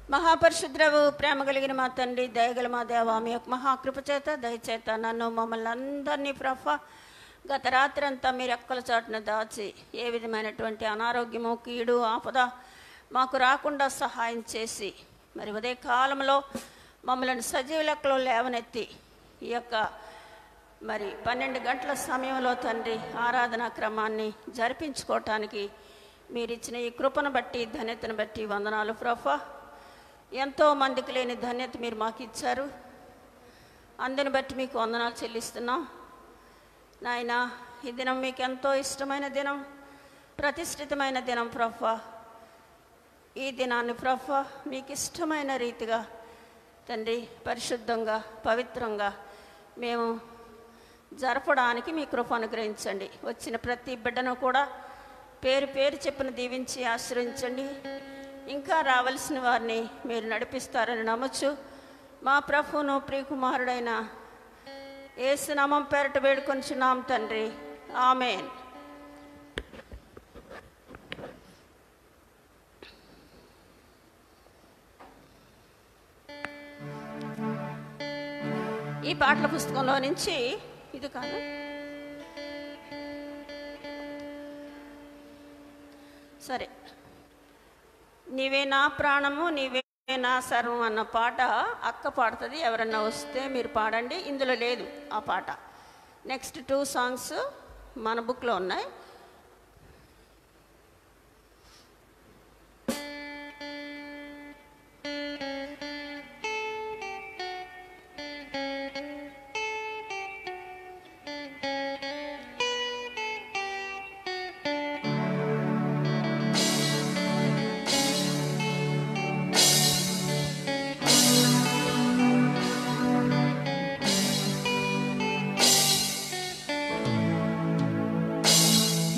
మహాపరిశుద్రవు ప్రేమ కలిగిన మా తండ్రి దయగల మా దేవ మీ యొక్క మహాకృప చేత దయచేత నన్ను మమ్మల్ని అందరినీ ప్రఫ గత రాత్రి అంతా మీరు ఎక్కల చాటున దాచి ఏ విధమైనటువంటి అనారోగ్యము కీడు ఆపద మాకు రాకుండా సహాయం చేసి మరి ఉదయ కాలంలో మమ్మల్ని సజీవ లెక్కలో లేవనెత్తి ఈ యొక్క మరి పన్నెండు గంటల సమయంలో తండ్రి ఆరాధనా క్రమాన్ని జరిపించుకోవటానికి మీరు ఇచ్చిన ఈ కృపను బట్టి ధన్యతను బట్టి వందనాలు ప్రఫా ఎంతో మందికి లేని ధన్యత మీరు మాకు ఇచ్చారు అందుని బట్టి మీకు వందనాలు చెల్లిస్తున్నాం నాయన ఈ దినం మీకు ఎంతో ఇష్టమైన దినం ప్రతిష్ఠితమైన దినం ప్రఫా ఈ దినాన్ని ప్రఫా మీకు ఇష్టమైన రీతిగా తండ్రి పరిశుద్ధంగా పవిత్రంగా మేము జరపడానికి మీ కృప అనుగ్రహించండి వచ్చిన ప్రతి బిడ్డను కూడా పేరు పేరు చెప్పిన దీవించి ఆశ్రయించండి ఇంకా రావలసిన వారిని మీరు నడిపిస్తారని నమ్మచ్చు మా ప్రభువును ప్రియకుమారుడైన ఏసునామం పేరట వేడుకొంచున్నాం తండ్రి ఆమెన్ ఈ పాటల పుస్తకంలో నుంచి ఇది కాదు సరే నీవే నా ప్రాణము నీవే నా సర్వం అన్న పాట అక్క పాడుతుంది ఎవరన్నా వస్తే మీరు పాడండి ఇందులో లేదు ఆ పాట నెక్స్ట్ టూ సాంగ్స్ మన బుక్లో ఉన్నాయి నీ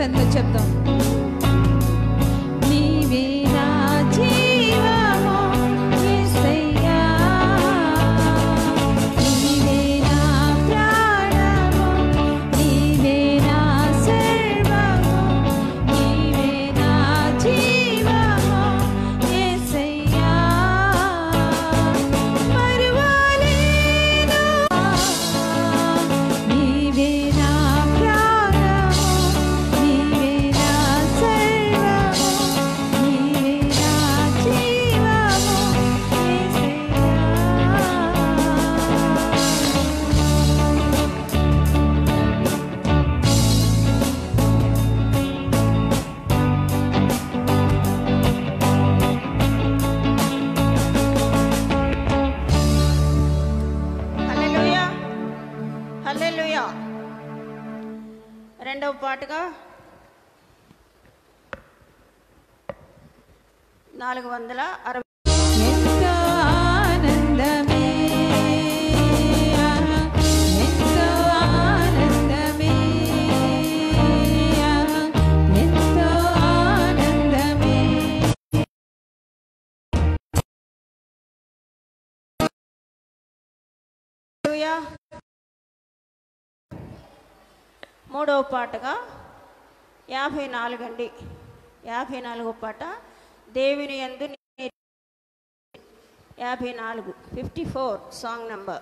అందరూ చెప్దాం నీవే నా జీవము యేసయ్యా నీవే నా ప్రాణము నీవే నా సర్వము నీవే నా జీవము యేసయ్యా మరువలేను నీవే నా ప్రాణము నీవే నా సర్వము నీవే నా జీవము యేసయ్యా హల్లెలూయా హల్లెలూయా రెండవ పాటగా నాలుగు వందల అరవై ఎంతో ఆనందమే ఆహా, ఎంతో ఆనందమే ఆహా, ఎంతో ఆనందమే హల్లెలూయా మూడవ పాటగా యాభై నాలుగు అండి యాభై నాలుగో పాట దేవుని యందు నీ- యాభై నాలుగు ఫిఫ్టీ ఫోర్ సాంగ్ నంబర్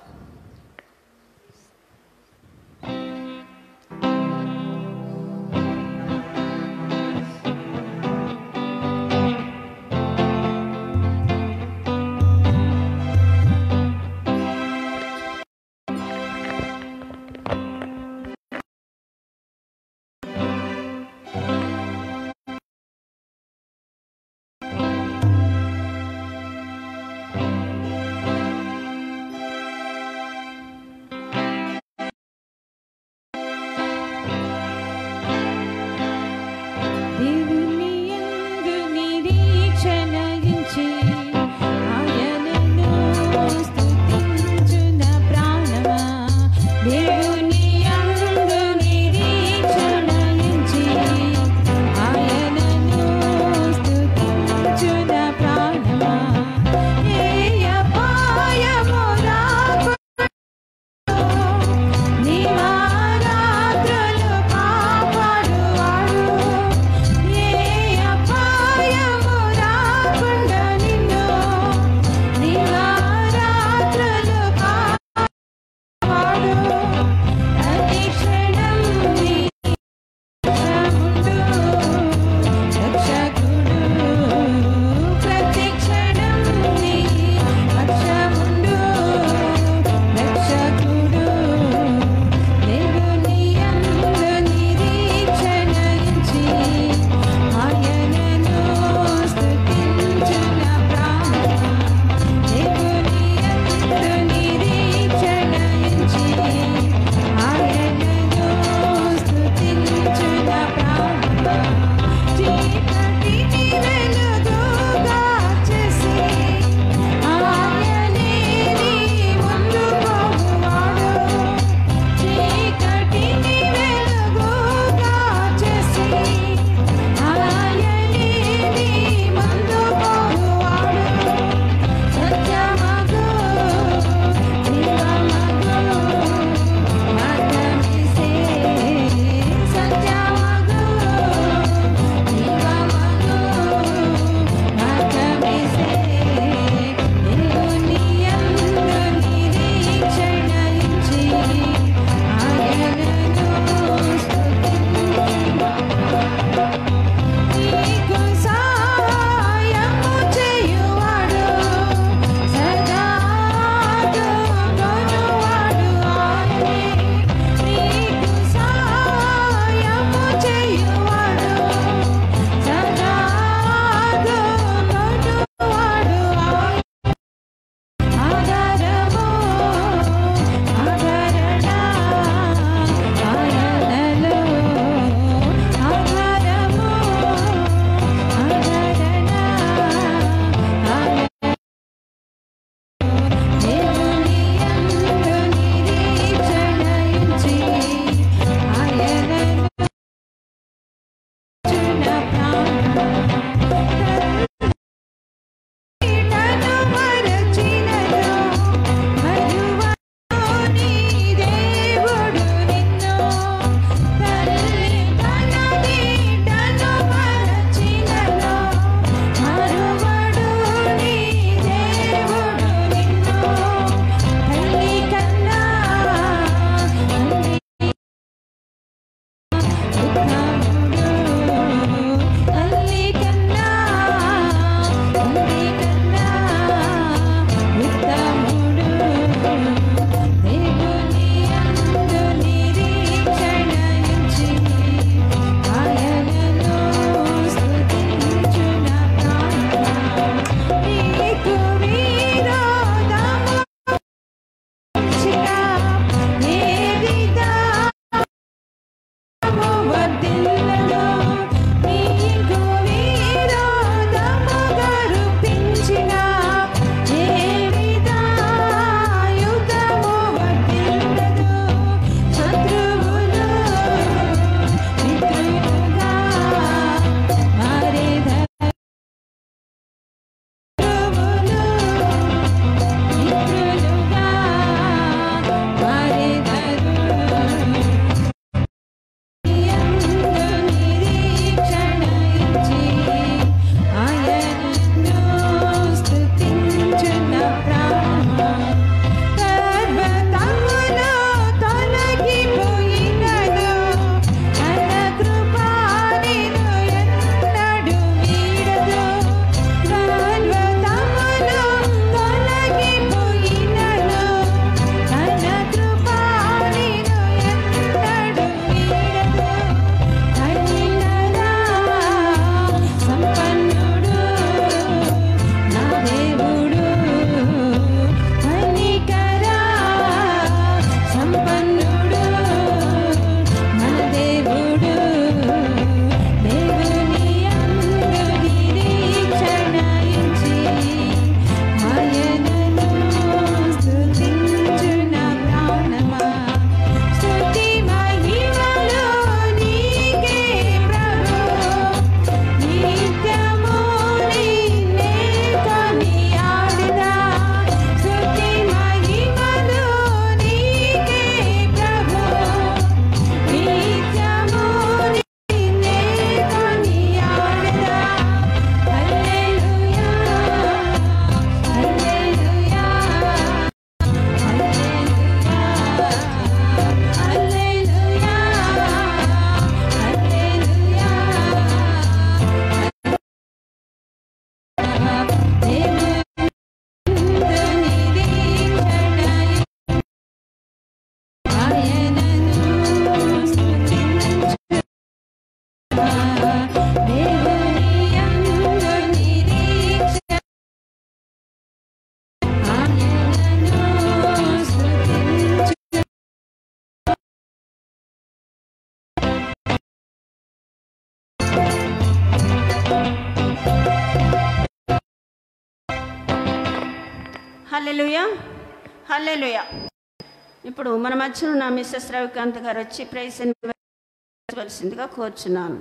హల్లెలుయ హల్లెలుయ ఇప్పుడు మన మధ్యన ఉన్న మిస్సెస్ రవికాంత్ గారు వచ్చి ప్రైస్ వలసిందిగా కోరుచున్నాను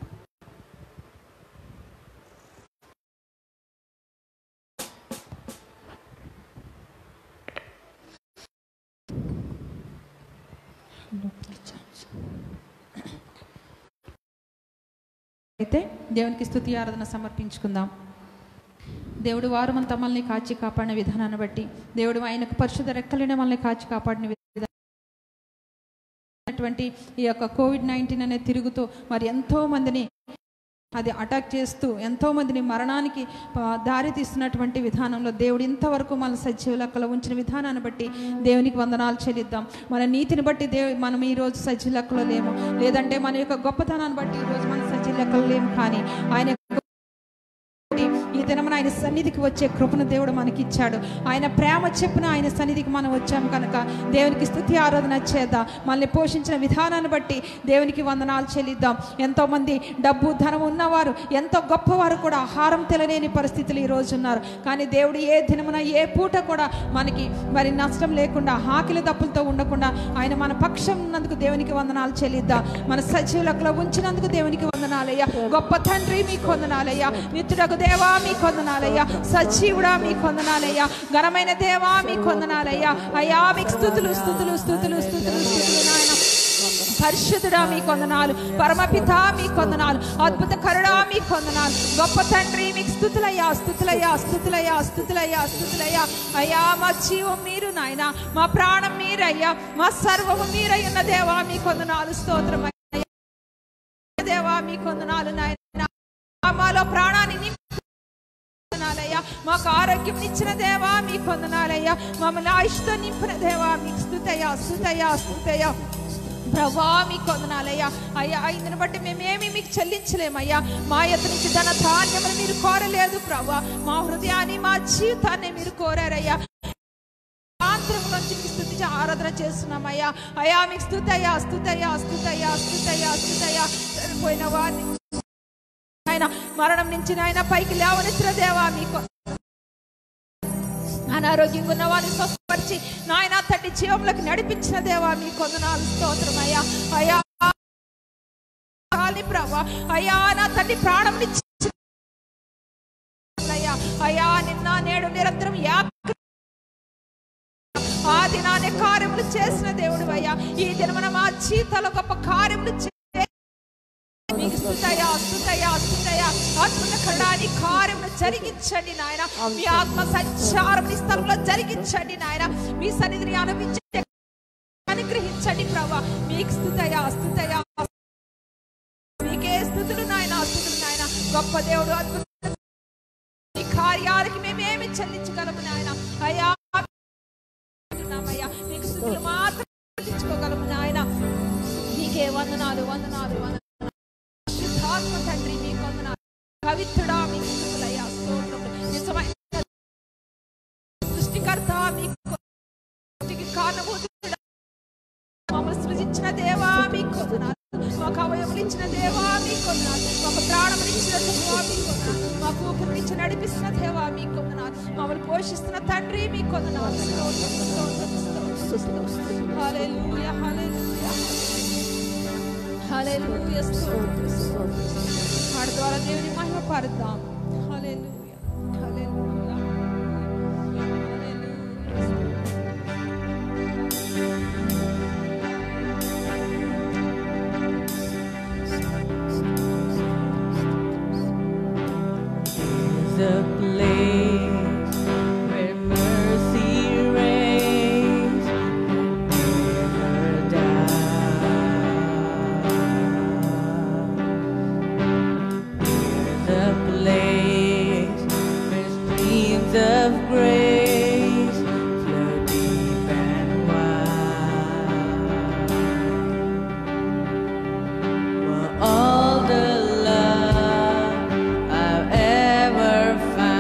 అయితే దేవునికి స్తుతి ఆరాధన సమర్పించుకుందాం దేవుడు వారు మన తమల్ని కాచి కాపాడిన విధానాన్ని బట్టి దేవుడు ఆయనకు పరిశుద్ధ రెక్కలనే మనల్ని కాచి కాపాడిన విధానం అటువంటి ఈ యొక్క కోవిడ్ నైన్టీన్ అనే తిరుగుతూ మరి ఎంతో మందిని అది అటాక్ చేస్తూ ఎంతో మందిని మరణానికి ఆ, దారి తీస్తున్నటువంటి విధానంలో దేవుడు ఇంతవరకు మన సజీవ లెక్కలో ఉంచిన విధానాన్ని బట్టి దేవునికి వందనాలు చెల్లిద్దాం మన నీతిని బట్టి దేవు మనం ఈ రోజు సజీవ లెక్కలో లేము లేదంటే మన యొక్క గొప్పతనాన్ని బట్టి ఈ రోజు మన సజీవ లెక్కలో లేము కానీ ఆయన యొక్క ఈ దినమున ఆయన సన్నిధికి వచ్చే కృపను దేవుడు మనకి ఇచ్చాడు ఆయన ప్రేమ చెప్పున ఆయన సన్నిధికి మనం వచ్చాం కనుక దేవునికి స్థుతి ఆరాధన చేద్దాం మనల్ని పోషించిన విధానాన్ని బట్టి దేవునికి వందనాలు చెల్లిద్దాం ఎంతో మంది డబ్బు ధనం ఉన్నవారు ఎంతో గొప్పవారు కూడా ఆహారం తెలలేని పరిస్థితులు ఈ రోజు ఉన్నారు కానీ దేవుడు ఏ దినమున ఏ పూట కూడా మనకి మరి నష్టం లేకుండా ఆకలి దప్పులతో ఉండకుండా ఆయన మన పక్షం ఉన్నందుకు దేవునికి వందనాలు చెల్లిద్దాం మన సజీవులకు ఉంచినందుకు దేవునికి వందనాలయ్యా గొప్ప తండ్రి మీకు వందనాలయ్యా నిత్యుడకు దేవా మీకు వందనాలయ్యా సజీవుడా మీకు వందనాలయ్యా ఘనమైన దేవా మీకు వందనాలయ్యా అయ్యా మీకు స్థుతులు స్థుతులు స్థుతులు స్థుతులు స్థుతులు నాయన పరిశుద్ధుడా మీ కొందనాలు పరమపిత మీ కొందనాలు అద్భుత కరుడా మీ కొందనాలు గొప్ప తండ్రి మీకు స్థుతులయ్యా స్థుతులయ్యా స్థుతులయ్యా స్థుతులయ్యా స్థుతులయ్యా అయ్యా మా జీవం మీరు నాయన మా ప్రాణం మీరయ్యా మా సర్వము మీరై ఉన్న దేవా మీ కొందనాలు స్తోత్రం అయ్యా. దేవా మీ కొందనాలు నాయన మాలో ప్రాణాన్ని నింపి వందనాలయ్యా మాకు ఆరోగ్యం ఇచ్చిన దేవా మీ పొందనాలయ్యా మమ్మల్ని ఆయుష్తో నింపిన దేవా మీకు స్థుతయ్యా స్థుతయ్యా స్థుతయ్యా ప్రభా మీకు వందనాలయ్యా అయ్యా ఇందుని బట్టి మేమేమి మీకు చెల్లించలేమయ్యా మా యొక్క నుంచి ధన ధాన్యములు మీరు కోరలేదు ప్రభా మా హృదయాన్ని మా జీవితాన్ని మీరు కోరారయ్యా ఆంతరంలోంచి మీకు స్థుతి ఆరాధన చేస్తున్నామయ్యా అయ్యా మీకు స్థుతయ్యా స్థుతయ్యా స్థుతయ్యా స్థుతయ్యా స్థుతయ్యా చనిపోయిన వారిని ఆయన మరణం నుంచి ఆయన పైకి లేవనెత్తిన దేవా మీకు అనారోగ్యంగా ఉన్న వారిని స్వస్థపరిచి నాయన తట్టి జీవంలోకి నడిపించిన దేవా మీ కొందనాలు స్తోత్రం అయ్యా అయ్యా చాలి ప్రభా అయ్యా నా తల్లి ప్రాణం అయ్యా అయ్యా నిన్న నేడు నిరంతరం యా ఆ దినాన్ని కార్యములు చేసిన దేవుడు అయ్యా ఈ దినమున మా జీవితాల గొప్ప కార్యములు చే మీకు స్తుతయ్యా స్తుతయ్యా స్తుతయ్యా అద్భుత కడాని కార్యములు జరిగించండి నాయన మీ ఆత్మ సంచారం ఈ స్థలంలో జరిగించండి నాయన మీ సన్నిధిని అనుభవించండి అనుగ్రహించండి ప్రభా మీకు స్తుతయ్యా స్తుతయ్యా మీకే స్థుతులు నాయన స్థుతులు నాయన గొప్ప దేవుడు అద్భుత ఈ కార్యాలకి మేమేమి చెల్లించగలము నాయన అయ్యా అంటున్నామయ్యా మీకు స్థుతులు మాత్రం చెల్లించుకోగలము నాయన నీకే వందనాలు వందనాలు వందనాలు శుద్ధాత్మ తండ్రి మీ వందనాలు పవిత్రుడా మీ స్థుతులయ్యా స్తోత్రములు నిజమైన సృష్టికర్త మీ సృష్టికి కారణభూతుడా మమ్మల్ని సృజించిన దేవా మీ కొందనాలు మాకు అవయములు ఇచ్చిన దేవా మీ కొందనాలు మాకు ప్రాణములు ఇచ్చిన దేవా మీ కొందనాలు మాకు ఊపిరినిచ్చి నడిపిస్తున్న దేవా మీ కొందనాలు మమ్మల్ని పోషిస్తున్న తండ్రి మీ కొందనాలు స్తోత్రం, స్తోత్రం, స్తోత్రం. హల్లెలూయా, హల్లెలూయా. హల్లెలూయా, స్తోత్రం. వాడి ద్వారా దేవుని మహిమ పరుద్దాం హల్లెలూయా, హల్లెలూయా. హల్లెలూయా. is a place where mercy reigns and never dies. There's a place where streams of grace flow deep and wide. For all the love I've ever found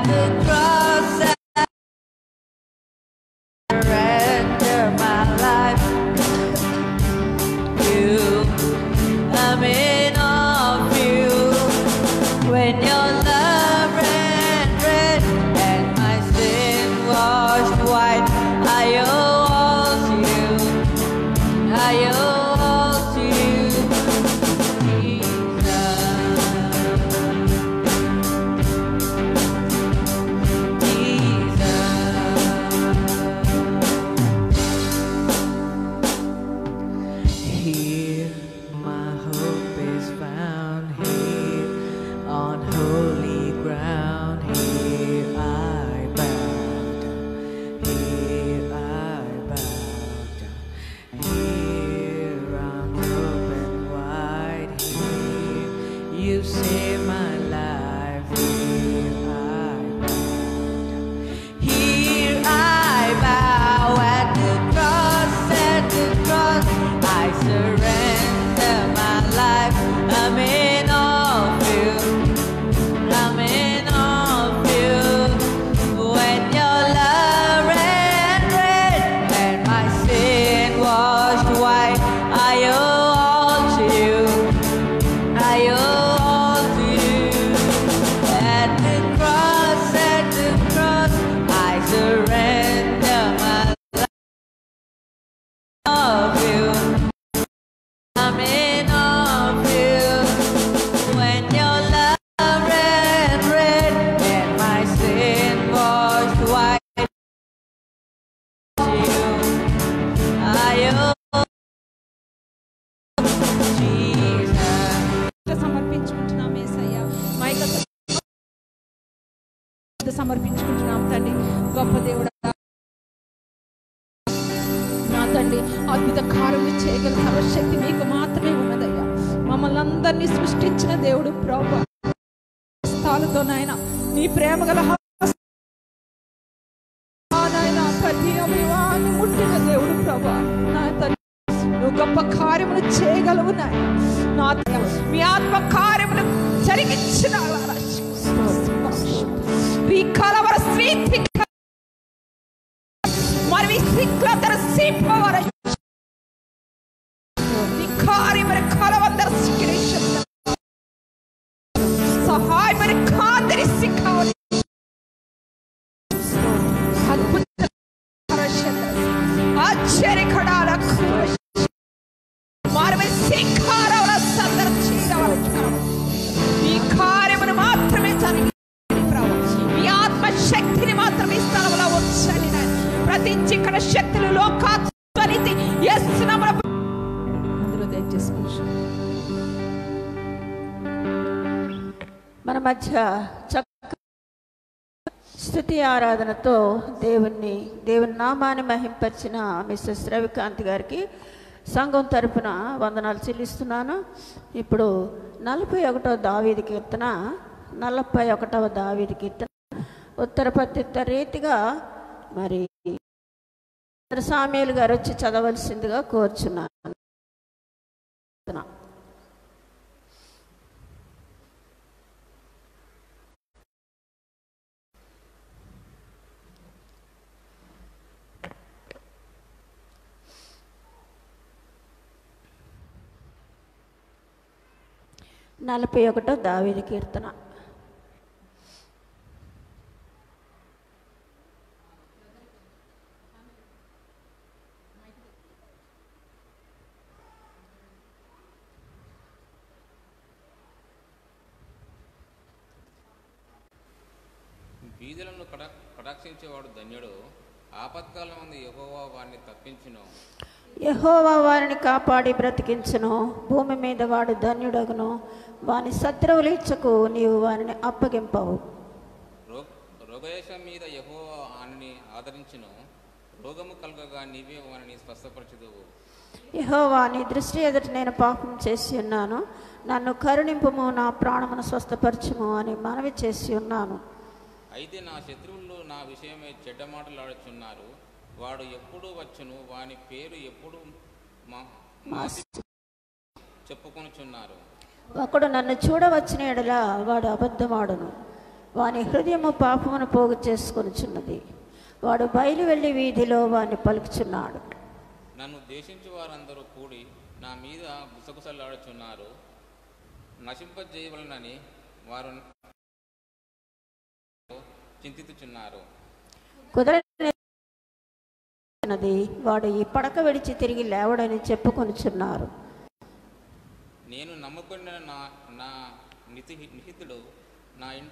the cross I surrender my life. You, I'm in awe of you. When your love ran red and my sin washed white, I owe all to you. I owe all to you, Jesus. Here my hope is found. Here on holy ground. Here I bow down. Here I bow down. Here arms open wide. Here you save my life. Here I bow down. Here I bow at the cross, at the cross. I surrender my life. I'm in awe of you. I'm in awe of you. When your love ran red and my sin washed white, I owe all to you. I owe all to you. At the cross, at the cross, I surrender my life of you. I'm in awe of you. When your love ran red and my sin washed white, to you, I owe Jesus. సమర్పించుకుంటున్నాం ఏసయ్య మా యొక్క సమర్పించుకుంటున్నాం తండ్రి గొప్ప దేవుడా నా తండ్రి అద్భుత కార్యములు చేయగల సర్వశక్తి మీకు మాత్రమే ఉన్నదయ్యా మమ్మల్ని అందరినీ సృష్టించిన దేవుడు ప్రభు స్థాలతో నాయన నీ ప్రేమ గల హస్త- ఆ నాయన ప్రతి అవయవాన్ని ముట్టిన దేవుడు ప్రభా నా తండ్రి నువ్వు గొప్ప కార్యములు చేయగలవు నాయన నా తండ్రి, మీ ఆత్మ కార్యములు జరిగించిన కలవర స్త్రీ మరి సిక్కులందరూ సిప్పవర నీ కార్యములు కలవందరూ సిక్కిరేషన్ సహాయమని కాంతిని సిక్కావని అద్భుత ఆశ్చర్యకడాల మారవని సింహారవల సందర్శించవలసిన ఈ కార్యమును మాత్రమే జరిగి మీ ఆత్మ శక్తిని మాత్రమే ఈ స్థలంలో ఉంచండి నాయన. ప్రతి చిక్కన శక్తులు లోకాత్మనితి యస్సునమున అందులో దయచేసి కూర్చోండి. మన మధ్య చక్క స్థుతి ఆరాధనతో దేవుణ్ణి దేవుని నామాన్ని మహింపరిచిన మిస్సెస్ రవికాంత్ గారికి సంఘం తరపున వందనాలు చెల్లిస్తున్నాను ఇప్పుడు నలభై ఒకటవ దావీది కీర్తన నలభై ఒకటవ దావీది కీర్తన ఉత్తర ప్రత్యుత్తర రీతిగా మరి సామేలు గారు వచ్చి చదవలసిందిగా కోరుచున్నాను నలభై ఒకటో దావీది కీర్తన బీదలను కట కటాక్షించేవాడు ధన్యుడు ఆపత్కాలం మంది యెహోవా వారిని తప్పించును యహోవా వారిని కాపాడి బ్రతికించును భూమి మీద వాడు ధన్యుడగును వాని శత్రువులు ఇచ్చకు నీవు వారిని అప్పగింపవు రో రోగయేషం మీద యెహోవా వానిని ఆదరించును రోగము కలగగా నీవే వానిని స్వస్థపరచుదువు యహోవా నీ దృష్టి ఎదుట నేను పాపం చేసి ఉన్నాను నన్ను కరుణింపుము నా ప్రాణమును స్వస్థపరచుము అని మనవి చేసి ఉన్నాను అయితే నా శత్రువులు నా విషయమై చెడ్డ మాటలాడుచున్నారు వాడు ఎప్పుడు వచ్చును వాని పేరు ఎప్పుడు మా మాసి చెప్పుకొనుచున్నారు ఒకడు నన్ను చూడవచ్చిన ఎడల వాడు అబద్ధమాడును వాని హృదయము పాపమును పోగు చేసుకొనుచున్నది వాడు బయలు వెళ్ళి వీధిలో వాని పలుకుచున్నాడు నన్ను దేశించు వారందరూ కూడి నా మీద గుసగుసలాడుచున్నారు నశింపజేయవలనని వారు చింతితుచున్నారు కుదరనది వాడు ఈ పడక విడిచి తిరిగి లేవడని చెప్పుకొనుచున్నారు నేను నమ్ముకున్న నా నా నితి నిహితుడు నా ఇంట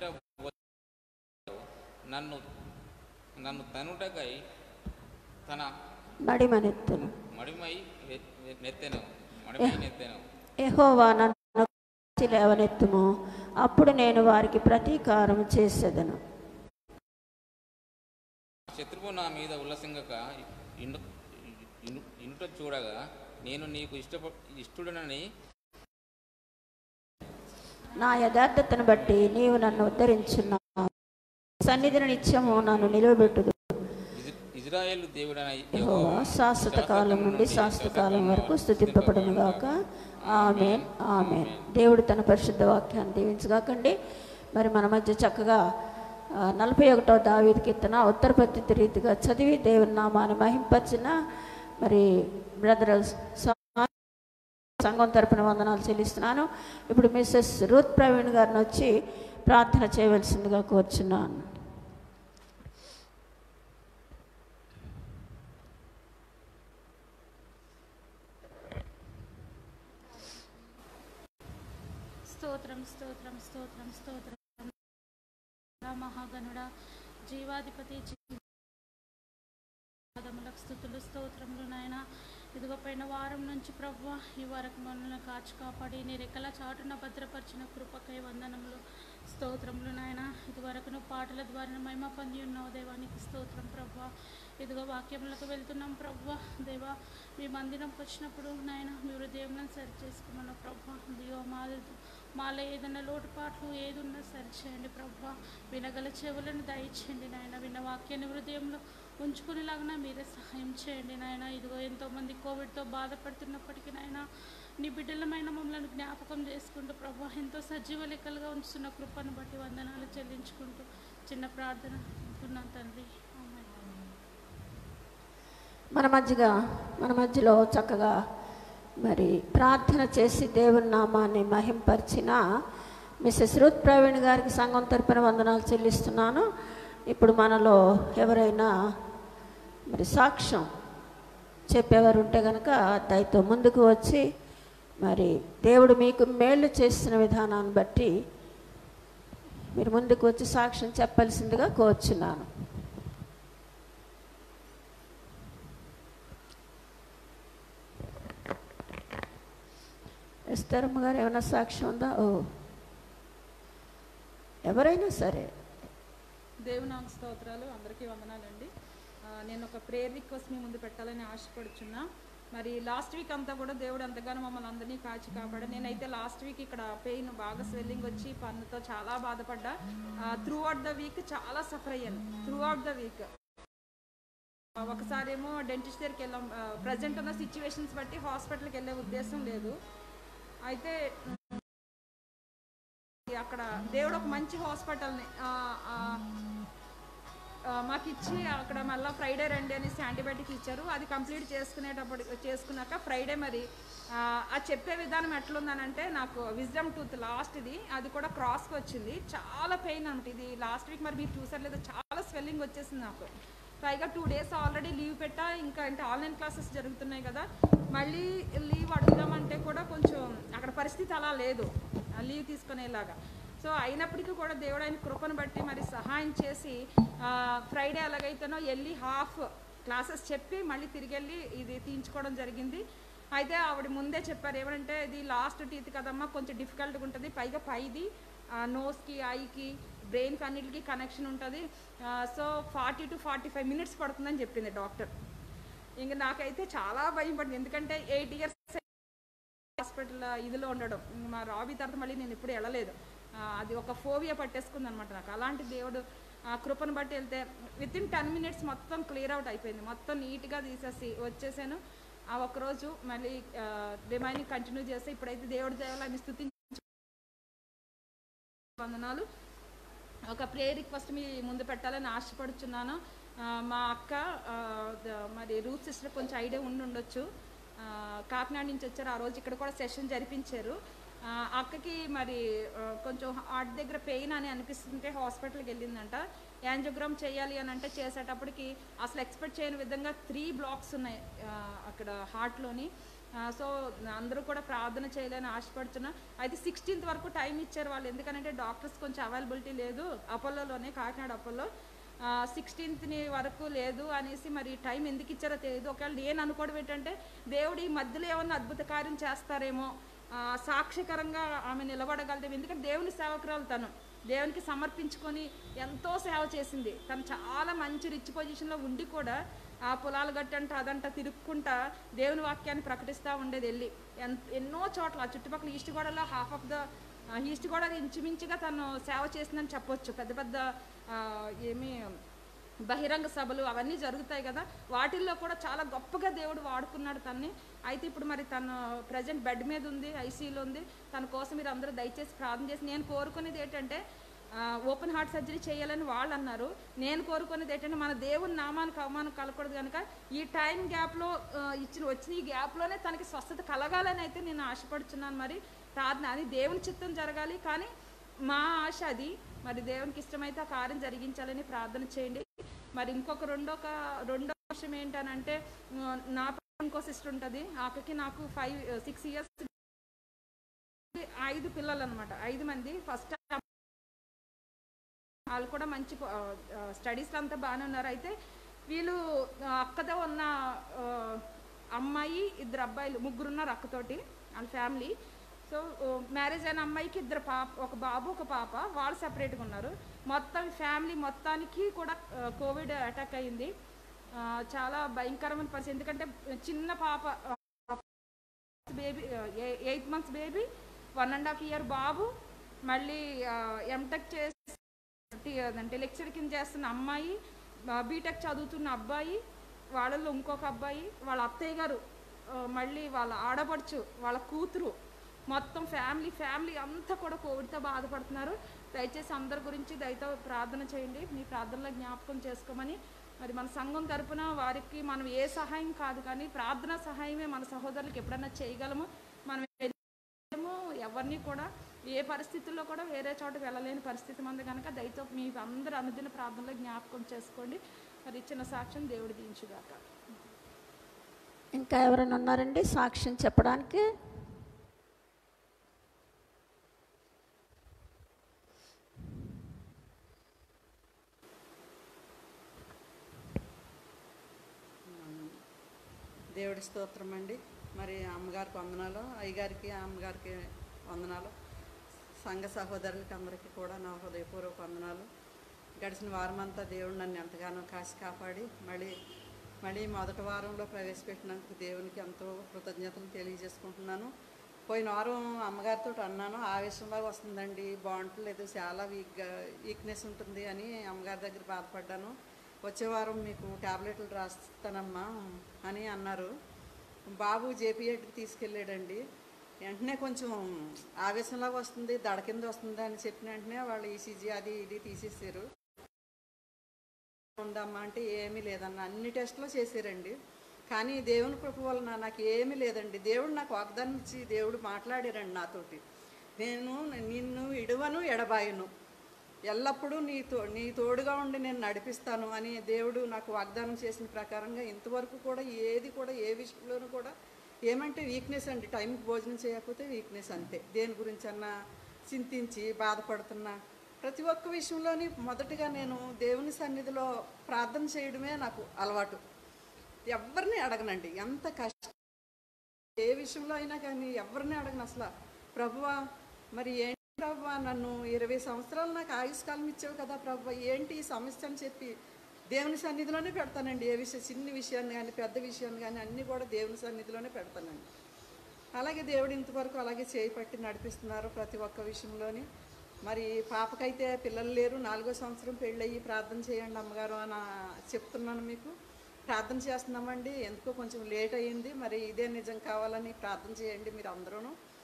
నన్ను నన్ను తనుటకై తన నడిమనెత్తును మడిమై వె- వె- నెత్తెను మడిమై నెత్తెను యెహోవా నన్ను కాచి లేవనెత్తుము అప్పుడు నేను వారికి ప్రతీకారం చేసేదను శత్రువు నా మీద ఉల్లసింగక ఇను ఇను ఇనుట చూడగా నేను నీకు ఇష్టప ఇష్టడునని నా యథార్థతను బట్టి నీవు నన్ను ఉద్ధరించున్నావు సన్నిధిని నిత్యము నన్ను నిలవబెట్టుదు ఇజ్- ఇజ్రాయేలు దేవుడైన యెహోవా శాశ్వత కాలం నుండి శాశ్వత కాలం వరకు స్థుతింపబడును గాక ఆమెన్ ఆమెన్ దేవుడు తన పరిశుద్ధ వాక్యాన్ని దీవించగాకండి మరి మన మధ్య చక్కగా ఆ, నలభై ఒకటో దావీది కీర్తన ఉత్తర పద్ధతి రీతిగా చదివి దేవుని నామాన్ని మహింపరిచిన మరి బ్రదర్ సంఘం తరపున వందనాలు చెల్లిస్తున్నాను ఇప్పుడు మిస్సెస్ రూత్ ప్రవీణ్ గారిని వచ్చి ప్రార్థన చేయవలసిందిగా కోరుచున్నాను స్తోత్రం స్తోత్రం స్తోత్రం స్తోత్రం మహాగణుడ జీవాధిపతి పాదములకు స్థుతులు స్తోత్రములు నాయన ఇదిగో పైన వారం నుంచి ప్రభు ఈ వరకు మనల్ని కాచి కాపాడి నీ రెక్కల చాటున భద్రపరిచిన కృపకై వందనములు స్తోత్రములు నాయన ఇదివరకు నువ్వు పాటల ద్వారా మహిమ పొంది ఉన్నావు దేవానికి స్తోత్రం ప్రభు ఇదిగో వాక్యములకు వెళ్తున్నాం ప్రభు దేవా మీ మందిరంకి వచ్చినప్పుడు నాయన మీ హృదయంలో సరి చేసుకున్నాను ప్రభు దిగో మా మాలో ఏదైనా లోటుపాట్లు ఏది ఉన్నా సరి చేయండి ప్రభు వినగల చెవులను దయచేయండి నాయన విన్న వాక్యాన్ని హృదయంలో ఉంచుకునేలాగా మీరే సహాయం చేయండి నాయన ఇదిగో ఎంతోమంది కోవిడ్తో బాధపడుతున్నప్పటికీ నాయన నీ బిడ్డలమైన మమ్మల్ని జ్ఞాపకం చేసుకుంటూ ప్రభు ఎంతో సజీవ లెక్కలుగా ఉంచుతున్న కృపను బట్టి వందనాలు చెల్లించుకుంటూ చిన్న ప్రార్థన ఉంటున్నాను తండ్రి ఆమేన్. మన మధ్యగా మన మధ్యలో చక్కగా మరి ప్రార్థన చేసి దేవుని నామాన్ని మహింపరిచిన మిస్సెస్ రూత్ ప్రవీణ్ గారికి సంఘం తరపున వందనాలు చెల్లిస్తున్నాను ఇప్పుడు మనలో ఎవరైనా మరి సాక్ష్యం చెప్పేవారు ఉంటే కనుక దయతో ముందుకు వచ్చి మరి దేవుడు మీకు మేలు చేసిన విధానాన్ని బట్టి మీరు ముందుకు వచ్చి సాక్ష్యం చెప్పాల్సిందిగా కోరుచున్నాను ఎస్తరమ్మ గారు ఏమైనా సాక్ష్యం ఉందా ఓ ఎవరైనా సరే దేవునామ స్తోత్రాలు అందరికీ వందనాలండి ఆ, నేను ఒక ప్రేయర్ రిక్వెస్ట్ మీ ముందు పెట్టాలని ఆశపడుచున్నా మరి లాస్ట్ వీక్ అంతా కూడా దేవుడు ఎంతగానో మమ్మల్ని అందరినీ కాచి కాపాడా నేనైతే లాస్ట్ వీక్ ఇక్కడ పెయిన్ బాగా స్వెల్లింగ్ వచ్చి పన్నుతో చాలా బాధపడ్డా త్రూ అవుట్ ద వీక్ చాలా సఫర్ అయ్యాను త్రూ అవుట్ ద వీక్ ఒకసారి ఏమో డెంటిస్ట్ దగ్గరికి వెళ్ళాం ప్రజెంట్ ఉన్న సిచ్యువేషన్స్ బట్టి హాస్పిటల్కి వెళ్ళే ఉద్దేశం లేదు అయితే అక్కడ దేవుడు ఒక మంచి హాస్పిటల్ని ఆ, ఆ, ఆ, మాకు ఇచ్చి అక్కడ మళ్ళీ ఫ్రైడే రండి అనేసి యాంటీబయాటిక్ ఇచ్చారు అది కంప్లీట్ చేసుకునేటప్పుడు చేసుకున్నాక ఫ్రైడే మరి ఆ, అది చెప్పే విధానం ఎట్లుందనంటే నాకు విజ్డమ్ టూత్ లాస్ట్ ఇది అది కూడా క్రాస్కి వచ్చింది చాలా పెయిన్ అనమాట ఇది లాస్ట్ వీక్ మరి మీరు చూసారు లేదా చాలా స్వెల్లింగ్ వచ్చేసింది నాకు పైగా టూ డేస్ ఆల్రెడీ లీవ్ పెట్టా ఇంకా అంటే ఆన్లైన్ క్లాసెస్ జరుగుతున్నాయి కదా మళ్ళీ లీవ్ అడుగుదామంటే కూడా కొంచెం అక్కడ పరిస్థితి అలా లేదు ఆ లీవ్ తీసుకునేలాగా సో అయినప్పటికీ కూడా దేవుడు ఆయన కృపను బట్టి మరి సహాయం చేసి ఫ్రైడే ఎలాగైతేనో వెళ్ళి హాఫ్ క్లాసెస్ చెప్పి మళ్ళీ తిరిగి వెళ్ళి ఇది తీయించుకోవడం జరిగింది అయితే ఆవిడ ముందే చెప్పారు ఏమంటే ఇది లాస్ట్ టీత్ కదమ్మా కొంచెం డిఫికల్ట్గా ఉంటుంది పైగా పైది నోస్కి ఐకి బ్రెయిన్కి అన్నిటికీ కనెక్షన్ ఉంటుంది so forty two forty five minutes పడుతుందని చెప్పింది డాక్టర్ ఇంక నాకైతే చాలా భయం పడింది ఎందుకంటే ఎయిట్ ఇయర్స్ హాస్పిటల్ ఇదిలో ఉండడం ఇంక మా రాబీ తర్వాత మళ్ళీ నేను ఎప్పుడు వెళ్ళలేదు ఆ, అది ఒక ఫోవియా పట్టేసుకుంది అనమాట నాకు అలాంటి దేవుడు ఆ కృపను బట్టి వెళ్తే విత్ ఇన్ టెన్ మినిట్స్ మొత్తం క్లియర్ అవుట్ అయిపోయింది మొత్తం నీట్గా తీసేసి వచ్చేసాను ఆ ఒక్కరోజు మళ్ళీ రిమైనింగ్ కంటిన్యూ చేస్తే ఇప్పుడైతే దేవుడి దేవాలని స్థుతి వందనాలు ఒక ప్రే రిక్వెస్ట్ మీ ముందు పెట్టాలని ఆశపడుచున్నాను ఆ, మా అక్క ఆ, ద- మరి రూట్ సిస్టర్ కొంచెం ఐడియా ఉండి ఉండొచ్చు ఆ, కాకినాడ నుంచి వచ్చారు ఆ రోజు ఇక్కడ కూడా సెషన్ జరిపించారు ఆ, అక్కకి మరి ఆ, కొంచెం హార్ట్ దగ్గర పెయిన్ అని అనిపిస్తుంటే హాస్పిటల్కి వెళ్ళిందంట యాంజియోగ్రామ్ చేయాలి అని అంటే చేసేటప్పటికి అసలు ఎక్స్పెక్ట్ చేయని విధంగా త్రీ బ్లాక్స్ ఉన్నాయి ఆ, అక్కడ హార్ట్లోని సో అందరూ కూడా ప్రార్థన చేయాలని ఆశపడుతున్నా అయితే సిక్స్టీన్త్ వరకు టైం ఇచ్చారు వాళ్ళు ఎందుకంటే డాక్టర్స్ కొంచెం అవైలబిలిటీ లేదు అపోలోలోనే కాకినాడ అపోలో సిక్స్టీన్త్ని వరకు లేదు అనేసి మరి టైం ఎందుకు ఇచ్చారో తెలియదు ఒకవేళ నేను అనుకోవడం ఏంటంటే దేవుడు ఈ మధ్యలో ఏమన్నా అద్భుత కార్యం చేస్తారేమో ఆ, సాక్ష్యకరంగా ఆమె నిలబడగలదు ఎందుకంటే దేవుని సేవకురాలు తను దేవునికి సమర్పించుకొని ఎంతో సేవ చేసింది తను చాలా మంచి రిచ్ పొజిషన్లో ఉండి కూడా ఆ పొలాలు గట్టంట అదంట తిరుక్కుంటా దేవుని వాక్యాన్ని ప్రకటిస్తూ ఉండేది వెళ్ళి ఎన్ ఎన్నో చోట్ల ఆ చుట్టుపక్కల ఈస్ట్ గోడలో హాఫ్ ఆఫ్ ద ఈస్ట్ గోడ ఇంచుమించుగా తను సేవ చేసిందని చెప్పొచ్చు పెద్ద పెద్ద ఆ, ఏమి బహిరంగ సభలు అవన్నీ జరుగుతాయి కదా వాటిల్లో కూడా చాలా గొప్పగా దేవుడు వాడుకున్నాడు తన్ని అయితే ఇప్పుడు మరి తను ప్రజెంట్ బెడ్ మీద ఉంది ఐసీయూలో ఉంది తన కోసం మీరు అందరూ దయచేసి ప్రార్థన చేసి నేను కోరుకునేది ఏంటంటే ఓపెన్ హార్ట్ సర్జరీ చేయాలని వాళ్ళు అన్నారు నేను కోరుకునేది ఏంటంటే మన దేవుని నామానికి అవమానం కలగకూడదు కనుక ఈ టైం గ్యాప్లో ఇచ్చిన వచ్చిన ఈ గ్యాప్లోనే తనకి స్వస్థత కలగాలని అయితే నేను ఆశపడుతున్నాను మరి ప్రార్థన అది దేవుని చిత్తం జరగాలి కానీ మా ఆశ అది మరి దేవునికి ఇష్టమైతే ఆ కార్యం జరిగించాలని ప్రార్థన చేయండి మరి ఇంకొక రెండో క- రెండో విషయం ఏంటనంటే ఆ, నా పక్కన ఇంకో సిస్టర్ ఉంటుంది ఆకకి నాకు ఫైవ్ సిక్స్ ఇయర్స్ ఐదు పిల్లలు అనమాట ఐదు మంది ఫస్ట్ వాళ్ళు కూడా మంచి స్టడీస్లో అంతా బాగానే ఉన్నారు అయితే వీళ్ళు ఆ, అక్కతో ఉన్న ఆ, అమ్మాయి ఇద్దరు అబ్బాయిలు ముగ్గురు ఉన్నారు అక్కతోటి వాళ్ళ ఫ్యామిలీ సో మ్యారేజ్ అయిన అమ్మాయికి ఇద్దరు పాప ఒక బాబు ఒక పాప వాళ్ళు సపరేట్గా ఉన్నారు మొత్తం ఫ్యామిలీ మొత్తానికి కూడా ఆ, కోవిడ్ అటాక్ అయింది ఆ, చాలా భయంకరమైన పరిస్థితి ఎందుకంటే చిన్న పాప baby eight months baby one and half year బాబు మళ్ళీ ఎంటెక్ చేసి అంటే లెక్చర్ కింద చేస్తున్న అమ్మాయి బీటెక్ చదువుతున్న అబ్బాయి వాళ్ళల్లో ఇంకొక అబ్బాయి వాళ్ళ అత్తయ్య గారు ఆ, మళ్ళీ వాళ్ళ ఆడపడుచు వాళ్ళ కూతురు మొత్తం ఫ్యామిలీ ఫ్యామిలీ అంతా కూడా కోవిడ్తో బాధపడుతున్నారు దయచేసి అందరి గురించి దయతో ప్రార్థన చేయండి మీ ప్రార్థనలో జ్ఞాపకం చేసుకోమని మరి మన సంఘం తరపున వారికి మనం ఏ సహాయం కాదు కానీ ప్రార్థన సహాయమే మన సహోదరులకు ఎప్పుడైనా చేయగలము మనం వెళ్ళలేము ఎవరిని కూడా ఏ పరిస్థితుల్లో కూడా వేరే చోట వెళ్ళలేని పరిస్థితి మంది కనుక దయతో మీ అందరు అనుదిన ప్రార్థనలో జ్ఞాపకం చేసుకోండి మరి ఇచ్చిన సాక్ష్యం దేవుడు దించుగాక ఇంకా ఎవరైనా ఉన్నారండి సాక్ష్యం చెప్పడానికి దేవుడి స్తోత్రం అండి మరి అమ్మగారికి వందనాలు అయ్యగారికి అమ్మగారికి వందనాలు సంఘ సహోదరులకి అందరికీ కూడా నా హృదయపూర్వక వందనాలు గడిచిన వారం అంతా దేవుడు నన్ను ఎంతగానో కాసి కాపాడి మళ్ళీ మళ్ళీ మొదటి వారంలో ప్రవేశపెట్టినందుకు దేవునికి ఎంతో కృతజ్ఞతలు తెలియజేసుకుంటున్నాను పోయిన వారం అమ్మగారితో అన్నాను ఆవేశంలాగా వస్తుందండి బాగుంటలేదు చాలా వీక్గా వీక్నెస్ ఉంటుంది అని అమ్మగారి దగ్గర బాధపడ్డాను వచ్చే వారం మీకు టాబ్లెట్లు రాస్తానమ్మా అని అన్నారు బాబు జేపీఎడ్కి తీసుకెళ్ళాడండి వెంటనే కొంచెం ఆవేశంలాగా వస్తుంది దడ కింద వస్తుంది అని చెప్పిన వెంటనే వాళ్ళు ఈసీజీ అది ఇది తీసేసారు ఉందమ్మా అంటే ఏమీ లేదన్న అన్ని టెస్టులు చేశారండి కానీ దేవుని కృప వలన నాకు ఏమీ లేదండి దేవుడు నాకు వాగ్దానం ఇచ్చి దేవుడు మాట్లాడారండి నాతోటి నేను నిన్ను ఇడువను ఎడబాయను ఎల్లప్పుడూ నీ తో నీ తోడుగా ఉండి నేను నడిపిస్తాను అని దేవుడు నాకు వాగ్దానం చేసిన ప్రకారంగా ఇంతవరకు కూడా ఏది కూడా ఏ విషయంలోనూ కూడా ఏమంటే వీక్నెస్ అండి టైంకి భోజనం చేయకపోతే వీక్నెస్ అంతే దేని గురించి అన్నా చింతించి బాధపడుతున్నా ప్రతి ఒక్క విషయంలోని మొదటిగా నేను దేవుని సన్నిధిలో ప్రార్థన చేయడమే నాకు అలవాటు ఎవరిని అడగనండి ఎంత కష్టం ఏ విషయంలో అయినా కానీ ఎవరిని అడగను అసలు ప్రభువా మరి ఏంటి ప్రభువా నన్ను ఇరవై సంవత్సరాలు నాకు ఆయుష్కాలం ఇచ్చావు కదా ప్రభువా ఏంటి ఈ సమస్య అని చెప్పి దేవుని సన్నిధిలోనే పెడతానండి ఏ విషయం చిన్న విషయాన్ని కానీ పెద్ద విషయాన్ని కానీ అన్నీ కూడా దేవుని సన్నిధిలోనే పెడతానండి అలాగే దేవుడు ఇంతవరకు అలాగే చేయి పట్టి నడిపిస్తున్నారు ప్రతి ఒక్క విషయంలోని మరి పాపకైతే పిల్లలు లేరు నాలుగో సంవత్సరం పెళ్ళయ్యి ప్రార్థన చేయండి అమ్మగారు అని చెప్తున్నాను మీకు ప్రార్థన చేస్తున్నామండి ఎందుకో కొంచెం లేట్ అయ్యింది మరి ఇదే నిజం కావాలని ప్రార్థన చేయండి మీరు అందరూ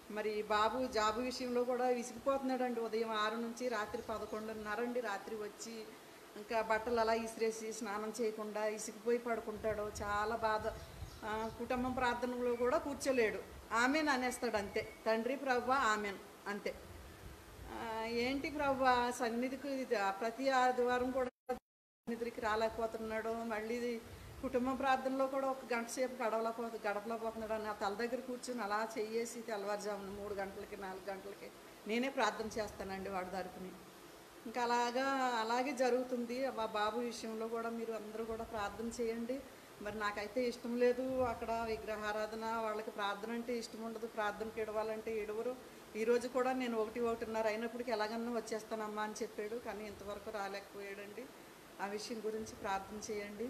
మరి బాబు జాబు విషయంలో కూడా విసిగిపోతున్నాడండి ఉదయం ఆరు నుంచి రాత్రి పదకొండున్నర అండి రాత్రి వచ్చి ఇంకా బట్టలు అలా ఇసిరేసి స్నానం చేయకుండా ఇసిగిపోయి పడుకుంటాడు చాలా బాధ ఆ, కుటుంబం ప్రార్థనలో కూడా కూర్చోలేడు ఆమెన్ అనేస్తాడు అంతే తండ్రి ప్రభు ఆమెన్ అంతే ఆ, ఏంటి ప్రభు సన్నిధికి ఇది ప్రతి ఆదివారం కూడా సన్నిధికి రాలేకపోతున్నాడు మళ్ళీ ఇది కుటుంబ ప్రార్థనలో కూడా ఒక గంట సేపు గడవలేకపోతు గడపలేకపోతున్నాడు అని ఆ తల దగ్గర కూర్చుని అలా చెయ్యేసి తెల్లవారుజామున మూడు గంటలకి నాలుగు గంటలకి నేనే ప్రార్థన చేస్తానండి వాడి తరపుని ఇంకా అలాగా అలాగే జరుగుతుంది మా బాబు విషయంలో కూడా మీరు అందరూ కూడా ప్రార్థన చేయండి మరి నాకైతే ఇష్టం లేదు అక్కడ విగ్రహారాధన వాళ్ళకి ప్రార్థన అంటే ఇష్టం ఉండదు ప్రార్థనకి ఇడవాలంటే ఇడవరు ఈరోజు కూడా నేను ఒకటి ఒకటిన్నర అయినప్పటికీ ఎలాగన్నా వచ్చేస్తానమ్మా అని చెప్పాడు కానీ ఇంతవరకు రాలేకపోయాడండి ఆ విషయం గురించి ప్రార్థన చేయండి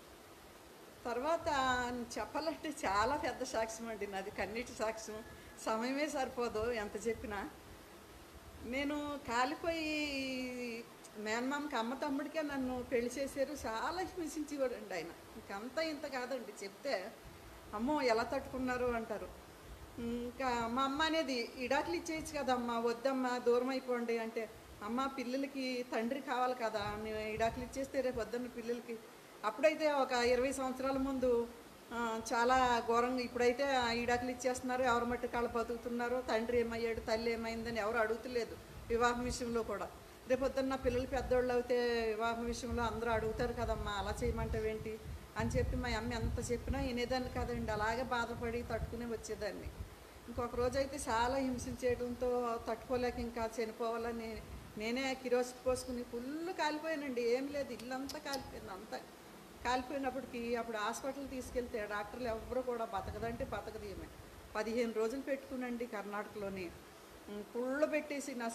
తర్వాత చెప్పాలంటే చాలా పెద్ద సాక్ష్యం అండి నాది కన్నీటి సాక్ష్యం సమయమే సరిపోదు ఎంత చెప్పినా నేను కాలిపోయి మేనమామకి అమ్మ తమ్ముడికే నన్ను పెళ్లి చేశారు చాలా హింసించేవాడు అండి ఆయన ఇంకంతా ఇంత కాదండి చెప్తే అమ్మో ఎలా తట్టుకున్నారు అంటారు ఇంకా మా అమ్మ అనేది ఇడాకులు ఇచ్చేయచ్చు కదమ్మా వద్దమ్మా దూరం అయిపోండి అంటే అమ్మ పిల్లలకి తండ్రి కావాలి కదా నేను ఇడాకులు ఇచ్చేస్తే రేపు వద్దన్న పిల్లలకి అప్పుడైతే ఒక ఇరవై సంవత్సరాల ముందు ఆ, చాలా ఘోరంగా ఇప్పుడైతే ఆ ఈడాకులు ఇచ్చేస్తున్నారు ఎవరు మట్టి కాళ్ళు బతుకుతున్నారు తండ్రి ఏమయ్యాడు తల్లి ఏమైందని ఎవరు అడుగుతలేదు వివాహం విషయంలో కూడా రేపొద్దున్న నా పిల్లలు పెద్దోళ్ళు అయితే వివాహం విషయంలో అందరూ అడుగుతారు కదమ్మా అలా చేయమంటావేంటి అని చెప్పి మా అమ్మ ఎంత చెప్పినా వినేదాన్ని కాదండి అలాగే బాధపడి తట్టుకుని వచ్చేదాన్ని ఇంకొక రోజు అయితే చాలా హింసించేయడంతో తట్టుకోలేక ఇంకా చనిపోవాలని నేనే కిరోసి పోసుకుని ఫుల్ కాలిపోయానండి ఏం లేదు ఇల్లంతా కాలిపోయింది అంతా కాలిపోయినప్పటికీ అప్పుడు హాస్పిటల్ తీసుకెళ్తే డాక్టర్లు ఎవరు కూడా బతకదంటే బతకదు ఈమె పదిహేను రోజులు పెట్టుకునండి కర్ణాటకలోని పుళ్ళు పెట్టేసి నా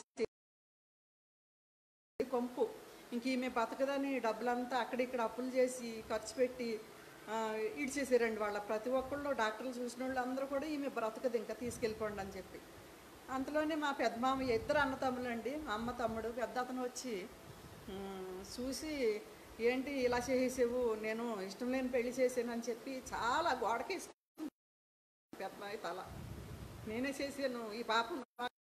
కొంపు ఇంక ఈమె బతకదని డబ్బులంతా అక్కడిక్కడ అప్పులు చేసి ఖర్చు పెట్టి ఆ, ఇడిచేసారండి వాళ్ళ ప్రతి ఒక్కళ్ళు డాక్టర్లు చూసిన వాళ్ళు అందరూ కూడా ఈమె బ్రతకదు ఇంకా తీసుకెళ్ళిపోండి అని చెప్పి అంతలోనే మా పెద్ద మామ ఇద్దరు అన్న తమ్ములండి అమ్మ తమ్ముడు పెద్ద అతను వచ్చి ఉమ్, చూసి ఏంటి ఇలా చేసేవు నేను ఇష్టం లేని పెళ్లి చేసానని చెప్పి చాలా గోడకి పెద్ద తల నేనే చేశాను ఈ పాపం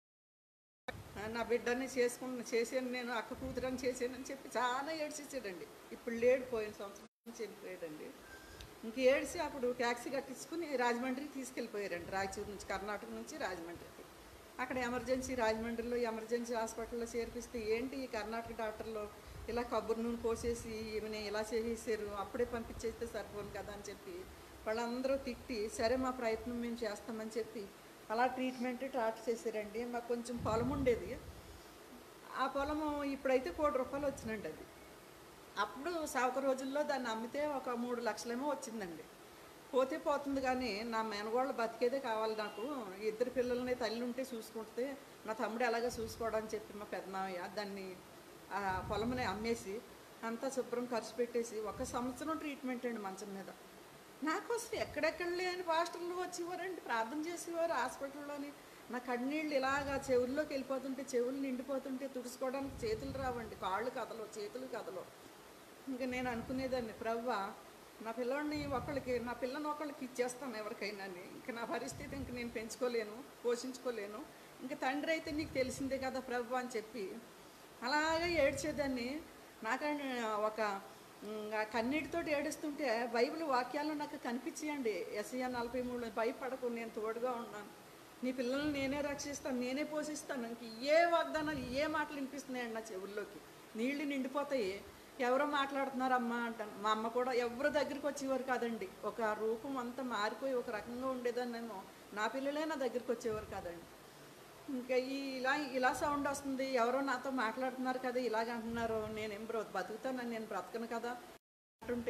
నా బిడ్డని చేసుకుని చేసాను నేను అక్క కూతురని చేసానని చెప్పి చాలా ఏడ్చేసాడండి ఇప్పుడు లేడు పోయిన సంవత్సరం నుంచి వెళ్ళిపోయాడండి ఇంక ఏడిసి అప్పుడు ట్యాక్సీ కట్టించుకుని రాజమండ్రికి తీసుకెళ్ళిపోయారండి రాయచూరు నుంచి కర్ణాటక నుంచి రాజమండ్రికి అక్కడ ఎమర్జెన్సీ రాజమండ్రిలో ఎమర్జెన్సీ హాస్పిటల్లో చేర్పిస్తే ఏంటి ఈ కర్ణాటక డాక్టర్లు ఇలా కొబ్బరి నూనె పోసేసి ఈమెని ఇలా చేసేసారు అప్పుడే పంపించేస్తే సరిపోను కదా అని చెప్పి వాళ్ళందరూ తిట్టి సరే మా ప్రయత్నం మేము చేస్తామని చెప్పి అలా ట్రీట్మెంట్ స్టార్ట్ చేశారండి మాకు కొంచెం పొలం ఉండేది ఆ పొలము ఇప్పుడైతే కోటి రూపాయలు వచ్చినండి అది అప్పుడు సావక రోజుల్లో దాన్ని అమ్మితే ఒక మూడు లక్షలేమో వచ్చిందండి పోతే పోతుంది కానీ నా మేనగోళ్ళు బతికేదే కావాలి నాకు ఇద్దరు పిల్లల్ని తల్లి ఉంటే చూసుకుంటే నా తమ్ముడు ఎలాగో చూసుకోవడం అని చెప్పి మా పెద్దమావయ్య దాన్ని ఆ పొలముని అమ్మేసి అంతా శుభ్రం ఖర్చు పెట్టేసి ఒక సంవత్సరం ట్రీట్మెంట్ అండి మంచం మీద నాకు అసలు ఎక్కడెక్కడ లేని పాస్టర్లు వచ్చేవారండి ప్రార్థన చేసేవారు హాస్పిటల్లోని నా కన్నీళ్ళు ఇలాగా చెవుల్లోకి వెళ్ళిపోతుంటే చెవులు నిండిపోతుంటే తుడుచుకోవడానికి చేతులు రావండి కాళ్ళు కదలు చేతులు కదలు ఇంకా నేను అనుకునేదాన్ని ప్రవ్వా నా పిల్లోడిని ఒకళ్ళకి నా పిల్లని ఒకళ్ళకి ఇచ్చేస్తాను ఎవరికైనా అని. ఇంకా నా పరిస్థితి ఇంక నేను పెంచుకోలేను పోషించుకోలేను ఇంకా తండ్రి అయితే నీకు తెలిసిందే కదా ప్రభు అని చెప్పి అలాగే ఏడ్చేదాన్ని నాకని ఒక ఉమ్, ఆ కన్నీటితోటి ఏడుస్తుంటే బైబిల్ వాక్యాలు నాకు కనిపించేయండి ఎస్ఐ నలభై మూడు భయపడకు నేను తోడుగా ఉన్నాను నీ పిల్లల్ని నేనే రక్షిస్తాను నేనే పోషిస్తాను ఇంక ఏ వాగ్దానాలు ఏ మాటలు వినిపిస్తున్నాయండి నా చెవుల్లోకి నీళ్లు నిండిపోతాయి ఎవరో మాట్లాడుతున్నారమ్మా అంటాను మా అమ్మ కూడా ఎవరి దగ్గరికి వచ్చేవారు కాదండి ఒక రూపం అంతా మారిపోయి ఒక రకంగా ఉండేదాన్నేమో నా పిల్లలే నా దగ్గరికి వచ్చేవారు కాదండి ఇంకా ఈ ఇలా ఇలా సౌండ్ వస్తుంది ఎవరో నాతో మాట్లాడుతున్నారు కదా ఇలాగ అంటున్నారు నేనేం బ్రో బతుకుతానని నేను బ్రతకను కదా అంటుంటే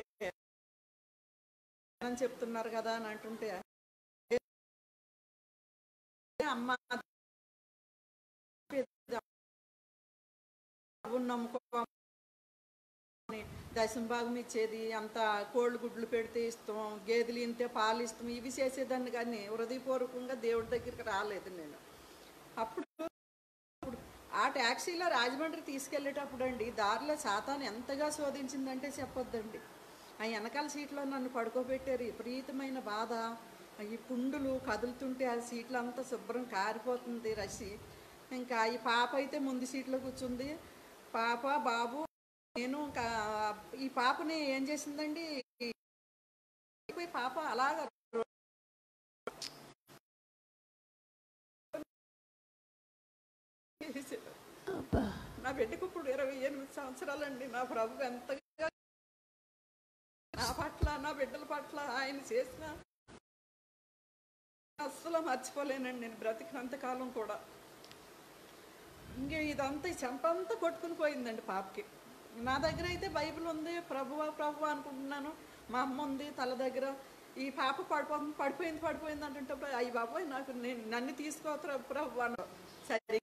అని చెప్తున్నారు కదా అని అంటుంటే అమ్మ నమ్ముకో దశం భాగం ఇచ్చేది అంత కోళ్ళు గుడ్లు పెడితే ఇస్తాం గేదెలు ఇంతే పాలు ఇస్తాం ఇవి చేసేదాన్ని కానీ హృదయపూర్వకంగా దేవుడి దగ్గరికి రాలేదు నేను అప్పుడు అప్పుడు ఆ ట్యాక్సీలో రాజమండ్రి తీసుకెళ్ళేటప్పుడు అండి దారిలో సాతాను ఎంతగా శోధించిందంటే చెప్పొద్దండి ఆ వెనకాల సీట్లో నన్ను పడుకోబెట్టారు విపరీతమైన బాధ ఈ పుండులు కదులుతుంటే ఆ సీట్లు అంతా శుభ్రం కారిపోతుంది రసి ఇంకా ఈ పాప అయితే ముందు సీట్లో కూర్చుంది పాప బాబు నేను ఇంకా ఈ పాపని ఏం చేసిందండి ఈ పాప అలాగ నా బిడ్డకు ఇప్పుడు ఇరవై ఎనిమిది సంవత్సరాలండి నా ప్రభు ఎంతగా నా పట్ల నా బిడ్డల పట్ల ఆయన చేసిన అస్సలు మర్చిపోలేనండి నేను బ్రతికినంత కాలం కూడా ఇంకే ఇదంతా ఈ చెంపంతా కొట్టుకుని పోయిందండి పాపకి నా దగ్గర అయితే బైబిల్ ఉంది ప్రభువా ప్రభు అనుకుంటున్నాను మా అమ్మ ఉంది తల దగ్గర ఈ పాప పడిపోతుంది పడిపోయింది పడిపోయింది అంటుంటే అయ్యి బాబోయ్ నాకు నేను నన్ను తీసుకోవద్దు ప్రభు అన్న సరే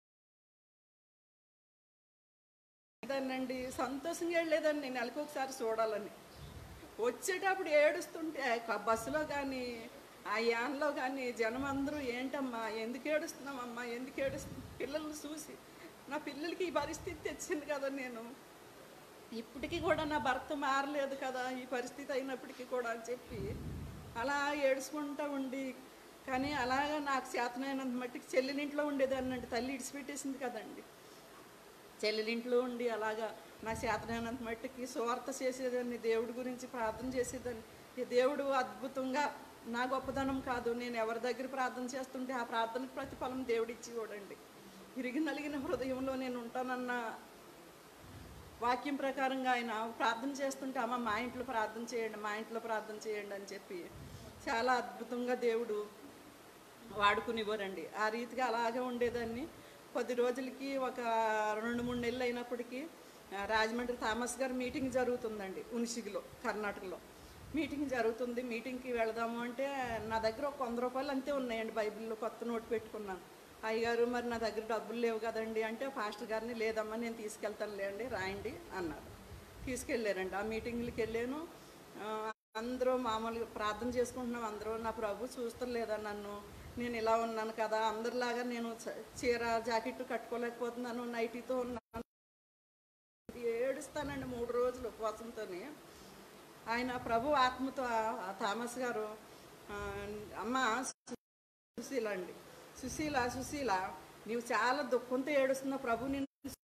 దాన్నండి సంతోషంగా వెళ్ళేదాన్ని నేను నెలకు ఒకసారి చూడాలని వచ్చేటప్పుడు ఏడుస్తుంటే ఆ బస్సులో కానీ ఆ యాన్లో కానీ జనం అందరూ ఏంటమ్మా ఎందుకు ఏడుస్తున్నామమ్మా ఎందుకు ఏడుస్తున్నాం పిల్లల్ని చూసి నా పిల్లలకి ఈ పరిస్థితి తెచ్చింది కదా నేను ఇప్పటికీ కూడా నా భర్త మారలేదు కదా ఈ పరిస్థితి అయినప్పటికీ కూడా అని చెప్పి అలా ఏడుచుకుంటా ఉండి కానీ అలాగా నాకు చేతనైనంత మట్టికి చెల్లినింట్లో ఉండేదాన్ని అండి తల్లి ఇడిచిపెట్టేసింది కదండి చెల్లెలింట్లో ఉండి అలాగా నా చేతనైనంత మట్టికి సువార్త చేసేదాన్ని దేవుడి గురించి ప్రార్థన చేసేదాన్ని ఈ దేవుడు అద్భుతంగా నా గొప్పదనం కాదు నేను ఎవరి దగ్గర ప్రార్థన చేస్తుంటే ఆ ప్రార్థనకు ప్రతిఫలం దేవుడు ఇచ్చేవాడండి ఇరిగి నలిగిన హృదయంలో నేను ఉంటానన్న వాక్యం ప్రకారంగా ఆయన ప్రార్థన చేస్తుంటే అమ్మ మా ఇంట్లో ప్రార్థన చేయండి మా ఇంట్లో ప్రార్థన చేయండి అని చెప్పి చాలా అద్భుతంగా దేవుడు వాడుకునివ్వరండి ఆ రీతిగా అలాగే ఉండేదాన్ని కొద్ది రోజులకి ఒక రెండు మూడు నెలలు అయినప్పటికీ ఆ, రాజమండ్రి థామస్ గారు మీటింగ్ జరుగుతుందండి ఉనిసిగిలో కర్ణాటకలో మీటింగ్ జరుగుతుంది మీటింగ్కి వెళదాము అంటే నా దగ్గర ఒక వంద రూపాయలు అంతే ఉన్నాయండి బైబిల్లో కొత్త నోటు పెట్టుకున్నాను అయ్యగారు మరి నా దగ్గర డబ్బులు లేవు కదండి అంటే పాస్టర్ గారిని లేదమ్మా నేను తీసుకెళ్తాను లేండి రాయండి అన్నారు తీసుకెళ్ళారండి ఆ మీటింగ్లకి వెళ్ళాను ఆ, అందరూ మామూలుగా ప్రార్థన చేసుకుంటున్నాం అందరూ నా ప్రభు చూస్తలేదా నన్ను నేను ఇలా ఉన్నాను కదా అందరిలాగా నేను చ- చీర జాకెట్ కట్టుకోలేకపోతున్నాను నైటీతో ఉన్నాను ఏడుస్తానండి మూడు రోజులు ఉపవాసంతోనే ఆయన ప్రభు ఆత్మతో ఆ- ఆ థామస్ గారు ఆ, అమ్మ సుశీల అండి సుశీల సుశీల నీవు చాలా దుఃఖంతో ఏడుస్తున్నావు ప్రభు నిన్ను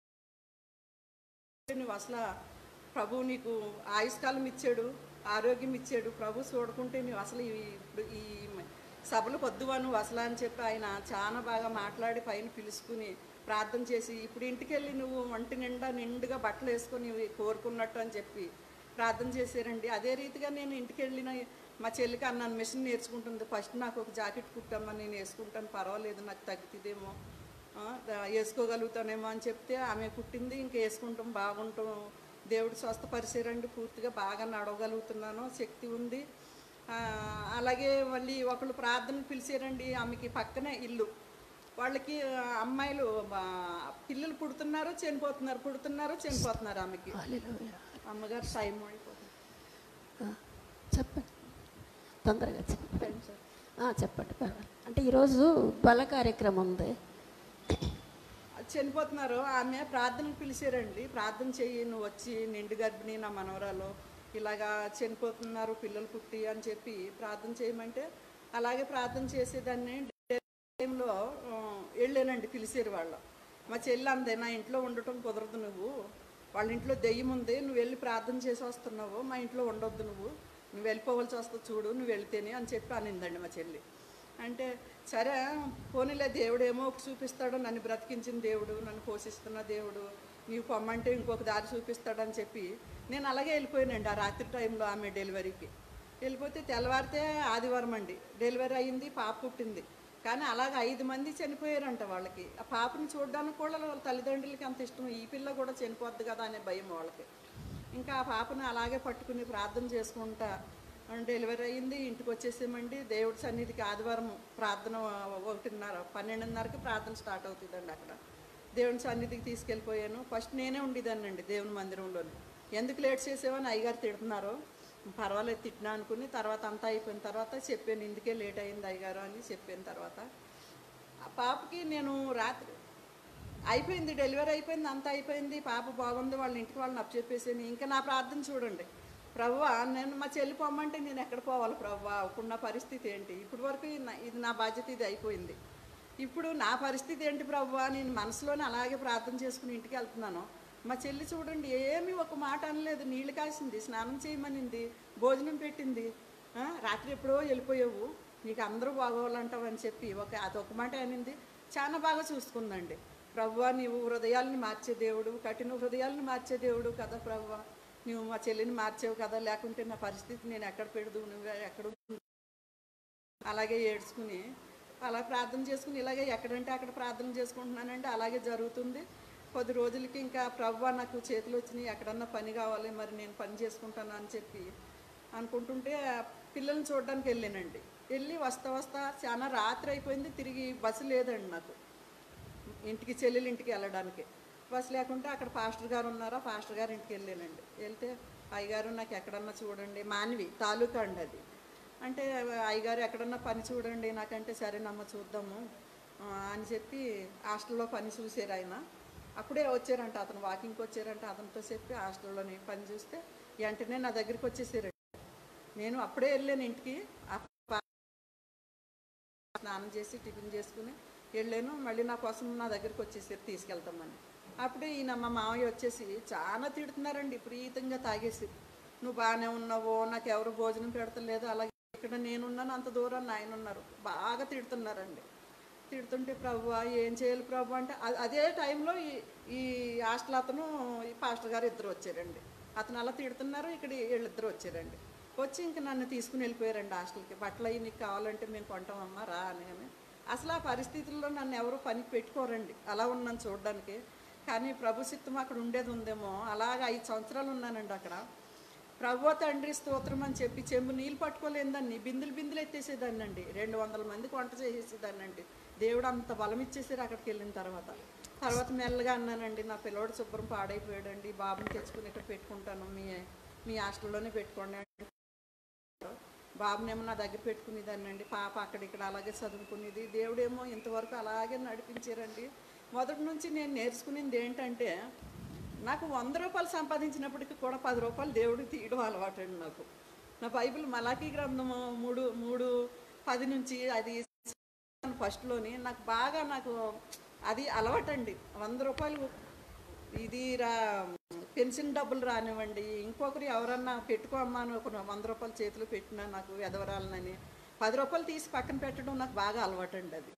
నువ్వు అసలు ప్రభు నీకు ఆయుష్కాలం ఇచ్చాడు ఆరోగ్యం ఇచ్చాడు ప్రభు చూడకుంటే నువ్వు అసలు ఈ ఇప్పుడు ఈ సభలు పొద్దువా నువ్వు అసలు అని చెప్పి ఆయన చాలా బాగా మాట్లాడి పైన పిలుచుకుని ప్రార్థన చేసి ఇప్పుడు ఇంటికి వెళ్ళి నువ్వు ఒంటి నిండా నిండుగా బట్టలు వేసుకొని కోరుకున్నట్టు అని చెప్పి ప్రార్థన చేశారండి అదే రీతిగా నేను ఇంటికి వెళ్ళిన మా చెల్లికి అన్నాను మిషన్ నేర్చుకుంటుంది ఫస్ట్ నాకు ఒక జాకెట్ కుట్టమ్మా నేను వేసుకుంటాను పర్వాలేదు నాకు తగ్గుతుందేమో ఆ, దా- వేసుకోగలుగుతానేమో అని చెప్తే ఆమె కుట్టింది ఇంక వేసుకుంటాం బాగుంటాం దేవుడు స్వస్థపరిచారండి పూర్తిగా బాగా నడవగలుగుతున్నాను శక్తి ఉంది ఆ, అలాగే మళ్ళీ ఒకళ్ళు ప్రార్థన పిలిచారండి ఆమెకి పక్కనే ఇల్లు వాళ్ళకి ఆ, అమ్మాయిలు ఆ, పిల్లలు పుడుతున్నారు చనిపోతున్నారు పుడుతున్నారు చనిపోతున్నారు ఆమెకి అమ్మగారు టైం అయిపోతుంది చెప్పండి తొందరగా చెప్పండి ఆ, చెప్పండి పర్వాలేదు అంటే ఈరోజు బల కార్యక్రమం ఉంది చనిపోతున్నారు ఆమె ప్రార్థనకు పిలిచారండి ప్రార్థన చెయ్యి నువ్వు వచ్చి నిండు గర్భిణి నా మనవరాలు ఇలాగా చనిపోతున్నారు పిల్లలు పుట్టి అని చెప్పి ప్రార్థన చేయమంటే అలాగే ప్రార్థన చేసేదాన్ని టైంలో ఆ, వెళ్ళానండి పిలిచారు వాళ్ళు మా చెల్లి అందే నా ఇంట్లో ఉండటం కుదరదు నువ్వు వాళ్ళ ఇంట్లో దెయ్యం ఉంది నువ్వు వెళ్ళి ప్రార్థన చేసి వస్తున్నావు మా ఇంట్లో ఉండొద్దు నువ్వు నువ్వు వెళ్ళిపోవలసి వస్తుంది చూడు నువ్వు వెళ్తేనే అని చెప్పి అనిందండి మా చెల్లి అంటే సరే పోనీలే దేవుడు ఏమో ఒక చూపిస్తాడు నన్ను బ్రతికించిన దేవుడు నన్ను పోషిస్తున్న దేవుడు నీవు పొమ్మంటే ఇంకొక దారి చూపిస్తాడని చెప్పి నేను అలాగే వెళ్ళిపోయానండి ఆ రాత్రి టైంలో ఆమె డెలివరీకి వెళ్ళిపోతే తెల్లవారితే ఆదివారం అండి డెలివరీ అయింది పాప పుట్టింది కానీ అలాగ ఐదు మంది చనిపోయారంట వాళ్ళకి ఆ పాపని చూడడానికి కూడా వాళ్ళ తల్లిదండ్రులకి అంత ఇష్టం ఈ పిల్ల కూడా చనిపోద్ది కదా అనే భయం వాళ్ళకి ఇంకా ఆ పాపని అలాగే పట్టుకుని ప్రార్థన చేసుకుంటా డెలివరీ అయింది ఇంటికి వచ్చేసామండి దేవుడి సన్నిధికి ఆదివారం ప్రార్థన ఒకటిన్నర పన్నెండున్నరకి ప్రార్థన స్టార్ట్ అవుతుందండి అక్కడ దేవుని సన్నిధికి తీసుకెళ్ళిపోయాను ఫస్ట్ నేనే ఉండేదాన్నండి దేవుని మందిరంలోనే ఎందుకు లేట్ చేసేవని అయ్యగారు తిడుతున్నారు పర్వాలేదు తిట్టినా అనుకుని తర్వాత అంతా అయిపోయిన తర్వాత చెప్పాను ఇందుకే లేట్ అయింది అయ్యగారు అని చెప్పిన తర్వాత ఆ పాపకి నేను రాత్రి అయిపోయింది డెలివరీ అయిపోయింది అంతా అయిపోయింది పాప బాగుంది వాళ్ళ ఇంటికి వాళ్ళని అప్పచెప్పేసాను ఇంకా నా ప్రార్థన చూడండి ప్రవ్వా నేను మా చెల్లి పొమ్మంటే నేను ఎక్కడ పోవాలి ప్రవ్వా ఇప్పుడు నా పరిస్థితి ఏంటి ఇప్పటి వరకు ఇది నా- ఇది నా బాధ్యత ఇది అయిపోయింది ఇప్పుడు నా పరిస్థితి ఏంటి ప్రవ్వా నేను మనసులోనే అలాగే ప్రార్థన చేసుకుని ఇంటికి వెళ్తున్నాను మా చెల్లి చూడండి ఏమీ ఒక మాట అనలేదు నీళ్లు కాసింది స్నానం చేయమనింది భోజనం పెట్టింది ఆ, రాత్రి ఎప్పుడో వెళ్ళిపోయావు నీకు అందరూ బాగోవాలంటావు అని చెప్పి ఒక అదొక మాట అనింది చాలా బాగా చూసుకుందండి ప్రవ్వా నీవు హృదయాల్ని మార్చే దేవుడు కఠిన హృదయాల్ని మార్చే దేవుడు కదా ప్రవ్వా నువ్వు మా చెల్లిని మార్చేవు కదా లేకుంటే నా పరిస్థితి నేను ఎక్కడ పెడదు నువ్వు ఎక్కడ ఉండు? అలాగే ఏడ్చుకుని అలా ప్రార్థన చేసుకుని ఇలాగే ఎక్కడంటే అక్కడ ప్రార్థన చేసుకుంటున్నానంటే అలాగే జరుగుతుంది కొద్ది రోజులకి ఇంకా ప్రవ్వా నాకు చేతులు వచ్చినాయి ఎక్కడన్నా పని కావాలి మరి నేను పని చేసుకుంటాను అని చెప్పి అనుకుంటుంటే ఆ పిల్లల్ని చూడడానికి వెళ్ళానండి వెళ్ళి వస్తా వస్తా చాలా రాత్రి అయిపోయింది తిరిగి బస్సు లేదండి నాకు ఇంటికి చెల్లెలు ఇంటికి వెళ్ళడానికి బస్ లేకుంటే అక్కడ పాస్టర్ గారు ఉన్నారా పాస్టర్ గారు ఇంటికి వెళ్ళానండి వెళ్తే అయ్యగారు నాకు ఎక్కడన్నా చూడండి మాన్వి తాలూకా అండి అది అంటే అయ్యగారు ఎక్కడన్నా పని చూడండి నాకంటే సరేనమ్మ చూద్దాము ఆ, అని చెప్పి హాస్టల్లో పని చూసారు ఆయన అప్పుడే వచ్చారంట అతను వాకింగ్కి వచ్చారంట అతనితో చెప్పి హాస్టల్లోని పని చూస్తే వెంటనే నా దగ్గరికి వచ్చేసారండి నేను అప్పుడే వెళ్ళాను ఇంటికి ఆ స్నానం చేసి టిఫిన్ చేసుకుని వెళ్ళాను మళ్ళీ నా కోసం నా దగ్గరికి వచ్చేసారు తీసుకెళ్తామని అప్పుడే ఈయన మా మామయ్య వచ్చేసి చాలా తిడుతున్నారండి విపరీతంగా తాగేసి నువ్వు బాగానే ఉన్నావో నాకు ఎవరు భోజనం పెడతలేదు అలాగే ఇక్కడ నేనున్నాను అంత దూరం ఆయన ఉన్నారు బాగా తిడుతున్నారండి తిడుతుంటే ప్రభు ఏం చేయాలి ప్రభు అంటే అ- అదే టైంలో ఈ ఈ హాస్టల్ అతను ఈ పాస్టర్ గారు ఇద్దరు వచ్చారండి అతను అలా తిడుతున్నారు ఇక్కడ వీళ్ళిద్దరు వచ్చారండి వచ్చి ఇంక నన్ను తీసుకుని వెళ్ళిపోయారండి హాస్టల్కి బట్టలు అవి నీకు కావాలంటే మేము కొంటామమ్మా రా అని అని. అసలు ఆ పరిస్థితుల్లో నన్ను ఎవరు పనికి పెట్టుకోరండి అలా ఉన్నాను చూడడానికి కానీ ప్రభు సిద్ధం అక్కడ ఉండేది ఉందేమో అలాగ ఐదు సంవత్సరాలు ఉన్నానండి అక్కడ ప్రభు తండ్రి స్తోత్రం అని చెప్పి చెంబు నీళ్ళు పట్టుకోలేదండి బిందులు బిందులు ఎత్తేసేదాన్ని అండి రెండు వందల మందికి వంట చేసేసేదాన్ని అండి దేవుడు అంత బలం ఇచ్చేసారు అక్కడికి వెళ్ళిన తర్వాత తర్వాత మెల్లగా అన్నానండి నా పిల్లోడు శుభ్రం పాడైపోయాడండి బాబుని తెచ్చుకుని ఇక్కడ పెట్టుకుంటాను మీ మీ హాస్టల్లోనే పెట్టుకోండి అంటే బాబునేమో నా దగ్గర పెట్టుకునేదాన్ని అండి పాప అక్కడ ఇక్కడ అలాగే చదువుకునేది దేవుడేమో ఇంతవరకు అలాగే నడిపించారండి మొదటి నుంచి నేను నేర్చుకునేది ఏంటంటే నాకు వంద రూపాయలు సంపాదించినప్పటికీ కూడా పది రూపాయలు దేవుడికి తీయడం అలవాటు అండి నాకు నా బైబిల్ మలాఖీ గ్రంథము మూడు మూడు పది నుంచి అది ఫస్ట్లోని నాకు బాగా నాకు అది అలవాటండి వంద రూపాయలు ఇది రా పెన్షన్ డబ్బులు రానివ్వండి ఇంకొకరు ఎవరన్నా పెట్టుకోమ్మా అని ఒక వంద రూపాయలు చేతిలో పెట్టినా నాకు ఎదవరాలనని పది రూపాయలు తీసి పక్కన పెట్టడం నాకు బాగా అలవాటండి అది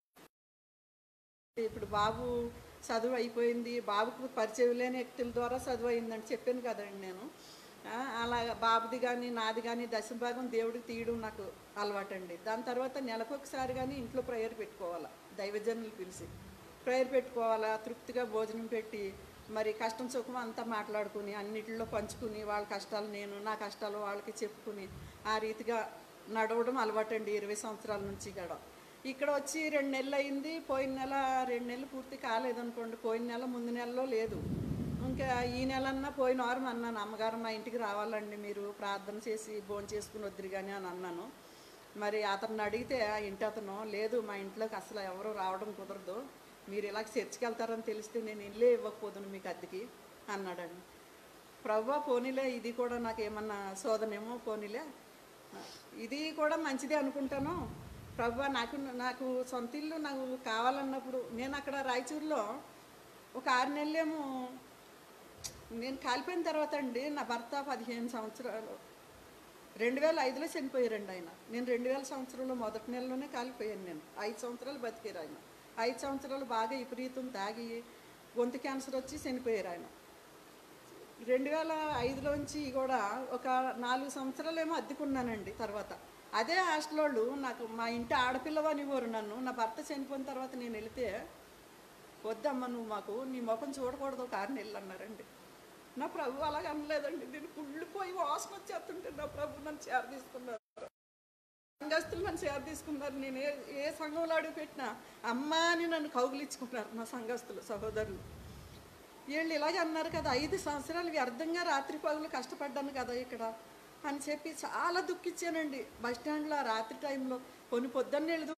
ఇప్పుడు బాబు చదువు అయిపోయింది బాబుకు పరిచయం లేని వ్యక్తుల ద్వారా చదువు అయిందని చెప్పాను కదండి నేను ఆ, అలా బాబుది కానీ నాది కానీ దశమ భాగం దేవుడికి తీయడం నాకు అలవాటండి దాని తర్వాత నెలకొకసారి కానీ ఇంట్లో ప్రేయర్ పెట్టుకోవాలా దైవజనులు పిలిచి ప్రేయర్ పెట్టుకోవాలా తృప్తిగా భోజనం పెట్టి మరి కష్టం సుఖం అంతా మాట్లాడుకుని అన్నిటిలో పంచుకుని వాళ్ళ కష్టాలు నేను నా కష్టాలు వాళ్ళకి చెప్పుకుని ఆ రీతిగా నడవడం అలవాటండి ఇరవై సంవత్సరాల నుంచి కూడా ఇక్కడ వచ్చి రెండు నెలలు అయింది పోయిన నెల రెండు నెలలు పూర్తి కాలేదనుకోండి పోయిన నెల ముందు నెలలో లేదు ఇంకా ఈ నెలన్నా పోయిన వారం అన్నాను అమ్మగారు మా ఇంటికి రావాలండి మీరు ప్రార్థన చేసి భోజనం చేసుకుని వద్దురు కానీ అని అన్నాను మరి అతను అడిగితే ఆ ఇంటి అతను లేదు మా ఇంట్లోకి అసలు ఎవరు రావడం కుదరదు మీరు ఇలా చర్చికి వెళ్తారని తెలిస్తే నేను ఇల్లే ఇవ్వకపోదును మీకు అద్దెకి అన్నాడండి ప్రభా పోనీలే ఇది కూడా నాకు ఏమన్నా శోధనేమో పోనీలే ఇది కూడా మంచిదే అనుకుంటాను ప్రభా నాకు నాకు సొంత ఇల్లు నాకు కావాలన్నప్పుడు నేను అక్కడ రాయచూరులో ఒక ఆరు నెలలేమో నేను కాలిపోయిన తర్వాత అండి నా భర్త పదిహేను సంవత్సరాలు రెండు వేల ఐదులో చనిపోయారండి ఆయన నేను రెండు వేల సంవత్సరంలో మొదటి నెలలోనే కాలిపోయాను నేను ఐదు సంవత్సరాలు బతికారు ఆయన ఐదు సంవత్సరాలు బాగా విపరీతం తాగి గొంతు క్యాన్సర్ వచ్చి చనిపోయారు ఆయన రెండు వేల ఐదులోంచి కూడా ఒక నాలుగు సంవత్సరాలు ఏమో అద్దెకున్నానండి తర్వాత అదే హాస్టల్ వాళ్ళు నాకు మా ఇంటి ఆడపిల్లవనివ్వరు నన్ను నా భర్త చనిపోయిన తర్వాత నేను వెళితే వద్దమ్మా నువ్వు మాకు నీ ముఖం చూడకూడదు ఒక ఆరు నెలలు అన్నారండి నా ప్రభు అలాగ అనలేదండి నేను కుళ్ళిపోయి వాసన వచ్చేస్తుంటే నా ప్రభు నన్ను చేర తీసుకున్నారు సంఘస్థులు నన్ను చేర తీసుకున్నారు నేను ఏ ఏ సంఘంలో అడుగు పెట్టినా అమ్మా అని నన్ను కౌగిలించుకున్నారు నా సంఘస్థులు సహోదరులు వీళ్ళు ఇలాగే అన్నారు కదా ఐదు సంవత్సరాలు వ్యర్థంగా రాత్రి పగులు కష్టపడ్డాను కదా ఇక్కడ అని చెప్పి చాలా దుఃఖించానండి బస్ స్టాండ్లో ఆ రాత్రి టైంలో కొన్ని పొద్దున్నే వెళ్దు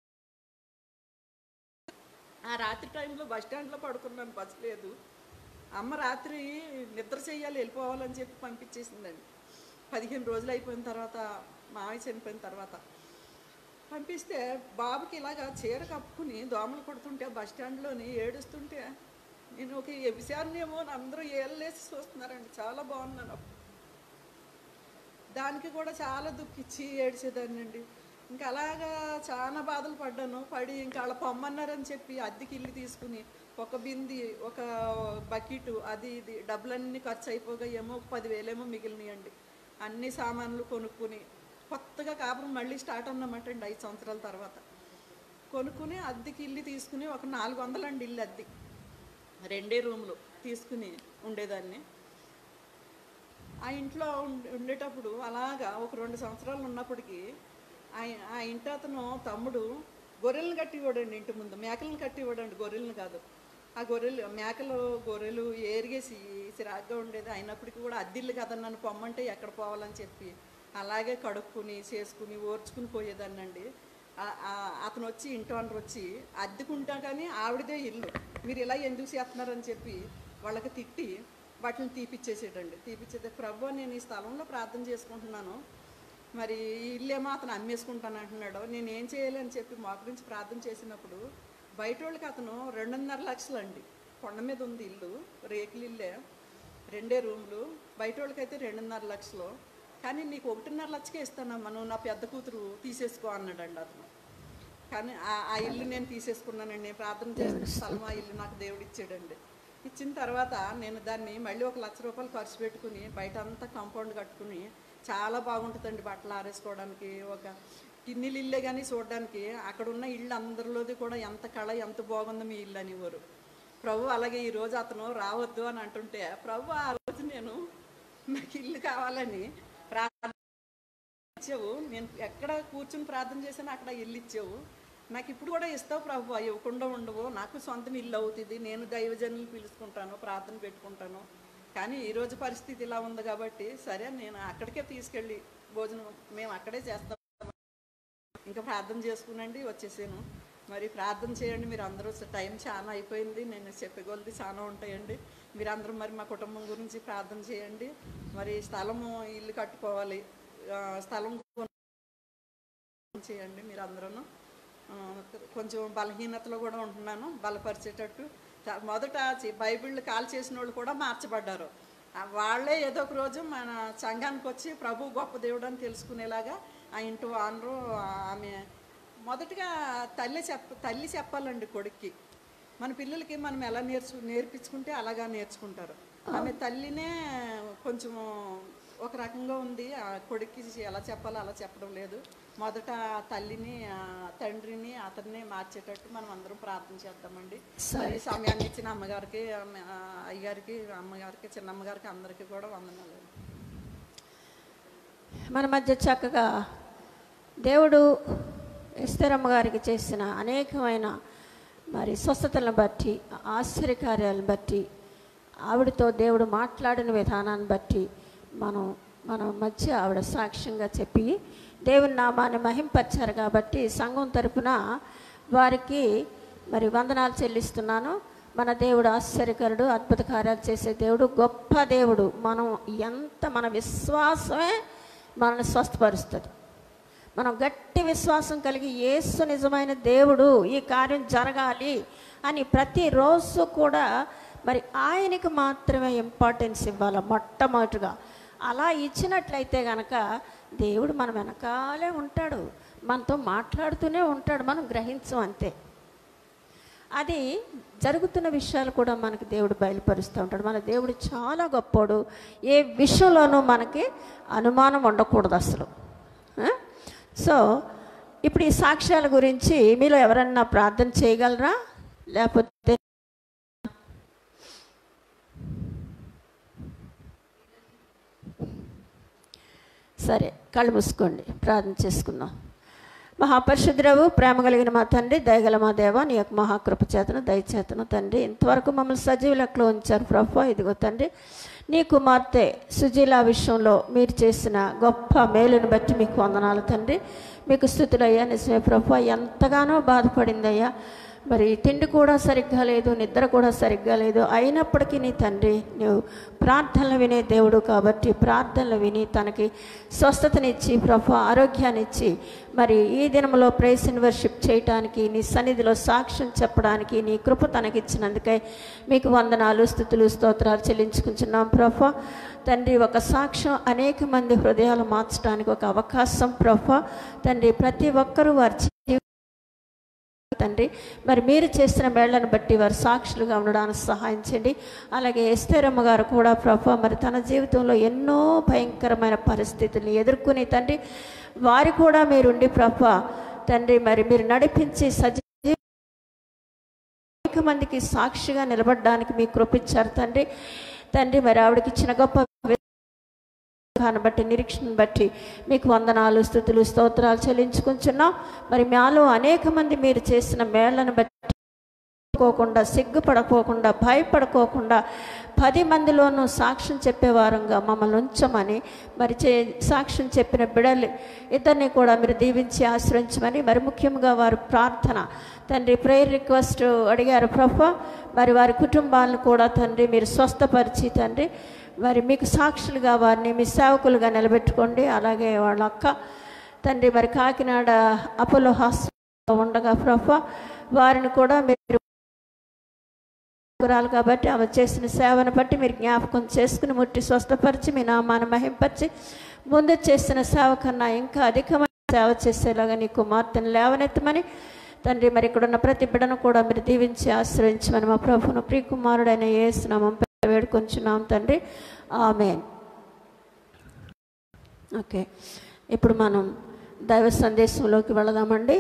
ఆ రాత్రి టైంలో బస్ స్టాండ్లో పడుకున్నాను బస్ లేదు అమ్మ రాత్రి నిద్ర చేయాలి వెళ్ళిపోవాలని చెప్పి పంపించేసిందండి పదిహేను రోజులు అయిపోయిన తర్వాత మామయ్య చనిపోయిన తర్వాత పంపిస్తే బాబుకి ఇలాగా చీర కప్పుకుని దోమలు కొడుతుంటే బస్ స్టాండ్లోని ఏడుస్తుంటే నేను ఒక ఎబిసారినేమో అని అందరూ ఏళ్ళేసి చూస్తున్నారండి చాలా బాగున్నాను అప్పుడు. దానికి కూడా చాలా దుఃఖిచ్చి ఏడ్చేదాన్నండి ఇంకా అలాగా చాలా బాధలు పడ్డాను పడి ఇంకా వాళ్ళ పొమ్మన్నారని చెప్పి అద్దెకి ఇల్లు తీసుకుని ఒక బింది ఒక బకెట్ అది ఇది డబ్బులన్నీ ఖర్చు అయిపోగా ఏమో ఒక పదివేలేమో మిగిలినాయండి అన్ని సామాన్లు కొనుక్కుని కొత్తగా కాపురం మళ్ళీ స్టార్ట్ అన్నమాట అండి ఐదు సంవత్సరాల తర్వాత కొనుక్కుని అద్దెకి ఇల్లు తీసుకుని ఒక నాలుగు వందలండి ఇల్లు అద్దె రెండే రూములు తీసుకుని ఉండేదాన్ని ఆ ఇంట్లో ఉండ- ఉండేటప్పుడు అలాగా ఒక రెండు సంవత్సరాలు ఉన్నప్పటికీ ఆ ఆ ఇంటి అతను తమ్ముడు గొర్రెలను కట్టి ఇవ్వడండి ఇంటి ముందు మేకలను కట్టి ఇవ్వడండి గొర్రెలను కాదు ఆ గొర్రెలు మేకలు గొర్రెలు ఏరిగేసి సిరాగ్గా ఉండేది అయినప్పటికీ కూడా అద్దిల్లు కదా నన్ను పొమ్మంటే ఎక్కడ పోవాలని చెప్పి అలాగే కడుక్కుని చేసుకుని ఓర్చుకుని పోయేదాన్నండి ఆ- ఆ- అతను వచ్చి ఇంటి ఓనర్ వచ్చి అద్దెకుంటా కానీ ఆవిడదే ఇల్లు మీరు ఇలా ఎందుకు చేస్తున్నారని చెప్పి వాళ్ళకి తిట్టి వాటిని తీపిచ్చేసేటండి తీపిచ్చేది ప్రభు నేను ఈ స్థలంలో ప్రార్థన చేసుకుంటున్నాను మరి ఈ ఇల్లేమో అతను అమ్మేసుకుంటాను అంటున్నాడు నేను ఏం చేయాలి అని చెప్పి మా గురించి ప్రార్థన చేసినప్పుడు బయట వాళ్ళకి అతను రెండున్నర లక్షలు అండి కొండ మీద ఉంది ఇల్లు రేకులు ఇల్లే రెండే రూమ్లు బయట వాళ్ళకైతే రెండున్నర లక్షలు కానీ నీకు ఒకటిన్నర లక్షకే ఇస్తానమ్మా నువ్వు నా పెద్ద కూతురు తీసేసుకో అన్నాడండి అతను కానీ ఆ- ఆ ఇల్లు నేను తీసేసుకున్నానండి నేను ప్రార్థన చేసిన స్థలం ఆ ఇల్లు నాకు దేవుడు ఇచ్చాడండి ఇచ్చిన తర్వాత నేను దాన్ని మళ్ళీ ఒక లక్ష రూపాయలు ఖర్చు పెట్టుకుని బయట అంతా కాంపౌండ్ కట్టుకుని చాలా బాగుంటుందండి బట్టలు ఆరేసుకోవడానికి ఒక కిన్నీలు ఇల్లే కానీ చూడడానికి అక్కడ ఉన్న ఇల్లు అందరిలోది కూడా ఎంత కళ ఎంత బాగుందో మీ ఇల్లు అనేవారు ప్రభు అలాగే ఈ రోజు అతను రావద్దు అని అంటుంటే ప్రభు ఆ రోజు నేను నాకు ఇల్లు కావాలని ప్రార్థన ఇచ్చావు నేను ఎక్కడ కూర్చుని ప్రార్థన చేసినా అక్కడ ఇల్లు ఇచ్చావు నాకు ఇప్పుడు కూడా ఇస్తావు ప్రభు ఇవ్వకుండా ఉండవు నాకు సొంతం ఇల్లు అవుతుంది నేను దైవజనులు పిలుచుకుంటాను ప్రార్థన పెట్టుకుంటాను కానీ ఈరోజు పరిస్థితి ఇలా ఉంది కాబట్టి సరే నేను అక్కడికే తీసుకెళ్ళి భోజనం మేము అక్కడే చేస్తాం ఇంకా ప్రార్థన చేసుకునండి వచ్చేసాను మరి ప్రార్థన చేయండి మీరు అందరూ టైం చాలా అయిపోయింది నేను చెప్పగలది చాలా ఉంటాయండి మీరందరూ మరి మా కుటుంబం గురించి ప్రార్థన చేయండి మరి స్థలము ఇల్లు కట్టుకోవాలి ఆ, స్థలం కొను- చేయండి మీరు అందరూ కొంచెం బలహీనతలో కూడా ఉంటున్నాను బలపరిచేటట్టు చ- మొదట చి- బైబిళ్ళు కాల్ చేసిన వాళ్ళు కూడా మార్చబడ్డారు ఆ వాళ్ళే ఏదో ఒక రోజు మన సంఘానికి వచ్చి ప్రభు గొప్ప దేవుడు అని తెలుసుకునేలాగా ఆ ఇంటి వానరు ఆమె మొదటగా తల్లి చెప్ప తల్లి చెప్పాలండి కొడుక్కి మన పిల్లలకి మనం ఎలా నేర్చు నేర్పించుకుంటే అలాగా నేర్చుకుంటారు ఆమె తల్లినే కొంచెం ఒక రకంగా ఉంది ఆ కొడుక్కి ఎలా చెప్పాలో అలా చెప్పడం లేదు మొదట ఆ తల్లిని ఆ తండ్రిని అతన్ని మార్చేటట్టు మనం అందరం ప్రార్థన చేద్దామండి మరి సమయాన్ని ఇచ్చిన అమ్మగారికి అమ్మ- ఆ అయ్యగారికి అమ్మగారికి చిన్నమ్మగారికి అందరికీ కూడా వందనాలు మన మధ్య చక్కగా దేవుడు ఎస్తరమ్మ గారికి చేసిన అనేకమైన మరి స్వస్థతలను బట్టి ఆశ్చర్యకార్యాలను బట్టి ఆవిడతో దేవుడు మాట్లాడిన విధానాన్ని బట్టి మనం మన మధ్య ఆవిడ సాక్ష్యంగా చెప్పి దేవుని నామాన్ని మహింపరిచారు కాబట్టి సంఘం తరపున వారికి మరి వందనాలు చెల్లిస్తున్నాను మన దేవుడు ఆశ్చర్యకరుడు అద్భుత కార్యాలు చేసే దేవుడు గొప్ప దేవుడు మనం ఎంత మన విశ్వాసమే మనల్ని స్వస్థపరుస్తుంది మనం గట్టి విశ్వాసం కలిగి యేసు నిజమైన దేవుడు ఈ కార్యం జరగాలి అని ప్రతిరోజు కూడా మరి ఆయనకి మాత్రమే ఇంపార్టెన్స్ ఇవ్వాలి మొట్టమొదటిగా అలా ఇచ్చినట్లయితే గనక దేవుడు మన వెనకాలే ఉంటాడు మనతో మాట్లాడుతూనే ఉంటాడు మనం గ్రహించం అంతే అది జరుగుతున్న విషయాలు కూడా మనకి దేవుడు బయలుపరుస్తూ ఉంటాడు మన దేవుడు చాలా గొప్పోడు ఏ విషయంలోనూ మనకి అనుమానం ఉండకూడదు అసలు ఆ? సో ఇప్పుడు ఈ సాక్ష్యాల గురించి మీలో ఎవరన్నా ప్రార్థన చేయగలరా లేకపోతే సరే కళ్ళు మూసుకోండి ప్రార్థన చేసుకుందాం మహాపరిశుద్రవు ప్రేమ కలిగిన మా తండ్రి దయగల మా దేవ నీ యొక్క మహాకృప చేతను దయచేతను తండ్రి ఇంతవరకు మమ్మల్ని సజీవ లెక్కలో ఉంచారు ప్రభా ఇదిగో తండ్రి నీ కుమార్తె సుజీల విషయంలో మీరు చేసిన గొప్ప మేలును బట్టి మీకు వందనాలు తండ్రి మీకు స్థుతులయ్యా నిజమే ప్రభా ఎంతగానో బాధపడిందయ్యా మరి తిండి కూడా సరిగ్గా లేదు నిద్ర కూడా సరిగ్గా లేదు అయినప్పటికీ నీ తండ్రి నువ్వు ప్రార్థనలు వినే దేవుడు కాబట్టి ప్రార్థనలు విని తనకి స్వస్థతనిచ్చి ప్రభు ఆరోగ్యాన్నిచ్చి మరి ఈ దినంలో ప్రైస్ అండ్ వర్షిప్ చేయటానికి నీ సన్నిధిలో సాక్ష్యం చెప్పడానికి నీ కృప తనకిచ్చినందుకై మీకు వందనాలు స్థుతులు స్తోత్రాలు చెల్లించుకుంటున్నాం ప్రభు తండ్రి ఒక సాక్ష్యం అనేక మంది హృదయాలు మార్చడానికి ఒక అవకాశం ప్రభు తండ్రి ప్రతి ఒక్కరూ వారి జీవితంలో తండ్రి మరి మీరు చేసిన మేళ్లను బట్టి వారు సాక్షులుగా ఉండడానికి సహాయం చేయండి అలాగే ఎస్తేరమ్మ గారు కూడా ప్రభా మరి తన జీవితంలో ఎన్నో భయంకరమైన పరిస్థితుల్ని ఎదుర్కొని తండ్రి వారి కూడా మీరుండి ప్రభా తండ్రి మరి మీరు నడిపించి సజీ అనేక మందికి సాక్షిగా నిలబడడానికి మీ కృపించారు తండ్రి తండ్రి మరి ఆవిడకి ఇచ్చిన గొప్ప విధానం బట్టి నిరీక్షణ బట్టి మీకు వందనాలు స్థుతులు స్తోత్రాలు చెల్లించుకుంటున్నాం మరి మాలో అనేక మంది మీరు చేసిన మేళ్లను బట్టి కోకుండా సిగ్గుపడకోకుండా భయపడకోకుండా పది మందిలోనూ సాక్ష్యం చెప్పేవారంగా మమ్మల్ని ఉంచమని మరి చే సాక్ష్యం చెప్పిన బిడలు ఇద్దరిని కూడా మీరు దీవించి ఆశ్రయించమని మరి ముఖ్యంగా వారి ప్రార్థన తండ్రి ప్రేయర్ రిక్వెస్ట్ అడిగారు ప్రభు మరి వారి కుటుంబాలను కూడా తండ్రి మీరు స్వస్థపరిచి తండ్రి మరి మీకు సాక్షులుగా వారిని మీ సేవకులుగా నిలబెట్టుకోండి అలాగే వాళ్ళ అక్క తండ్రి మరి కాకినాడ అపోలో హాస్పిటల్లో ఉండగా ప్రభు వారిని కూడా మీరు గురాలు కాబట్టి ఆమె చేసిన సేవను బట్టి మీరు జ్ఞాపకం చేసుకుని ముట్టి స్వస్థపరిచి మీ నామాన్ని మహింపరిచి ముందు చేసిన సేవ కన్నా ఇంకా అధికమైన సేవ చేసేలాగా నీ కుమార్తెను లేవనెత్తమని తండ్రి మరి ఇక్కడ ఉన్న ప్రతి బిడ్డను కూడా మీరు దీవించి ఆశ్రయించమని మా ప్రభును ప్రియకుమారుడైన ఏసునామం వేడుకొంచున్నాం తండ్రి ఆమెన్ ఓకే ఇప్పుడు మనం దైవ సందేశంలోకి వెళదామండి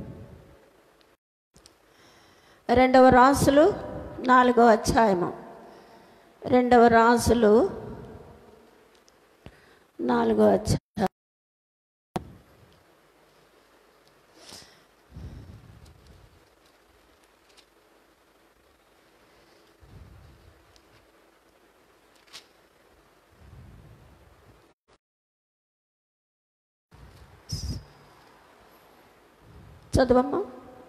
రెండవ రాసులు నాలుగో అధ్యాయము రెండవ రాజులు నాలుగో అధ్యాయం చదవమ్మా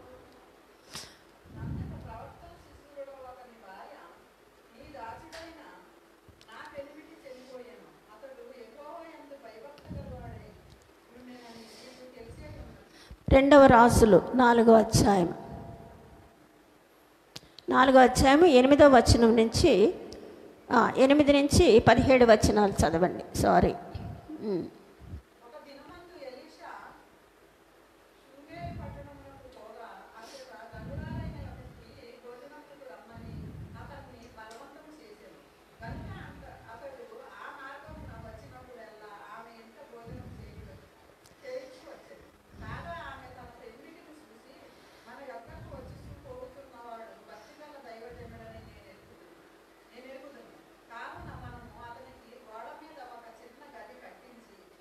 రెండవ రాజులు నాలుగో అధ్యాయం నాలుగో అధ్యాయం ఎనిమిదో వచనం నుంచి ఆ, ఎనిమిది నుంచి పదిహేడు వచనాలు చదవండి సారీ ఉమ్. కావున మనము అతనికి గోడ మీద ఒక చిన్న గది కట్టించి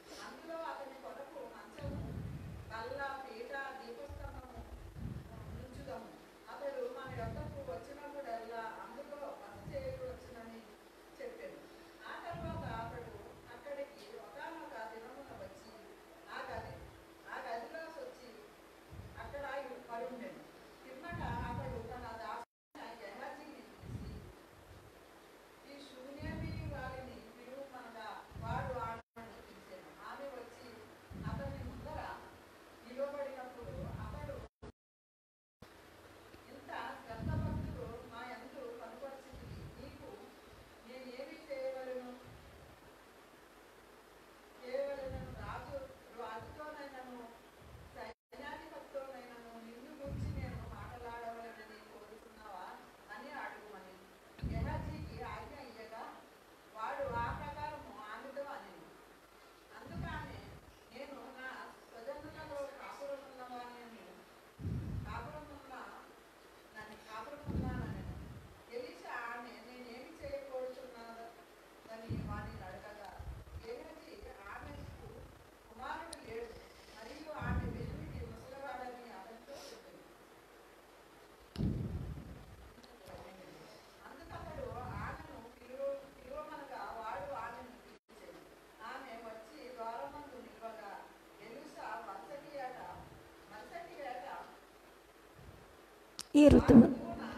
ఈ ఋతువు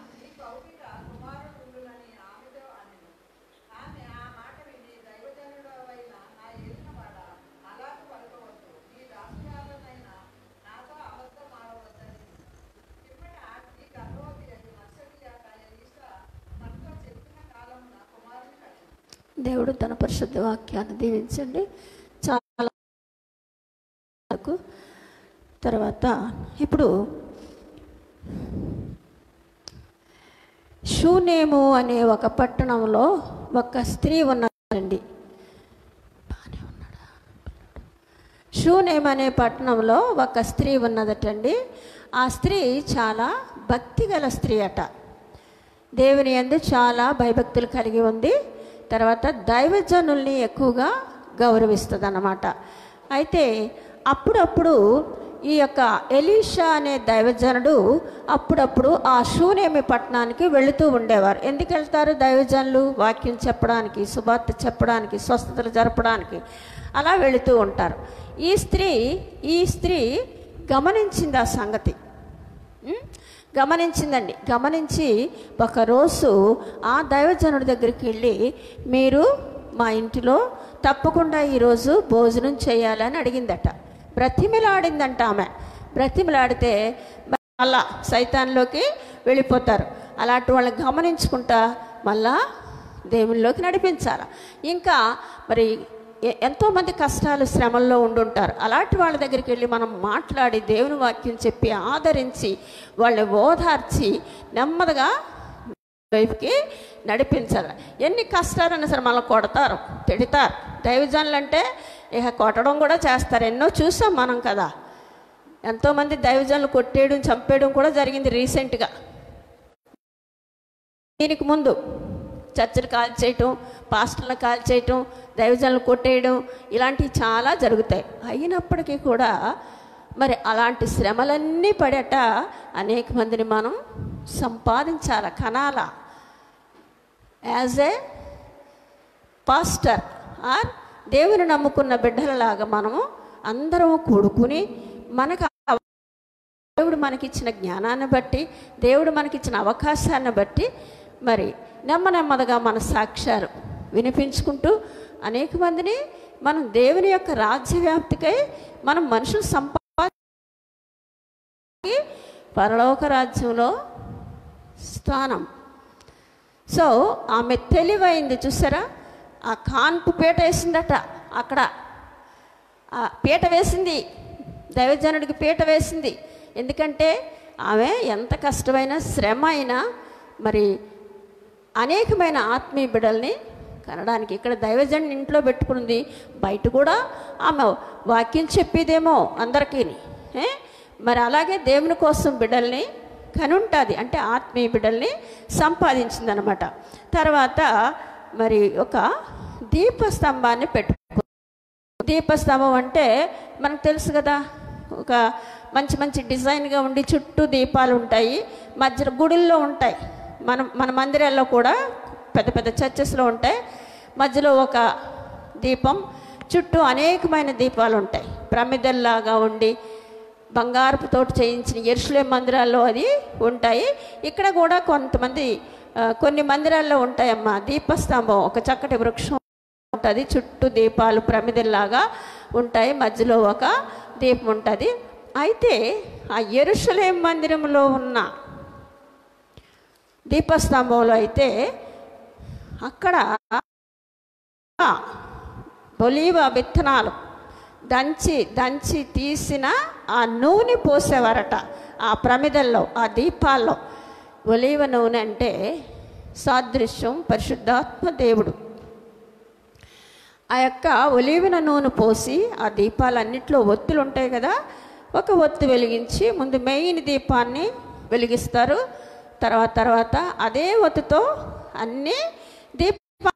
దేవుడు తన పరిశుద్ధ వాక్యాన్ని దీవించండి చాలా వరకు. తర్వాత ఇప్పుడు షూనేము అనే ఒక పట్టణంలో ఒక స్త్రీ ఉన్నదండి బాగానే ఉన్నాడా షూనేమ్ అనే పట్టణంలో ఒక స్త్రీ ఉన్నదటండి ఆ స్త్రీ చాలా భక్తి గల స్త్రీ అట దేవుని యందు చాలా భయభక్తులు కలిగి ఉంది తర్వాత దైవజనుల్ని ఎక్కువగా గౌరవిస్తుంది అన్నమాట అయితే అప్పుడప్పుడు ఈ యొక్క ఎలీషా అనే దైవజనుడు అప్పుడప్పుడు ఆ షూనేమి పట్టణానికి వెళుతూ ఉండేవారు ఎందుకు వెళ్తారు దైవజనులు వాక్యం చెప్పడానికి శుభార్త చెప్పడానికి స్వస్థతలు జరపడానికి అలా వెళుతూ ఉంటారు ఈ స్త్రీ ఈ స్త్రీ గమనించింది ఆ సంగతి ఉం? గమనించిందండి గమనించి ఒకరోజు ఆ దైవజనుడి దగ్గరికి వెళ్ళి మీరు మా ఇంటిలో తప్పకుండా ఈరోజు భోజనం చేయాలని అడిగిందట బ్రతిమిలాడిందంట ఆమె బ్రతిమిలాడితే మళ్ళా సైతాన్లోకి వెళ్ళిపోతారు అలాంటి వాళ్ళని గమనించుకుంటా మళ్ళా దేవునిలోకి నడిపించాలి ఇంకా మరి ఎ- ఎంతోమంది కష్టాలు శ్రమల్లో ఉండుంటారు అలాంటి వాళ్ళ దగ్గరికి వెళ్ళి మనం మాట్లాడి దేవుని వాక్యం చెప్పి ఆదరించి వాళ్ళని ఓదార్చి నెమ్మదిగా వైపుకి నడిపించాలి ఎన్ని కష్టాలైనా సరే మనల్ని కొడతారు తిడతారు దైవజనులు అంటే ఇక కొట్టడం కూడా చేస్తారు ఎన్నో చూసాం మనం కదా ఎంతోమంది దైవజనులు కొట్టేయడం చంపేయడం కూడా జరిగింది రీసెంట్గా దీనికి ముందు చర్చలు కాల్ చేయటం పాస్టర్లను కాల్ చేయటం దైవజనులు కొట్టేయడం ఇలాంటివి చాలా జరుగుతాయి అయినప్పటికీ కూడా మరి అలాంటి శ్రమలన్నీ పడట అనేక మందిని మనం సంపాదించాల కనాల యాజ్ ఏ పాస్టర్ ఆర్ దేవుని నమ్ముకున్న బిడ్డలలాగా మనము అందరం కూడుకుని మనకు ఆ దేవుడు మనకిచ్చిన జ్ఞానాన్ని బట్టి దేవుడు మనకిచ్చిన అవకాశాన్ని బట్టి మరి నెమ్మ నెమ్మదిగా మన సాక్ష్యాలు వినిపించుకుంటూ అనేక మందిని మనం దేవుని యొక్క రాజ్యవ్యాప్తికై మనం మనుషులు సంపాది పరలోక రాజ్యంలో స్థానం సో ఆమె తెలివైంది చూసారా ఆ కాన్పు పీట వేసిందట అక్కడ ఆ పీట వేసింది దైవజనుడికి పీట వేసింది ఎందుకంటే ఆమె ఎంత కష్టమైన శ్రమ అయినా మరి అనేకమైన ఆత్మీయ బిడల్ని కనడానికి ఇక్కడ దైవజన్ ఇంట్లో పెట్టుకుంది బయట కూడా ఆమె వాక్యం చెప్పేదేమో అందరికీ ఏ? మరి అలాగే దేవుని కోసం బిడ్డల్ని కనుంటుంది అంటే ఆత్మీయ బిడ్డల్ని సంపాదించిందనమాట తర్వాత మరి ఒక దీపస్తంభాన్ని పెట్టుకుంది దీపస్తంభం అంటే మనకు తెలుసు కదా ఒక మంచి మంచి డిజైన్గా ఉండి చుట్టూ దీపాలు ఉంటాయి మధ్యలో గుడుల్లో ఉంటాయి మన మన మందిరాల్లో కూడా పెద్ద పెద్ద చర్చెస్లో ఉంటాయి మధ్యలో ఒక దీపం చుట్టూ అనేకమైన దీపాలు ఉంటాయి ప్రమిదల్లాగా ఉండి బంగారపు తోటి చేయించిన ఎరుసలేం మందిరాల్లో అది ఉంటాయి ఇక్కడ కూడా కొంతమంది ఆ, కొన్ని మందిరాల్లో ఉంటాయమ్మా దీపస్తంభం ఒక చక్కటి వృక్షం ఉంటుంది చుట్టూ దీపాలు ప్రమిదల్లాగా ఉంటాయి మధ్యలో ఒక దీపం ఉంటుంది అయితే ఆ ఎరుషలేం మందిరంలో ఉన్న దీపస్తంభంలో అయితే అక్కడ ఒలీవ విత్తనాలు దంచి దంచి తీసిన ఆ నూనె పోసేవారట ఆ ప్రమిదల్లో ఆ దీపాల్లో ఒలీవ నూనె అంటే సాదృశ్యం పరిశుద్ధాత్మ దేవుడు ఆ యొక్క ఒలివిన నూనె పోసి ఆ దీపాలన్నిట్లో ఒత్తులు ఉంటాయి కదా ఒక ఒత్తు వెలిగించి ముందు మెయిన్ దీపాన్ని వెలిగిస్తారు తర్వాత తర్వాత అదే ఒత్తుతో అన్ని దీప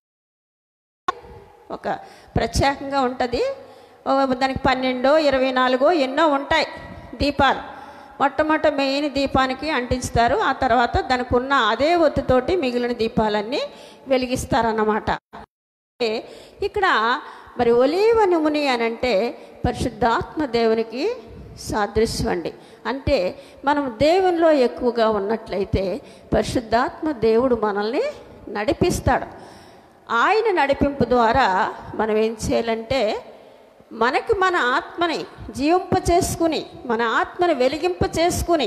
ఒక ప్రత్యేకంగా ఉంటుంది ఒక దానికి పన్నెండో ఇరవై నాలుగో ఎన్నో ఉంటాయి దీపాలు మొట్టమొదట మెయిన్ దీపానికి అంటించుతారు ఆ తర్వాత దానికి ఉన్న అదే ఒత్తుతోటి మిగిలిన దీపాలన్నీ వెలిగిస్తారన్నమాట అంటే ఇక్కడ మరి ఒలీవ నుముని అని అంటే పరిశుద్ధాత్మ దేవునికి సాదృశ్యం అండి అంటే మనం దేవునిలో ఎక్కువగా ఉన్నట్లయితే పరిశుద్ధాత్మ దేవుడు మనల్ని నడిపిస్తాడు ఆయన నడిపింపు ద్వారా మనం ఏం చేయాలంటే మనకి మన ఆత్మని జీవింప చేసుకుని మన ఆత్మని వెలిగింప చేసుకుని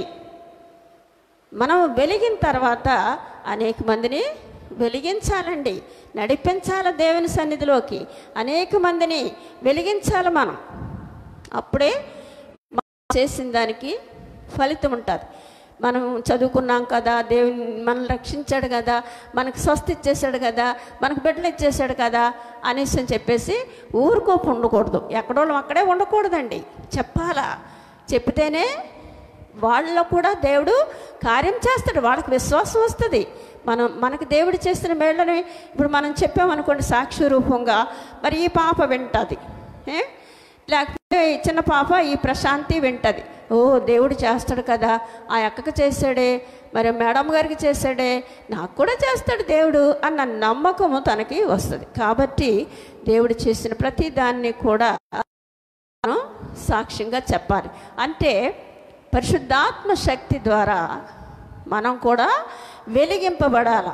మనం వెలిగిన తర్వాత అనేక మందిని వెలిగించాలండి నడిపించాలి దేవుని సన్నిధిలోకి అనేక మందిని వెలిగించాలి మనం అప్పుడే మనం చేసిన దానికి ఫలితం ఉంటుంది మనం చదువుకున్నాం కదా దేవుని మనల్ని రక్షించాడు కదా మనకు స్వస్థ ఇచ్చేసాడు కదా మనకు బిడ్డలు ఇచ్చేసాడు కదా అనేసి అని చెప్పేసి ఊరుకోపు ఉండకూడదు ఎక్కడోళ్ళం అక్కడే ఉండకూడదండి చెప్పాలా చెప్తేనే వాళ్ళలో కూడా దేవుడు కార్యం చేస్తాడు వాళ్ళకి విశ్వాసం వస్తుంది మనం మనకు దేవుడు చేసిన మేళ్ళని ఇప్పుడు మనం చెప్పామనుకోండి సాక్షి రూపంగా మరి ఈ పాప వింటుంది ఏ? లేకపోతే ఈ చిన్న పాప ఈ ప్రశాంతి వింటది ఓ దేవుడు చేస్తాడు కదా ఆ అక్కకి చేశాడే మరి మేడం గారికి చేశాడే నాకు కూడా చేస్తాడు దేవుడు అన్న నమ్మకము తనకి వస్తుంది కాబట్టి దేవుడు చేసిన ప్రతి దాన్ని కూడా మనం సాక్ష్యంగా చెప్పాలి అంటే పరిశుద్ధాత్మ శక్తి ద్వారా మనం కూడా వెలిగింపబడాల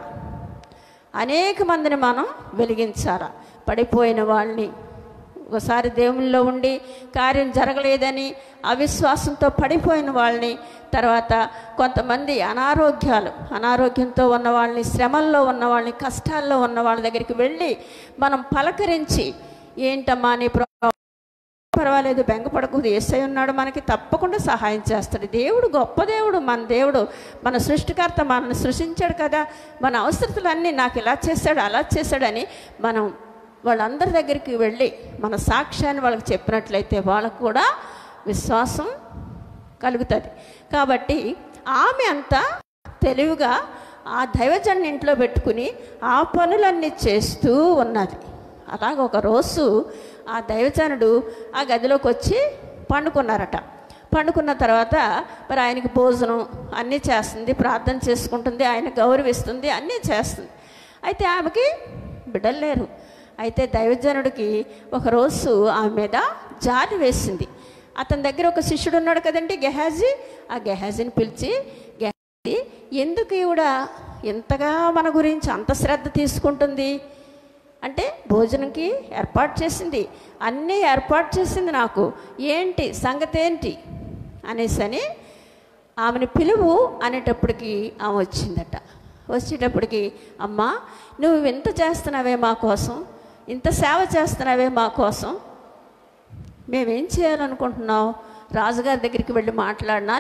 అనేక మందిని మనం వెలిగించాల పడిపోయిన వాళ్ళని ఒకసారి దేవుల్లో ఉండి కార్యం జరగలేదని అవిశ్వాసంతో పడిపోయిన వాళ్ళని తర్వాత కొంతమంది అనారోగ్యాలు అనారోగ్యంతో ఉన్న వాళ్ళని శ్రమల్లో ఉన్న వాళ్ళని కష్టాల్లో ఉన్న వాళ్ళ దగ్గరికి వెళ్ళి మనం పలకరించి ఏంటమ్మా నీ ప్రా పర్వాలేదు బెంగపడకూడదు ఏసై ఉన్నాడు మనకి తప్పకుండా సహాయం చేస్తాడు దేవుడు గొప్ప దేవుడు మన దేవుడు మన సృష్టికర్త మనల్ని సృష్టించాడు కదా మన అవసరతలన్నీ నాకు ఇలా చేశాడు అలా చేశాడని మనం వాళ్ళందరి దగ్గరికి వెళ్ళి మన సాక్ష్యాన్ని వాళ్ళకి చెప్పినట్లయితే వాళ్ళకు కూడా విశ్వాసం కలుగుతుంది కాబట్టి ఆమె అంతా తెలివిగా ఆ దైవజన్ని ఇంట్లో పెట్టుకుని ఆ పనులన్నీ చేస్తూ ఉన్నది అలాగ ఒక రోజు ఆ దైవజనుడు ఆ గదిలోకి వచ్చి పండుకున్నారట పండుకున్న తర్వాత మరి ఆయనకి భోజనం అన్నీ చేస్తుంది ప్రార్థన చేసుకుంటుంది ఆయన గౌరవిస్తుంది అన్నీ చేస్తుంది అయితే ఆమెకి బిడ్డలు లేరు అయితే దైవజనుడికి ఒకరోజు ఆమె మీద జాలి వేసింది అతని దగ్గర ఒక శిష్యుడు ఉన్నాడు కదండి గెహాజీ ఆ గెహాజీని పిలిచి గెహాజీ ఎందుకు ఈవిడ ఇంతగా మన గురించి అంత శ్రద్ధ తీసుకుంటుంది అంటే భోజనంకి ఏర్పాటు చేసింది అన్నీ ఏర్పాటు చేసింది నాకు ఏంటి సంగతి ఏంటి అనేసి అని ఆమెను పిలువు అనేటప్పటికి ఆమె వచ్చిందట వచ్చేటప్పటికి అమ్మా నువ్వు ఇంత చేస్తున్నావే మా కోసం ఇంత సేవ చేస్తున్నావే మా కోసం మేమేం చేయాలనుకుంటున్నావు రాజుగారి దగ్గరికి వెళ్ళి మాట్లాడినా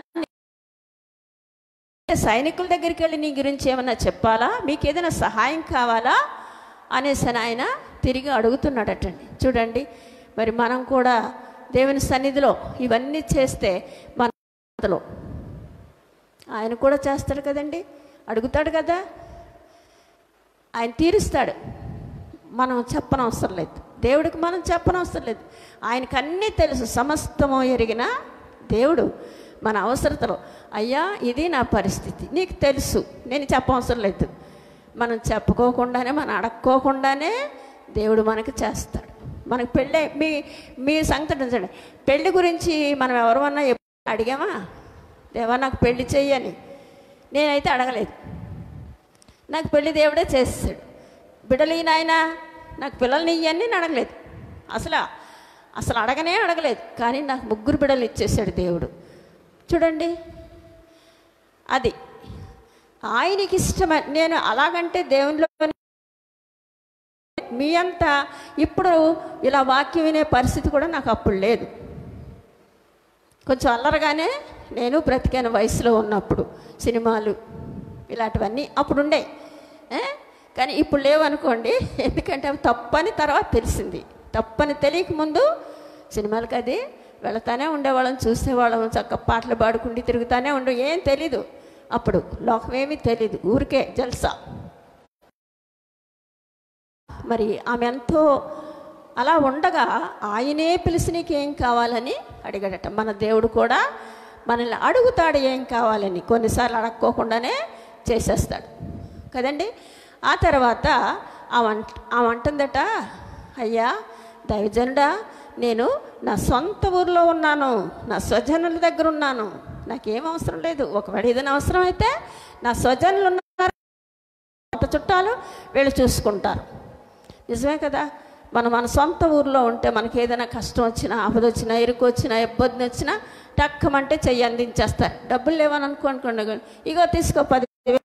సైనికుల దగ్గరికి వెళ్ళి నీ గురించి ఏమన్నా చెప్పాలా మీకు ఏదైనా సహాయం కావాలా అనేసి అని ఆయన తిరిగి అడుగుతున్నాడటండి చూడండి మరి మనం కూడా దేవుని సన్నిధిలో ఇవన్నీ చేస్తే మన లో ఆయన కూడా చేస్తాడు కదండి అడుగుతాడు కదా ఆయన తీరుస్తాడు మనం చెప్పనవసరం లేదు దేవుడికి మనం చెప్పనవసరం లేదు ఆయనకు అన్నీ తెలుసు సమస్తము ఎరిగిన దేవుడు మన అవసరతలో అయ్యా ఇది నా పరిస్థితి నీకు తెలుసు నేను చెప్పవసరం లేదు మనం చెప్పుకోకుండానే మనం అడక్కోకుండానే దేవుడు మనకు చేస్తాడు మనకు పెళ్ళి మీ మీ సంగతి ఉంచండి పెళ్లి గురించి మనం ఎవరమన్నా ఎప్పుడు అడిగామా దేవా నాకు పెళ్లి చెయ్యని నేనైతే అడగలేదు నాకు పెళ్లి దేవుడే చేస్తాడు బిడ్డలు ఈ నాయన నాకు పిల్లల్ని ఇయ్యని నేను అడగలేదు అసలు అసలు అడగనే అడగలేదు కానీ నాకు ముగ్గురు బిడ్డలు ఇచ్చేసాడు దేవుడు చూడండి అది ఆయనకి ఇష్టమ నేను అలాగంటే దేవునిలో మీ అంతా ఇప్పుడు ఇలా వాక్యం వినే పరిస్థితి కూడా నాకు అప్పుడు లేదు కొంచెం అల్లరగానే నేను బ్రతికాను వయసులో ఉన్నప్పుడు సినిమాలు ఇలాంటివన్నీ అప్పుడు ఉండే ఏ? కానీ ఇప్పుడు లేవనుకోండి ఎందుకంటే అవి తప్పని తర్వాత తెలిసింది తప్పని తెలియక ముందు సినిమాలకు అది వెళతానే ఉండేవాళ్ళం చూసేవాళ్ళం చక్క పాటలు పాడుకుంటూ తిరుగుతానే ఉండు ఏం తెలీదు అప్పుడు లోకం ఏమీ తెలీదు ఊరికే జల్సా మరి ఆమె ఎంతో అలా ఉండగా ఆయనే పిలిచి నీకు ఏం కావాలని అడిగాడట మన దేవుడు కూడా మనల్ని అడుగుతాడు ఏం కావాలని కొన్నిసార్లు అడక్కోకుండానే చేసేస్తాడు కదండి ఆ తర్వాత ఆమె అంట- ఆమె అంటుందట అయ్యా దైవజనుడా నేను నా సొంత ఊర్లో ఉన్నాను నా స్వజనుల దగ్గర ఉన్నాను నాకేం అవసరం లేదు ఒకవేళ ఏదైనా అవసరం అయితే నా స్వజనులు ఉన్నారు సొంత చుట్టాలు వీళ్ళు చూసుకుంటారు నిజమే కదా మనం మన సొంత ఊర్లో ఉంటే మనకి ఏదైనా కష్టం వచ్చినా ఆపద వచ్చినా ఇరుకు వచ్చినా ఇబ్బంది వచ్చినా టక్కమంటే చెయ్యి అందించేస్తారు డబ్బులు లేవని అనుకో అనుకోండి ఇగో తీసుకో పది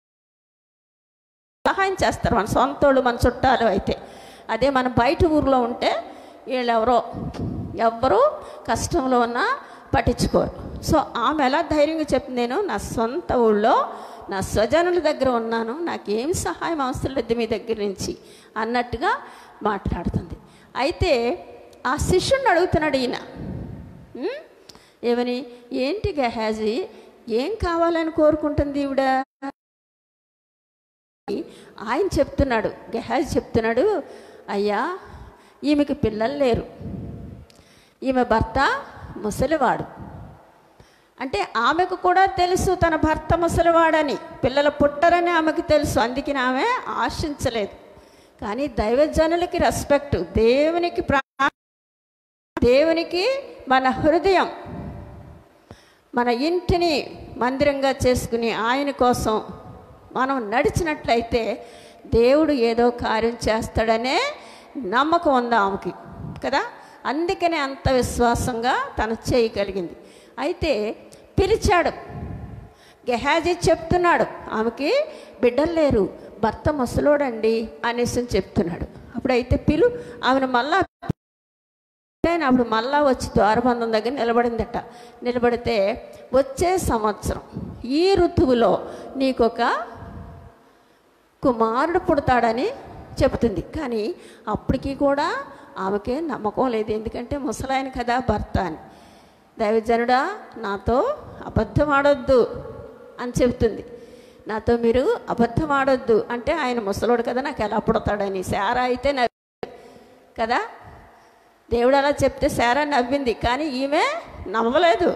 సహాయం చేస్తారు మన సొంతోళ్ళు మన చుట్టాలు అయితే అదే మన బయట ఊర్లో ఉంటే వీళ్ళెవరో ఎవ్వరూ కష్టంలో ఉన్నా పట్టించుకోరు సో ఆమె ఎలా ధైర్యంగా చెప్పింది నేను నా సొంత ఊళ్ళో నా స్వజనుల దగ్గర ఉన్నాను నాకేం సహాయం అవసరం లేదు మీ దగ్గర నుంచి అన్నట్టుగా మాట్లాడుతుంది అయితే ఆ శిష్యుడిని అడుగుతున్నాడు ఈయన ఉం? ఏమని ఏంటి గహాజీ ఏం కావాలని కోరుకుంటుంది ఈవిడ ఆయన చెప్తున్నాడు గెహాజ్ చెప్తున్నాడు అయ్యా ఈమెకి పిల్లలు లేరు ఈమె భర్త ముసలివాడు అంటే ఆమెకు కూడా తెలుసు తన భర్త ముసలివాడని పిల్లలు పుట్టరని ఆమెకు తెలుసు అందుకని ఆమె ఆశించలేదు కానీ దైవజనులకి రెస్పెక్ట్ దేవునికి ప్రా దేవునికి మన హృదయం మన ఇంటిని మందిరంగా చేసుకుని ఆయన కోసం మనం నడిచినట్లయితే దేవుడు ఏదో కార్యం చేస్తాడనే నమ్మకం ఉంది ఆమెకి కదా అందుకనే అంత విశ్వాసంగా తను చేయగలిగింది అయితే పిలిచాడు గెహాజీ చెప్తున్నాడు ఆమెకి బిడ్డలు లేరు భర్త ముసలోడండి అనేసి చెప్తున్నాడు అప్పుడైతే పిలు ఆమెను మళ్ళా ఆయన అప్పుడు మళ్ళా వచ్చి ద్వారబంధం దగ్గర నిలబడిందట నిలబడితే వచ్చే సంవత్సరం ఈ ఋతువులో నీకొక కుమారుడు పుడతాడని చెప్తుంది కానీ అప్పటికి కూడా ఆమెకే నమ్మకం లేదు ఎందుకంటే ముసలాయన కదా భర్త అని దైవజనుడా నాతో అబద్ధం ఆడొద్దు అని చెబుతుంది నాతో మీరు అబద్ధం ఆడొద్దు అంటే ఆయన ముసలోడు కదా నాకు ఎలా పుడతాడని శారా అయితే నవ్వి కదా దేవుడు అలా చెప్తే శారా నవ్వింది కానీ ఈమె నమ్మలేదు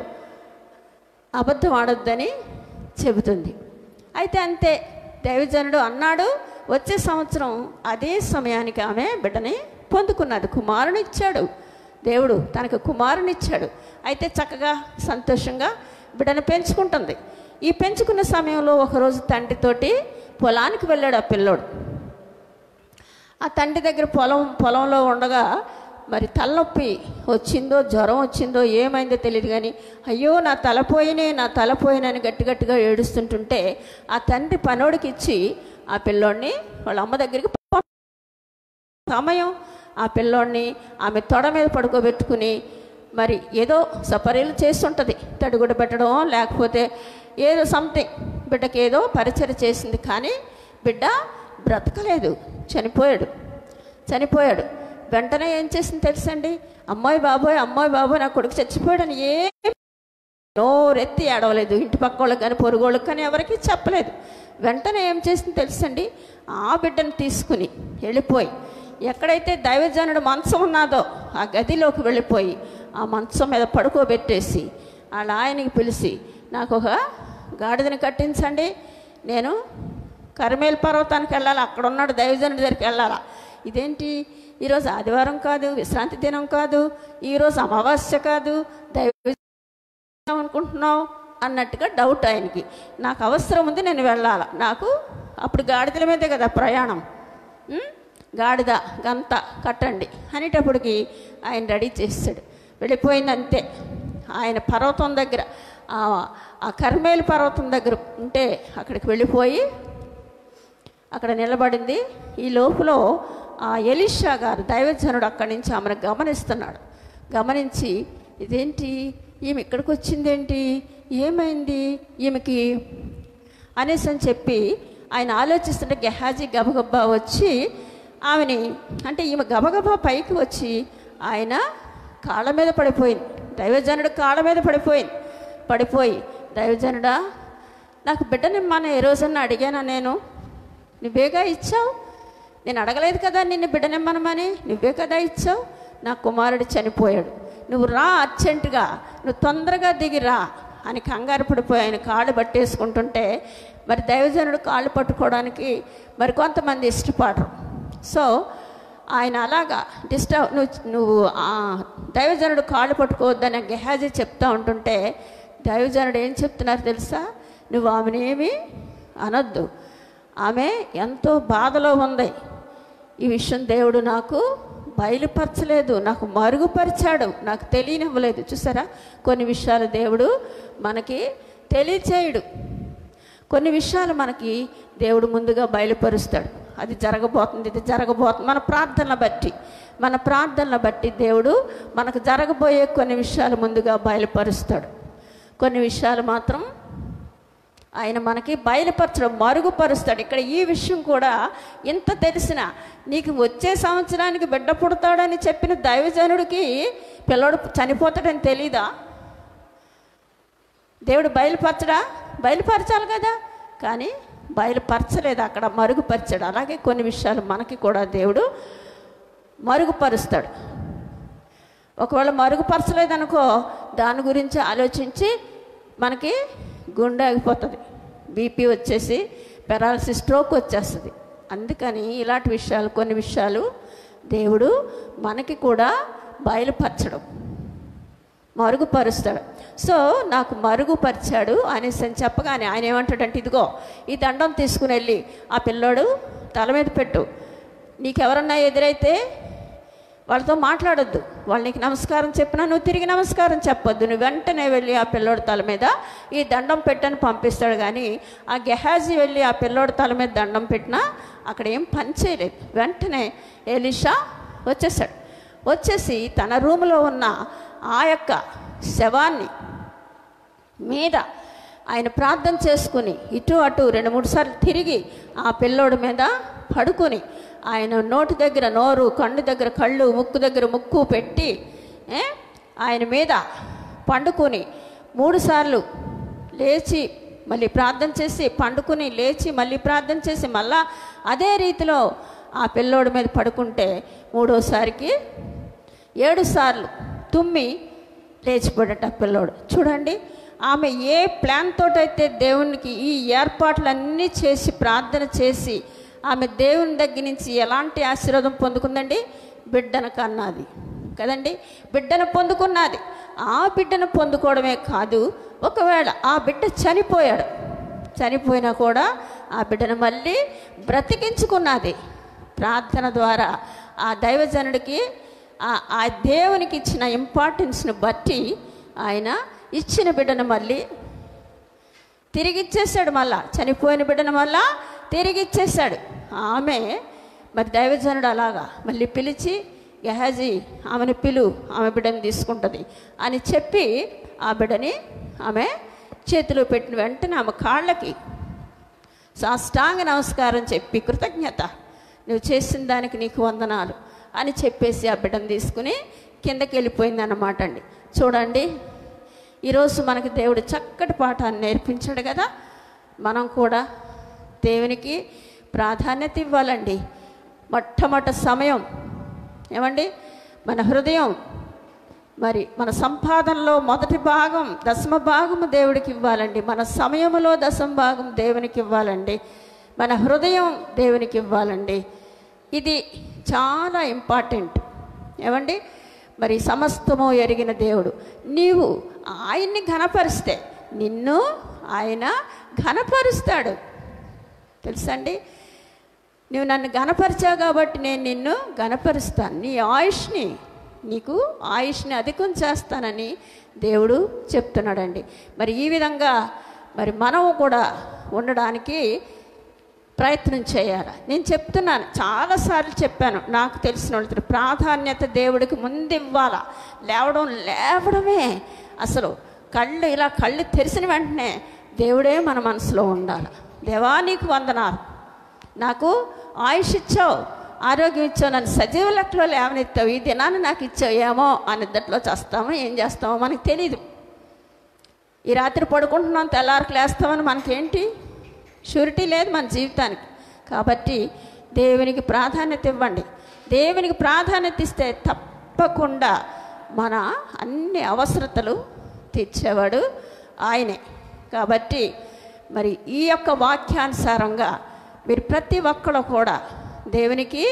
అబద్ధం ఆడొద్దని చెబుతుంది అయితే అంతే దైవజనుడు అన్నాడు వచ్చే సంవత్సరం అదే సమయానికి ఆమె బిడ్డని పొందుకున్నది కుమారుని ఇచ్చాడు దేవుడు తనకు కుమారుని ఇచ్చాడు అయితే చక్కగా సంతోషంగా బిడ్డను పెంచుకుంటుంది ఈ పెంచుకున్న సమయంలో ఒకరోజు తండ్రితోటి పొలానికి వెళ్ళాడు ఆ పిల్లోడు ఆ తండ్రి దగ్గర పొలం పొలంలో ఉండగా మరి తలనొప్పి వచ్చిందో జ్వరం వచ్చిందో ఏమైందో తెలియదు కానీ అయ్యో నా తలపోయినే నా తలపోయినని గట్టి గట్టిగా ఏడుస్తుంటుంటే ఆ తండ్రి పనోడికి ఇచ్చి ఆ పిల్లోడిని వాళ్ళ అమ్మ దగ్గరికి పంప- సమయం ఆ పిల్లోడిని ఆమె తొడ మీద పడుకోబెట్టుకుని మరి ఏదో సపరీలు చేస్తుంటుంది తడిగుడ్డ పెట్టడం లేకపోతే ఏదో సంథింగ్ బిడ్డకి ఏదో పరిచయం చేసింది కానీ బిడ్డ బ్రతకలేదు చనిపోయాడు చనిపోయాడు వెంటనే ఏం చేసింది తెలుసండి అమ్మాయి బాబోయ్ అమ్మాయి బాబోయ్ నా కొడుకు చచ్చిపోయాడని ఏ నోరెత్తి ఏడవలేదు ఇంటి పక్క వాళ్ళకి కానీ పొరుగు వాళ్ళకి కానీ ఎవరికి చెప్పలేదు వెంటనే ఏం చేసింది తెలుసండి ఆ బిడ్డను తీసుకుని వెళ్ళిపోయి ఎక్కడైతే దైవజనుడు మంచం ఉన్నదో ఆ గదిలోకి వెళ్ళిపోయి ఆ మంచం మీద పడుకోబెట్టేసి వాళ్ళ ఆయనకి పిలిచి నాకు ఒక గాడిదని కట్టించండి నేను కరిమేలు పర్వతానికి వెళ్ళాలి అక్కడ ఉన్నాడు దైవజనుడి దగ్గరికి వెళ్ళాలా ఇదేంటి ఈరోజు ఆదివారం కాదు విశ్రాంతి దినం కాదు ఈరోజు అమావాస్య కాదు దైవ అనుకుంటున్నావు అన్నట్టుగా డౌట్ ఆయనకి నాకు అవసరం ఉంది నేను వెళ్ళాల నాకు అప్పుడు గాడిదల మీదే కదా ప్రయాణం ఉం? గాడిద గంత కట్టండి అనేటప్పటికి ఆయన రెడీ చేస్తాడు వెళ్ళిపోయింది అంతే ఆయన పర్వతం దగ్గర ఆ- ఆ కర్మేలు పర్వతం దగ్గర ఉంటే అక్కడికి వెళ్ళిపోయి అక్కడ నిలబడింది ఈ లోపల ఆ ఎలిషా గారు దైవజనుడు అక్కడి నుంచి ఆమెను గమనిస్తున్నాడు గమనించి ఇదేంటి ఈమె ఇక్కడికి వచ్చిందేంటి ఏమైంది ఈమెకి అనేసి అని చెప్పి ఆయన ఆలోచిస్తుంటే గెహాజీ గబగబా వచ్చి ఆమెని అంటే ఈమె గబగబా పైకి వచ్చి ఆయన కాళ్ళ మీద పడిపోయింది దైవజనుడు కాళ్ళ మీద పడిపోయింది పడిపోయి దైవజనుడా నాకు బిడ్డనిమ్మని ఏ రోజన్నా అడిగానా నేను నువ్వేగా ఇచ్చావు నేను అడగలేదు కదా నిన్ను బిడ్డనిమ్మనమని నువ్వే కదా ఇచ్చావు నా కుమారుడు చనిపోయాడు నువ్వు రా అర్జెంటుగా నువ్వు తొందరగా దిగి రా అని కంగారు పడిపోయి ఆయన కాళ్ళు పట్టేసుకుంటుంటే మరి దైవజనుడు కాళ్ళు పట్టుకోవడానికి మరి కొంతమంది ఇష్టపడరు సో ఆయన అలాగా డిస్టర్బ్ నువ్వు నువ్వు ఆ దైవజనుడు కాళ్ళు పట్టుకోవద్దని గెహాజీ చెప్తా ఉంటుంటే దైవజనుడు ఏం చెప్తున్నారు తెలుసా నువ్వు ఆమెనేమి అనొద్దు ఆమె ఎంతో బాధలో ఉంది ఈ విషయం దేవుడు నాకు బయలుపరచలేదు నాకు మరుగుపరిచాడు నాకు తెలియనివ్వలేదు చూసారా కొన్ని విషయాలు దేవుడు మనకి తెలియచేయడు కొన్ని విషయాలు మనకి దేవుడు ముందుగా బయలుపరుస్తాడు అది జరగబోతుంది ఇది జరగబోతుంది మన ప్రార్థనల బట్టి మన ప్రార్థనల బట్టి దేవుడు మనకు జరగబోయే కొన్ని విషయాలు ముందుగా బయలుపరుస్తాడు కొన్ని విషయాలు మాత్రం ఆయన మనకి బయలుపరచడం మరుగుపరుస్తాడు ఇక్కడ ఈ విషయం కూడా ఇంత తెలిసిన నీకు వచ్చే సంవత్సరానికి బిడ్డ పుడతాడని చెప్పిన దైవజనుడికి పిల్లడు చనిపోతాడని తెలీదా దేవుడు బయలుపరచడా బయలుపరచాలి కదా కానీ బయలుపరచలేదు అక్కడ మరుగుపరిచాడు అలాగే కొన్ని విషయాలు మనకి కూడా దేవుడు మరుగుపరుస్తాడు ఒకవేళ మరుగుపరచలేదనుకో దాని గురించి ఆలోచించి మనకి గుండె ఆగిపోతుంది బీపీ వచ్చేసి పెరాలసిస్ స్ట్రోక్ వచ్చేస్తుంది అందుకని ఇలాంటి విషయాలు కొన్ని విషయాలు దేవుడు మనకి కూడా బయలుపరచడం మరుగుపరుస్తాడు సో నాకు మరుగుపరిచాడు అనేసి అని చెప్పగానే ఆయన ఏమంటాడంటే ఇదిగో ఈ దండం తీసుకుని వెళ్ళి ఆ పిల్లోడు తల మీద పెట్టు నీకెవరన్నా ఎదురైతే వాళ్ళతో మాట్లాడొద్దు వాళ్ళు నీకు నమస్కారం చెప్పినా నువ్వు తిరిగి నమస్కారం చెప్పొద్దు నువ్వు వెంటనే వెళ్ళి ఆ పిల్లోడి తల మీద ఈ దండం పెట్టని పంపిస్తాడు కానీ ఆ గెహాజీ వెళ్ళి ఆ పిల్లోడి తల మీద దండం పెట్టినా అక్కడ ఏం పని చేయలేదు వెంటనే ఎలిషా వచ్చేసాడు వచ్చేసి తన రూములో ఉన్న ఆ యొక్క శవాన్ని మీద ఆయన ప్రార్థన చేసుకుని ఇటు అటు రెండు మూడు సార్లు తిరిగి ఆ పిల్లోడి మీద పడుకొని ఆయన నోటి దగ్గర నోరు కన్ను దగ్గర కళ్ళు ముక్కు దగ్గర ముక్కు పెట్టి ఏ, ఆయన మీద పండుకొని మూడు సార్లు లేచి మళ్ళీ ప్రార్థన చేసి పండుకుని లేచి మళ్ళీ ప్రార్థన చేసి మళ్ళా అదే రీతిలో ఆ పిల్లోడి మీద పడుకుంటే మూడోసారికి ఏడు సార్లు తుమ్మి లేచిపోయాడట ఆ పిల్లోడు చూడండి ఆమె ఏ ప్లాన్ తోటైతే దేవునికి ఈ ఏర్పాట్లన్నీ చేసి ప్రార్థన చేసి ఆమె దేవుని దగ్గర నుంచి ఎలాంటి ఆశీర్వాదం పొందుకుందండి బిడ్డను కన్నది కదండి బిడ్డను పొందుకున్నది ఆ బిడ్డను పొందుకోవడమే కాదు ఒకవేళ ఆ బిడ్డ చనిపోయాడు చనిపోయినా కూడా ఆ బిడ్డను మళ్ళీ బ్రతికించుకున్నది ప్రార్థన ద్వారా ఆ దైవజనుడికి ఆ- ఆ దేవునికి ఇచ్చిన ఇంపార్టెన్స్ను బట్టి ఆయన ఇచ్చిన బిడ్డను మళ్ళీ తిరిగి ఇచ్చేసాడు మళ్ళా చనిపోయిన బిడ్డను మళ్ళా తిరిగి ఇచ్చేసాడు ఆమె మరి దైవజనుడు అలాగా మళ్ళీ పిలిచి గహాజీ ఆమెను పిలు ఆమె బిడ్డని తీసుకుంటుంది అని చెప్పి ఆ బిడ్డని ఆమె చేతిలో పెట్టిన వెంటనే ఆమె కాళ్ళకి సాష్టాంగ నమస్కారం చెప్పి కృతజ్ఞత నువ్వు చేసిన దానికి నీకు వందనాలు అని చెప్పేసి ఆ బిడ్డను తీసుకుని కిందకి వెళ్ళిపోయింది అన్నమాట అండి చూడండి ఈరోజు మనకి దేవుడు చక్కటి పాఠాన్ని నేర్పించాడు కదా మనం కూడా దేవునికి ప్రాధాన్యత ఇవ్వాలండి మొట్టమొదట సమయం ఏమండి మన హృదయం మరి మన సంపాదనలో మొదటి భాగం దశమ భాగము దేవుడికి ఇవ్వాలండి మన సమయములో దశమ భాగం దేవునికి ఇవ్వాలండి మన హృదయం దేవునికి ఇవ్వాలండి ఇది చాలా ఇంపార్టెంట్ ఏమండి మరి సమస్తము ఎరిగిన దేవుడు నీవు ఆయన్ని ఘనపరిస్తే నిన్ను ఆయన ఘనపరుస్తాడు తెలుసండి నువ్వు నన్ను గనపరిచావు కాబట్టి నేను నిన్ను గనపరుస్తాను నీ ఆయుష్ని నీకు ఆయుష్ని అధికం చేస్తానని దేవుడు చెప్తున్నాడండి మరి ఈ విధంగా మరి మనము కూడా ఉండడానికి ప్రయత్నం చేయాలి నేను చెప్తున్నాను చాలాసార్లు చెప్పాను నాకు తెలిసిన వాళ్ళతో ప్రాధాన్యత దేవుడికి ముందు ఇవ్వాలా లేవడం లేవడమే అసలు కళ్ళు ఇలా కళ్ళు తెరిచిన వెంటనే దేవుడే మన మనసులో ఉండాలి దేవా నీకు వందనాలు నాకు ఆయుష్ ఇచ్చావు ఆరోగ్యం ఇచ్చావు నన్ను సజీవ లెక్కలో లేవనెత్తావు ఈ దినాన్ని నాకు ఇచ్చావు ఏమో అని ఇద్దట్లో చేస్తామో ఏం చేస్తామో మనకు తెలియదు ఈ రాత్రి పడుకుంటున్నాం తెల్లారికి లేస్తామని మనకేంటి షూరిటీ లేదు మన జీవితానికి కాబట్టి దేవునికి ప్రాధాన్యత ఇవ్వండి దేవునికి ప్రాధాన్యత ఇస్తే తప్పకుండా మన అన్ని అవసరతలు తీర్చేవాడు ఆయనే కాబట్టి మరి ఈ యొక్క వాక్యానుసారంగా మీరు ప్రతి ఒక్కరు కూడా దేవునికి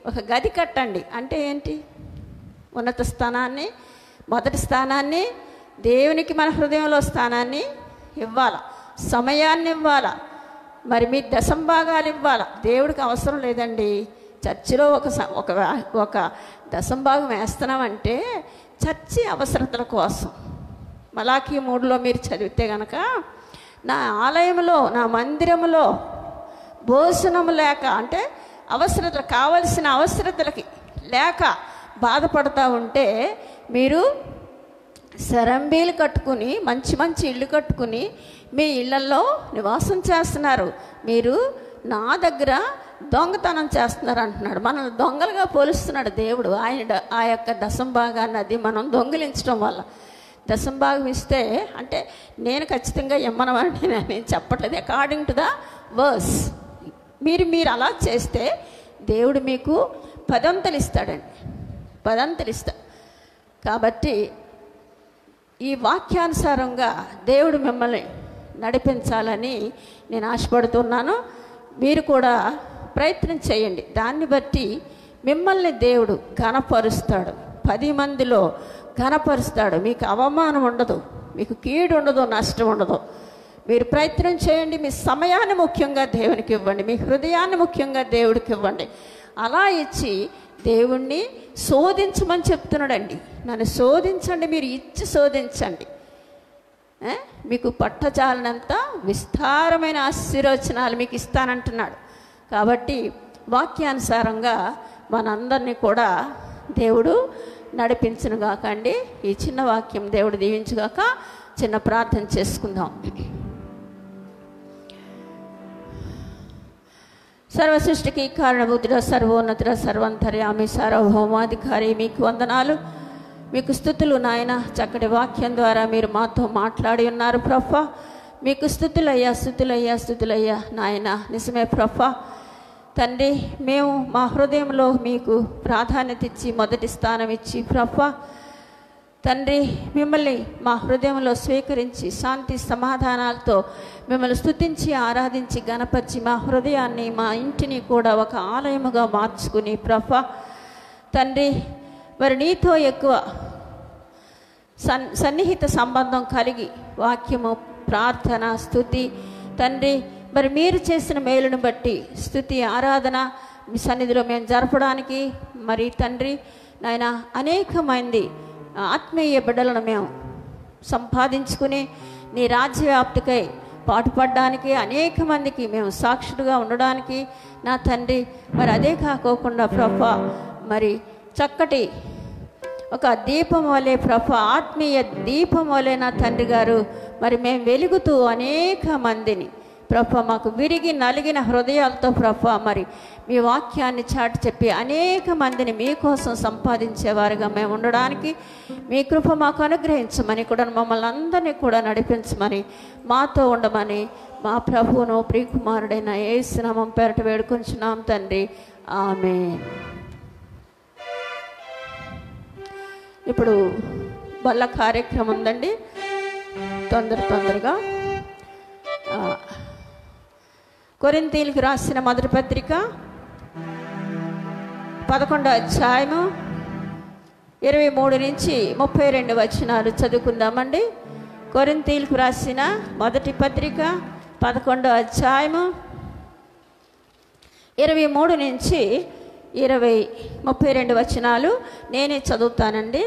ఒక గది కట్టండి అంటే ఏంటి ఉన్నత స్థానాన్ని మొదటి స్థానాన్ని దేవునికి మన హృదయంలో స్థానాన్ని ఇవ్వాల సమయాన్ని ఇవ్వాల మరి మీ దశంభాగాలు ఇవ్వాల దేవుడికి అవసరం లేదండి చర్చిలో ఒక స- ఒక ఒక దశంభాగం వేస్తున్నామంటే చర్చి అవసరతల కోసం మలాఖీ మూడులో మీరు చదివితే గనక నా ఆలయంలో నా మందిరంలో భోజనం లేక అంటే అవసరతలు కావలసిన అవసరతలకి లేక బాధపడతా ఉంటే మీరు సరంబీలు కట్టుకుని మంచి మంచి ఇల్లు కట్టుకుని మీ ఇళ్లలో నివాసం చేస్తున్నారు మీరు నా దగ్గర దొంగతనం చేస్తున్నారు అంటున్నాడు మనల్ని దొంగలుగా పోలుస్తున్నాడు దేవుడు ఆయన డ- ఆ యొక్క దశంభాగాన్ని అది మనం దొంగిలించడం వల్ల దశంభాగం ఇస్తే అంటే నేను ఖచ్చితంగా ఇమ్మనమని నేను చెప్పట్లేదు అకార్డింగ్ టు ద వర్స్ మీరు మీరు అలా చేస్తే దేవుడు మీకు పదంతలు ఇస్తాడండి పదంతలు ఇస్తాడు కాబట్టి ఈ వాక్యానుసారంగా దేవుడు మిమ్మల్ని నడిపించాలని నేను ఆశపడుతున్నాను మీరు కూడా ప్రయత్నం చేయండి దాన్ని బట్టి మిమ్మల్ని దేవుడు ఘనపరుస్తాడు పది మందిలో ఘనపరుస్తాడు మీకు అవమానం ఉండదు మీకు కీడు ఉండదు నష్టం ఉండదు మీరు ప్రయత్నం చేయండి మీ సమయాన్ని ముఖ్యంగా దేవునికి ఇవ్వండి మీ హృదయాన్ని ముఖ్యంగా దేవుడికి ఇవ్వండి అలా ఇచ్చి దేవుణ్ణి శోధించమని చెప్తున్నాడండి నన్ను శోధించండి మీరు ఇచ్చి శోధించండి ఏ? మీకు పట్టజాలనంత విస్తారమైన ఆశీర్వచనాలు మీకు ఇస్తానంటున్నాడు కాబట్టి వాక్యానుసారంగా మనందరినీ కూడా దేవుడు నడిపించును కాకండి ఈ చిన్న వాక్యం దేవుడు దీవించుగాక చిన్న ప్రార్థన చేసుకుందాం సర్వసృష్టికి కారణభూతుడ సర్వోన్నతుడ సర్వంతర్యామి సార్వభౌమాధికారి మీకు వందనాలు మీకు స్థుతులు నాయన చక్కటి వాక్యం ద్వారా మీరు మాతో మాట్లాడి ఉన్నారు ప్రఫ మీకు స్థుతులయ్యా స్థుతులయ్యా స్థుతులయ్యా నాయన నిజమే ప్రఫ తండ్రి మేము మా హృదయంలో మీకు ప్రాధాన్యత ఇచ్చి మొదటి స్థానం ఇచ్చి ప్రఫ తండ్రి మిమ్మల్ని మా హృదయంలో స్వీకరించి శాంతి సమాధానాలతో మిమ్మల్ని స్తుతించి ఆరాధించి గణపరిచి మా హృదయాన్ని మా ఇంటిని కూడా ఒక ఆలయముగా మార్చుకుని ప్రభ తండ్రి మరి నీతో ఎక్కువ సన్ సన్నిహిత సంబంధం కలిగి వాక్యము ప్రార్థన స్థుతి తండ్రి మరి మీరు చేసిన మేలును బట్టి స్థుతి ఆరాధన మీ సన్నిధిలో మేము జరపడానికి మరి తండ్రి నాయన అనేక మంది ఆత్మీయ బిడ్డలను మేము సంపాదించుకుని నీ రాజ్యవ్యాప్తికై పాటుపడడానికి అనేక మందికి మేము సాక్షులుగా ఉండడానికి నా తండ్రి మరి అదే కాకోకుండా ప్రభ మరి చక్కటి ఒక దీపం వలె ప్రభ ఆత్మీయ దీపం వలె నా తండ్రి గారు మరి మేము వెలుగుతూ అనేక మందిని ప్రభ మాకు విరిగి నలిగిన హృదయాలతో ప్రభ మరి మీ వాక్యాన్ని చాటి చెప్పి అనేక మందిని మీకోసం సంపాదించేవారుగా మేము ఉండడానికి మీ కృప మాకు అనుగ్రహించమని కూడా మమ్మల్ని అందరినీ కూడా నడిపించమని మాతో ఉండమని మా ప్రభువును ప్రియకుమారుడైన ఏసునామం పేరట వేడుకొంచున్నాం తండ్రి ఆమె ఇప్పుడు బల్ల కార్యక్రమం ఉందండి తొందర తొందరగా ఆ, కొరింతీలకు రాసిన మొదటి పత్రిక పదకొండో అధ్యాయము ఇరవై మూడు నుంచి ముప్పై రెండు వచనాలు చదువుకుందామండి కొరింతీలకు రాసిన మొదటి పత్రిక పదకొండో అధ్యాయము ఇరవై మూడు నుంచి ఇరవై ముప్పై రెండు వచనాలు నేనే చదువుతానండి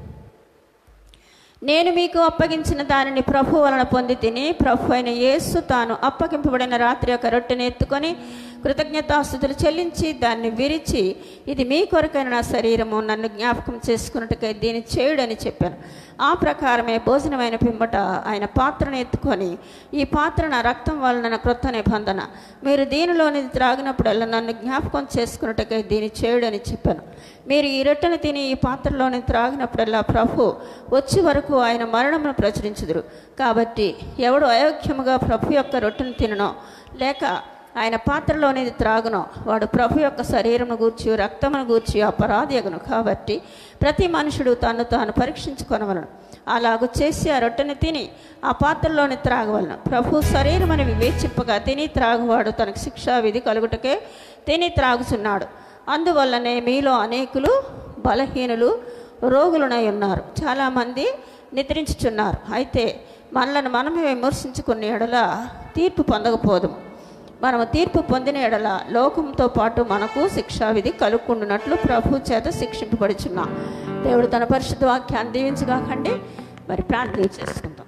నేను మీకు అప్పగించిన దానిని ప్రభు వలన పొంది తిని ప్రభు అయిన యేసు తాను అప్పగింపబడిన రాత్రి యొక్క రొట్టెని ఎత్తుకొని కృతజ్ఞతాస్థుతులు చెల్లించి దాన్ని విరిచి ఇది మీ కొరకైన నా శరీరము నన్ను జ్ఞాపకం చేసుకున్నట్టుకై దీన్ని చేయుడని చెప్పాను ఆ ప్రకారమే భోజనమైన పిమ్మట ఆయన పాత్రను ఎత్తుకొని ఈ పాత్ర నా రక్తం వలన నా క్రొత్త నిబంధన మీరు దీనిలోని త్రాగినప్పుడల్లా నన్ను జ్ఞాపకం చేసుకున్నట్టుకై దీన్ని చేయుడని చెప్పాను మీరు ఈ రొట్టెను తిని ఈ పాత్రలోని త్రాగినప్పుడల్లా ప్రభు వచ్చి వరకు ఆయన మరణమును ప్రచురించుదురు కాబట్టి ఎవడు అయోగ్యముగా ప్రభు యొక్క రొట్టెను తిననో లేక ఆయన పాత్రలోనిది త్రాగునో వాడు ప్రభు యొక్క శరీరమును గూర్చి రక్తమును గూర్చి అపరాధియగును కాబట్టి ప్రతి మనుషుడు తను తాను పరీక్షించుకొనవలను అలాగు చేసి ఆ రొట్టెని తిని ఆ పాత్రలోని త్రాగవలను ప్రభు శరీరమని వివేచింపగా తిని త్రాగువాడు తనకు శిక్షా విధి కలుగుటకే తిని త్రాగుచున్నాడు అందువల్లనే మీలో అనేకులు బలహీనులు రోగులునై ఉన్నారు చాలామంది నిద్రించుచున్నారు అయితే మనలను మనమే విమర్శించుకునే ఎడల తీర్పు పొందకపోదు మనము తీర్పు పొందిన ఎడల లోకంతో పాటు మనకు శిక్షావిధి కలుక్కుండునట్లు ప్రభు చేత శిక్షింపబడుచున్నాం దేవుడు తన పరిశుద్ధ వాక్యాన్ని దీవించగాకండి మరి ప్రార్థన చేసుకుందాం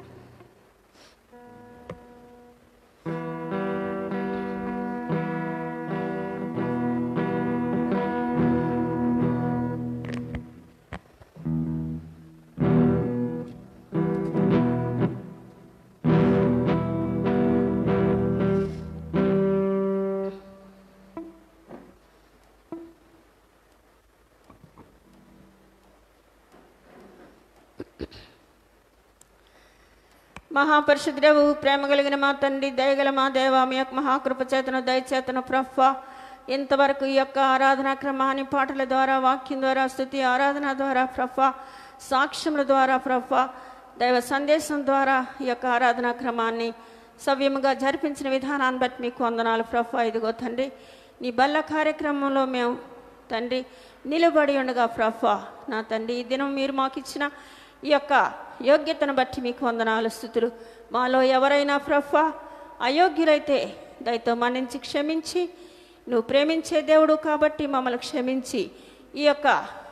మహాపరిశుద్ధుడవు ప్రేమ కలిగిన మా తండ్రి దయగల మా దేవ మీ యొక్క మహాకృప చేతను దయచేతను ప్రఫ ఇంతవరకు ఈ యొక్క ఆరాధనా క్రమాన్ని పాటల ద్వారా వాక్యం ద్వారా స్థుతి ఆరాధన ద్వారా ప్రఫ సాక్ష్యముల ద్వారా ప్రఫ దైవ సందేశం ద్వారా ఈ యొక్క ఆరాధనా క్రమాన్ని సవ్యముగా జరిపించిన విధానాన్ని బట్టి మీకు వందనాలు ప్రఫ ఇదిగో తండ్రి నీ బల్ల కార్యక్రమంలో మేము తండ్రి నిలబడి ఉండగా ప్రఫా నా తండ్రి ఈ దినం మీరు మాకు ఇచ్చిన ఈ యొక్క యోగ్యతను బట్టి మీకు వందనాలు స్థుతులు మాలో ఎవరైనా ప్రఫా అయోగ్యులైతే దయతో మన్నించి క్షమించి నువ్వు ప్రేమించే దేవుడు కాబట్టి మమ్మల్ని క్షమించి ఈ యొక్క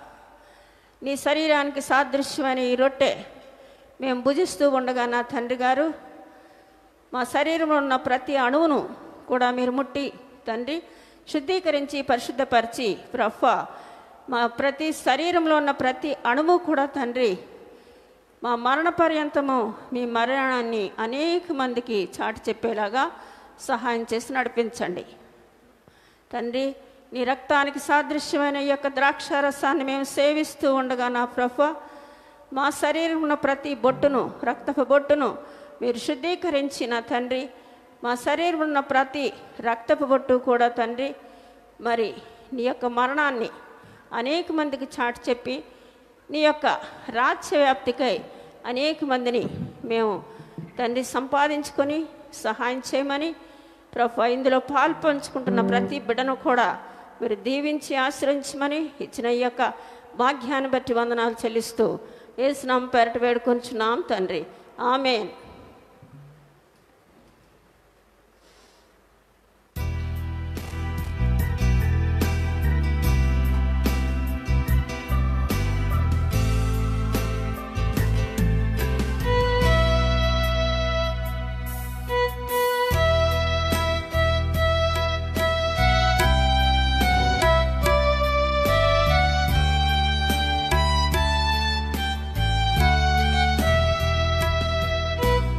నీ శరీరానికి సాదృశ్యమైన ఈ రొట్టె మేము భుజిస్తూ ఉండగా నా తండ్రి గారు మా శరీరంలో ఉన్న ప్రతి అణువును కూడా మీరు ముట్టి తండ్రి శుద్ధీకరించి పరిశుద్ధపరిచి ప్రఫ మా ప్రతి శరీరంలో ఉన్న ప్రతి అణువు కూడా తండ్రి మా మరణ పర్యంతము మీ మరణాన్ని అనేక మందికి చాటి చెప్పేలాగా సహాయం చేసి నడిపించండి తండ్రి నీ రక్తానికి సాదృశ్యమైన ఈ యొక్క ద్రాక్షారసాన్ని మేము సేవిస్తూ ఉండగా నా ప్రభ మా శరీరం ఉన్న ప్రతి బొట్టును రక్తపు బొట్టును మీరు శుద్ధీకరించి నా తండ్రి మా శరీరం ఉన్న ప్రతి రక్తపు బొట్టు కూడా తండ్రి మరి నీ యొక్క మరణాన్ని అనేక మందికి చాటి చెప్పి నీ యొక్క రాజ్య వ్యాప్తికై అనేక మందిని మేము తండ్రి సంపాదించుకొని సహాయం చేయమని ప్రభు ఇందులో పాలు పంచుకుంటున్న ప్రతి బిడ్డను కూడా మీరు దీవించి ఆశ్రయించమని ఇచ్చిన ఈ యొక్క భాగ్యాన్ని బట్టి వందనాలు చెల్లిస్తూ ఏసునాం పెరట వేడుకొంచున్నాం తండ్రి ఆమెన్ Thank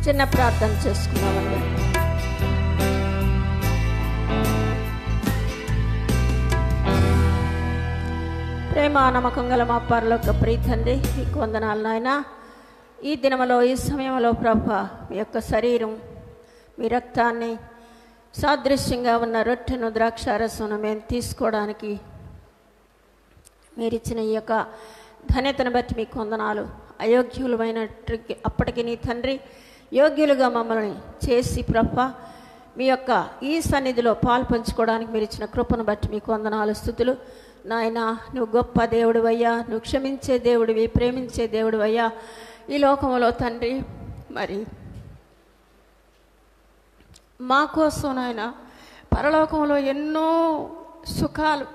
చిన్న ప్రార్థన చేసుకున్నామండి ప్రేమ నమ్మకం గల మా పరలోక ప్రీతండి మీకు వందనాలు నాయన ఈ దినములో ఈ సమయంలో ప్రభ మీ యొక్క శరీరం మీ రక్తాన్ని సాదృశ్యంగా ఉన్న రొట్టెను ద్రాక్షారసమును మేము తీసుకోవడానికి మీరిచ్చిన ఈ యొక్క ధన్యతను బట్టి మీకు వందనాలు అయోగ్యులమైన అప్పటికి నీ తండ్రి యోగ్యులుగా మమ్మల్ని చేసి ప్రభ మీ యొక్క ఈ సన్నిధిలో పాలు పంచుకోవడానికి మీరు ఇచ్చిన కృపను బట్టి మీకు వందనాలు స్థుతులు నాయన నువ్వు గొప్ప దేవుడివయ్యా నువ్వు క్షమించే దేవుడివి ప్రేమించే దేవుడివయ్యా ఈ లోకంలో తండ్రి మరి మా కోసం నాయన పరలోకంలో ఎన్నో సుఖాలు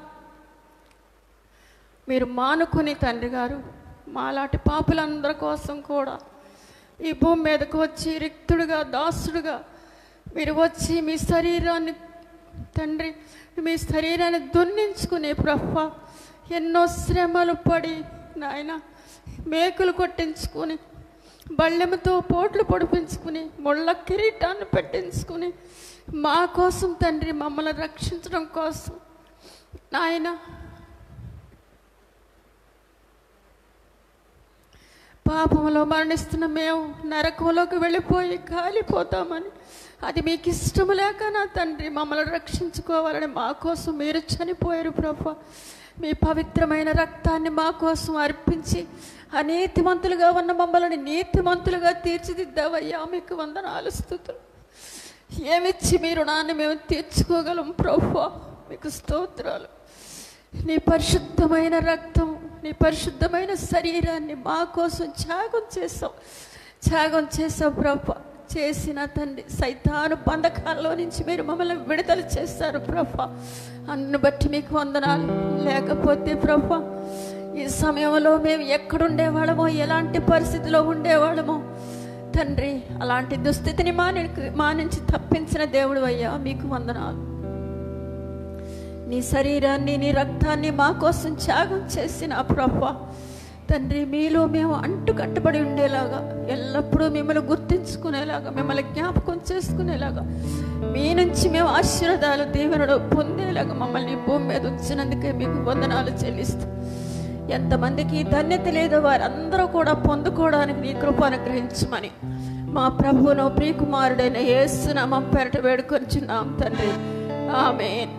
మీరు మానుకుని తండ్రి గారు మాలాంటి పాపులందరి కోసం కూడా ఈ భూమి మీదకు వచ్చి రిక్తుడుగా దాసుడుగా మీరు వచ్చి మీ శరీరాన్ని తండ్రి మీ శరీరాన్ని దున్నించుకునే ప్రభ ఎన్నో శ్రమలు పడి నాయన మేకులు కొట్టించుకుని బళ్ళెముతో పోట్లు పొడిపించుకుని ముళ్ళ కిరీటాన్ని పెట్టించుకుని మా కోసం తండ్రి మమ్మల్ని రక్షించడం కోసం నాయన పాపంలో మరణిస్తున్న మేము నరకంలోకి వెళ్ళిపోయి కాలిపోతామని అది మీకు ఇష్టము లేక నా తండ్రి మమ్మల్ని రక్షించుకోవాలని మా కోసం మీరు చనిపోయారు ప్రభా మీ పవిత్రమైన రక్తాన్ని మా కోసం అర్పించి అనీతిమంతులుగా ఉన్న మమ్మల్ని నీతిమంతులుగా తీర్చిదిద్దావయ్యా మీకు వందనాలు స్థుతులు ఏమిచ్చి మీ రుణాన్ని మేము తీర్చుకోగలం ప్రభా మీకు స్తోత్రాలు నీ పరిశుద్ధమైన రక్తం నీ పరిశుద్ధమైన శరీరాన్ని మా కోసం త్యాగం చేసావు త్యాగం చేసావు ప్రభ చేసిన తండ్రి సైతాను బంధకాల్లో నుంచి మీరు మమ్మల్ని విడుదల చేస్తారు ప్రభ అన్ను బట్టి మీకు వందనాలు లేకపోతే ప్రభ ఈ సమయంలో మేము ఎక్కడుండేవాళ్ళమో ఎలాంటి పరిస్థితిలో ఉండేవాళ్ళమో తండ్రి అలాంటి దుస్థితిని మా ని- మా నుంచి తప్పించిన దేవుడు అయ్యా మీకు వందనాలు నీ శరీరాన్ని నీ రక్తాన్ని మా కోసం త్యాగం చేసిన ప్రభ తండ్రి మీలో మేము అంటు కట్టబడి ఉండేలాగా ఎల్లప్పుడూ మిమ్మల్ని గుర్తించుకునేలాగా మిమ్మల్ని జ్ఞాపకం చేసుకునేలాగా మీ నుంచి మేము ఆశీర్వాదాలు దీవెనలు పొందేలాగా మమ్మల్ని ఈ భూమి మీద ఉంచినందుకే మీకు వందనాలు చెల్లిస్తూ ఎంతమందికి ఈ ధన్యత లేదో వారందరూ కూడా పొందుకోవడానికి నీ కృప అనుగ్రహించమని మా ప్రభువును ప్రియకుమారుడైన యేసునామం పెరట వేడుకొంచున్నాం తండ్రి ఆమేన్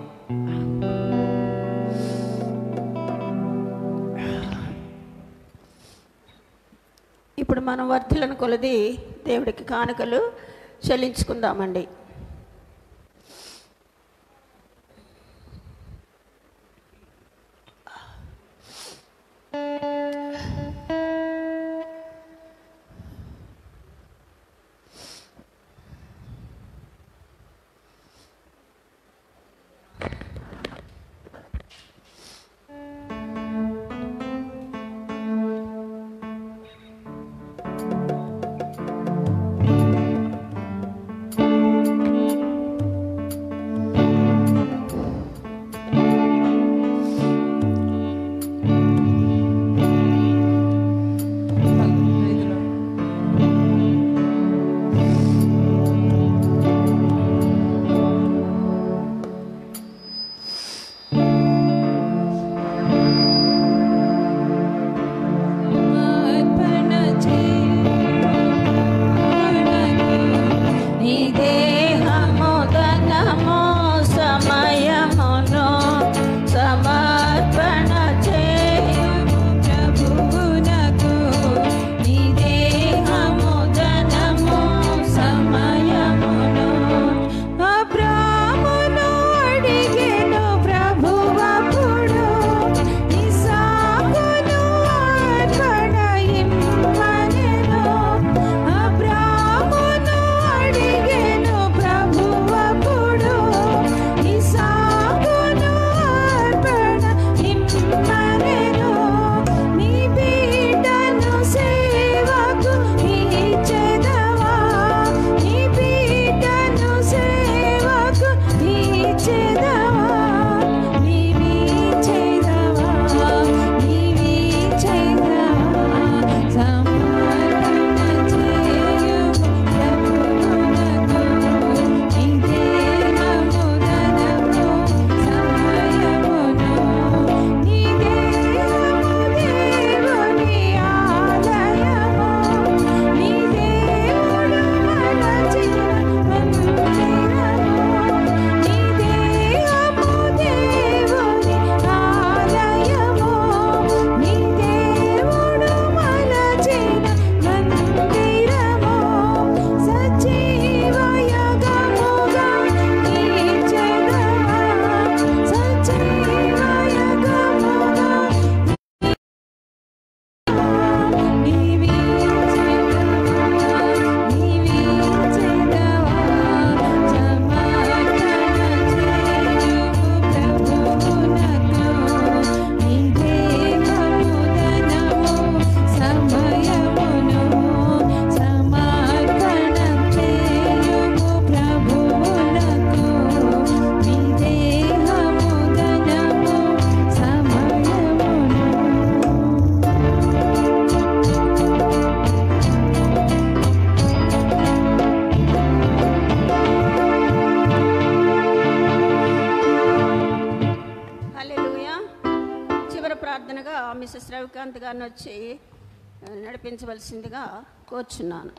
ఇప్పుడు మనం వర్ధులను కొలది దేవుడికి కానుకలు చెల్లించుకుందామండి Thank శ్రీకాంత్ గారిని వచ్చి ఆ, నడిపించవలసిందిగా కోరుచున్నాను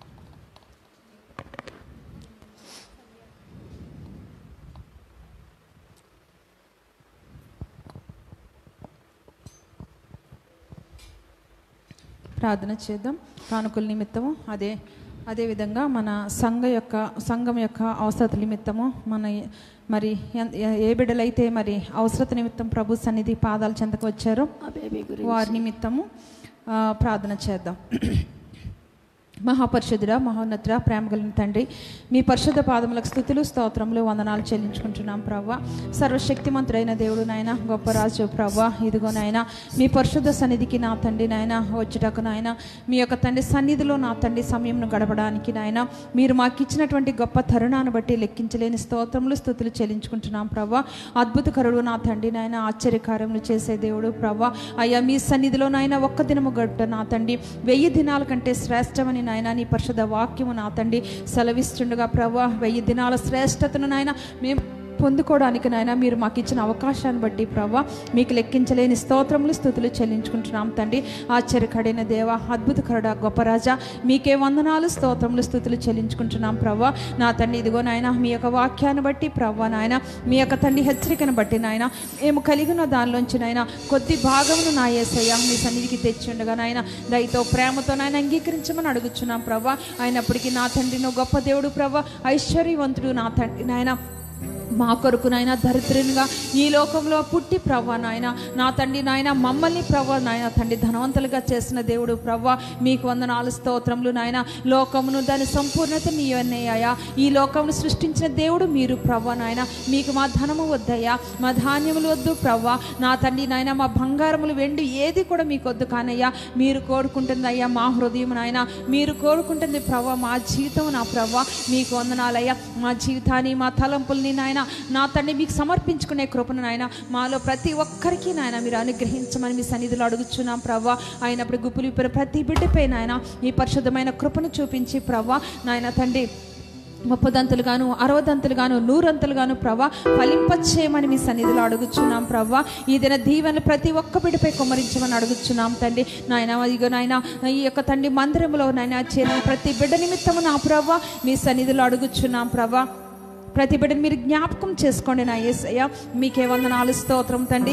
ప్రార్థన చేద్దాం కానుకల నిమిత్తము అదే అదేవిధంగా మన సంఘ యొక్క సంఘం యొక్క అవసరత నిమిత్తము మన మరి ఎన్- ఏ బిడ్డలైతే మరి అవసరత నిమిత్తం ప్రభు సన్నిధి పాదాల చెంతకు వచ్చారో ఆ బేబీ గురించి వారి నిమిత్తము ఆ, ప్రార్థన చేద్దాం మహాపరిషుద్ధుడ మహోన్నతుడ ప్రేమ కలిగిన తండ్రి మీ పరిశుద్ధ పాదములకు స్థుతులు స్తోత్రములు వందనాలు చెల్లించుకుంటున్నాం ప్రవ్వ సర్వశక్తిమంతుడైన దేవుడు నాయన గొప్ప రాజు ప్రవ్వ ఇదిగో నాయన మీ పరిశుద్ధ సన్నిధికి నా తండ్రి నాయన వచ్చుటకు నాయన మీ యొక్క తండ్రి సన్నిధిలో నా తండ్రి సమయంను గడపడానికి నాయన మీరు మాకు ఇచ్చినటువంటి గొప్ప తరుణాన్ని బట్టి లెక్కించలేని స్తోత్రములు స్థుతులు చెల్లించుకుంటున్నాం ప్రవ్వ అద్భుతకరుడు నా తండ్రి నాయన ఆశ్చర్యకార్యములు చేసే దేవుడు ప్రవ్వ అయ్యా మీ సన్నిధిలో నాయన ఒక్క దినము గడుపుట నా తండ్రి వెయ్యి దినాల కంటే శ్రేష్టమని నాయన నీ పరిశుద్ధ వాక్యము నా తండ్రి సెలవిస్తుండగా ప్రవ్వ వెయ్యి దినాల శ్రేష్టతను నాయన మేము పొందుకోవడానికి నాయన మీరు మాకు ఇచ్చిన అవకాశాన్ని బట్టి ప్రవ్వ మీకు లెక్కించలేని స్తోత్రములు స్థుతులు చెల్లించుకుంటున్నాం తండ్రి ఆశ్చర్యకడైన దేవ అద్భుతకరుడ గొప్ప రాజా మీకే వందనాలు స్తోత్రములు స్థుతులు చెల్లించుకుంటున్నాం ప్రవ్వ నా తండ్రి ఇదిగో నాయన మీ యొక్క వాక్యాన్ని బట్టి ప్రవ్వ నాయన మీ యొక్క తండ్రి హెచ్చరికను బట్టి నాయన మేము కలిగిన దానిలోంచి నాయన కొద్ది భాగమును నా ఏసయ్య మీ సన్నిధికి తెచ్చిండగా నాయన దయతో ప్రేమతో నాయన అంగీకరించమని అడుగుచున్నాం ప్రవ్వ అయినప్పటికీ నా తండ్రి నువ్వు గొప్ప దేవుడు ప్రవ్వ ఐశ్వర్యవంతుడు నా తండ్రి నాయన మా కొరకు నాయన దరిద్రునిగా ఈ లోకంలో పుట్టి ప్రవ్వ నాయన నా తండ్రి నాయన మమ్మల్ని ప్రవ్వ నాయన తండ్రి ధనవంతులుగా చేసిన దేవుడు ప్రవ్వ మీకు వందనాలు స్తోత్రములు నాయన లోకమును దాని సంపూర్ణత నీ అన్నయ్యా ఈ లోకమును సృష్టించిన దేవుడు మీరు ప్రవ్వ నాయన మీకు మా ధనము వద్దయ్యా మా ధాన్యములు వద్దు ప్రవ్వ నా తండ్రి నాయన మా బంగారములు వెండి ఏది కూడా మీకు వద్దు కానయ్యా మీరు కోరుకుంటుంది అయ్యా మా హృదయం నాయన మీరు కోరుకుంటుంది ప్రవ్వ మా జీవితం నా ప్రవ్వ మీకు వందనాలయ్యా మా జీవితాన్ని మా తలంపుల్ని నాయన నా తండ్రి మీకు సమర్పించుకునే కృపను నాయన మాలో ప్రతి ఒక్కరికి నాయన మీరు అనుగ్రహించమని మీ సన్నిధిలో అడుగుచున్నాం ప్రవ్వ అయినప్పుడు గుప్పులు విప్పిన ప్రతి బిడ్డపై నాయన ఈ పరిశుద్ధమైన కృపను చూపించి ప్రవ్వ నాయన తండ్రి ముప్పదంతులు గాను అరవదంతులు గాను నూరంతులు గాను ప్రవ్వ ఫలింపచేయమని మీ సన్నిధిలో అడుగుచున్నాం ప్రవ్వ ఈ దిన దీవెనలు ప్రతి ఒక్క బిడ్డపై కుమ్మరించమని అడుగుచున్నాం తండ్రి నాయన ఇగో నాయన ఈ యొక్క తండ్రి మందిరంలో నాయన చేరిన ప్రతి బిడ్డ నిమిత్తము నా ప్రవ్వ మీ సన్నిధిలో అడుగుచున్నాం ప్రవ్వ ప్రతి బిడ్డని మీరు జ్ఞాపకం చేసుకోండి నా యేసయ్య మీకే వందనాలు స్తోత్రం తండ్రి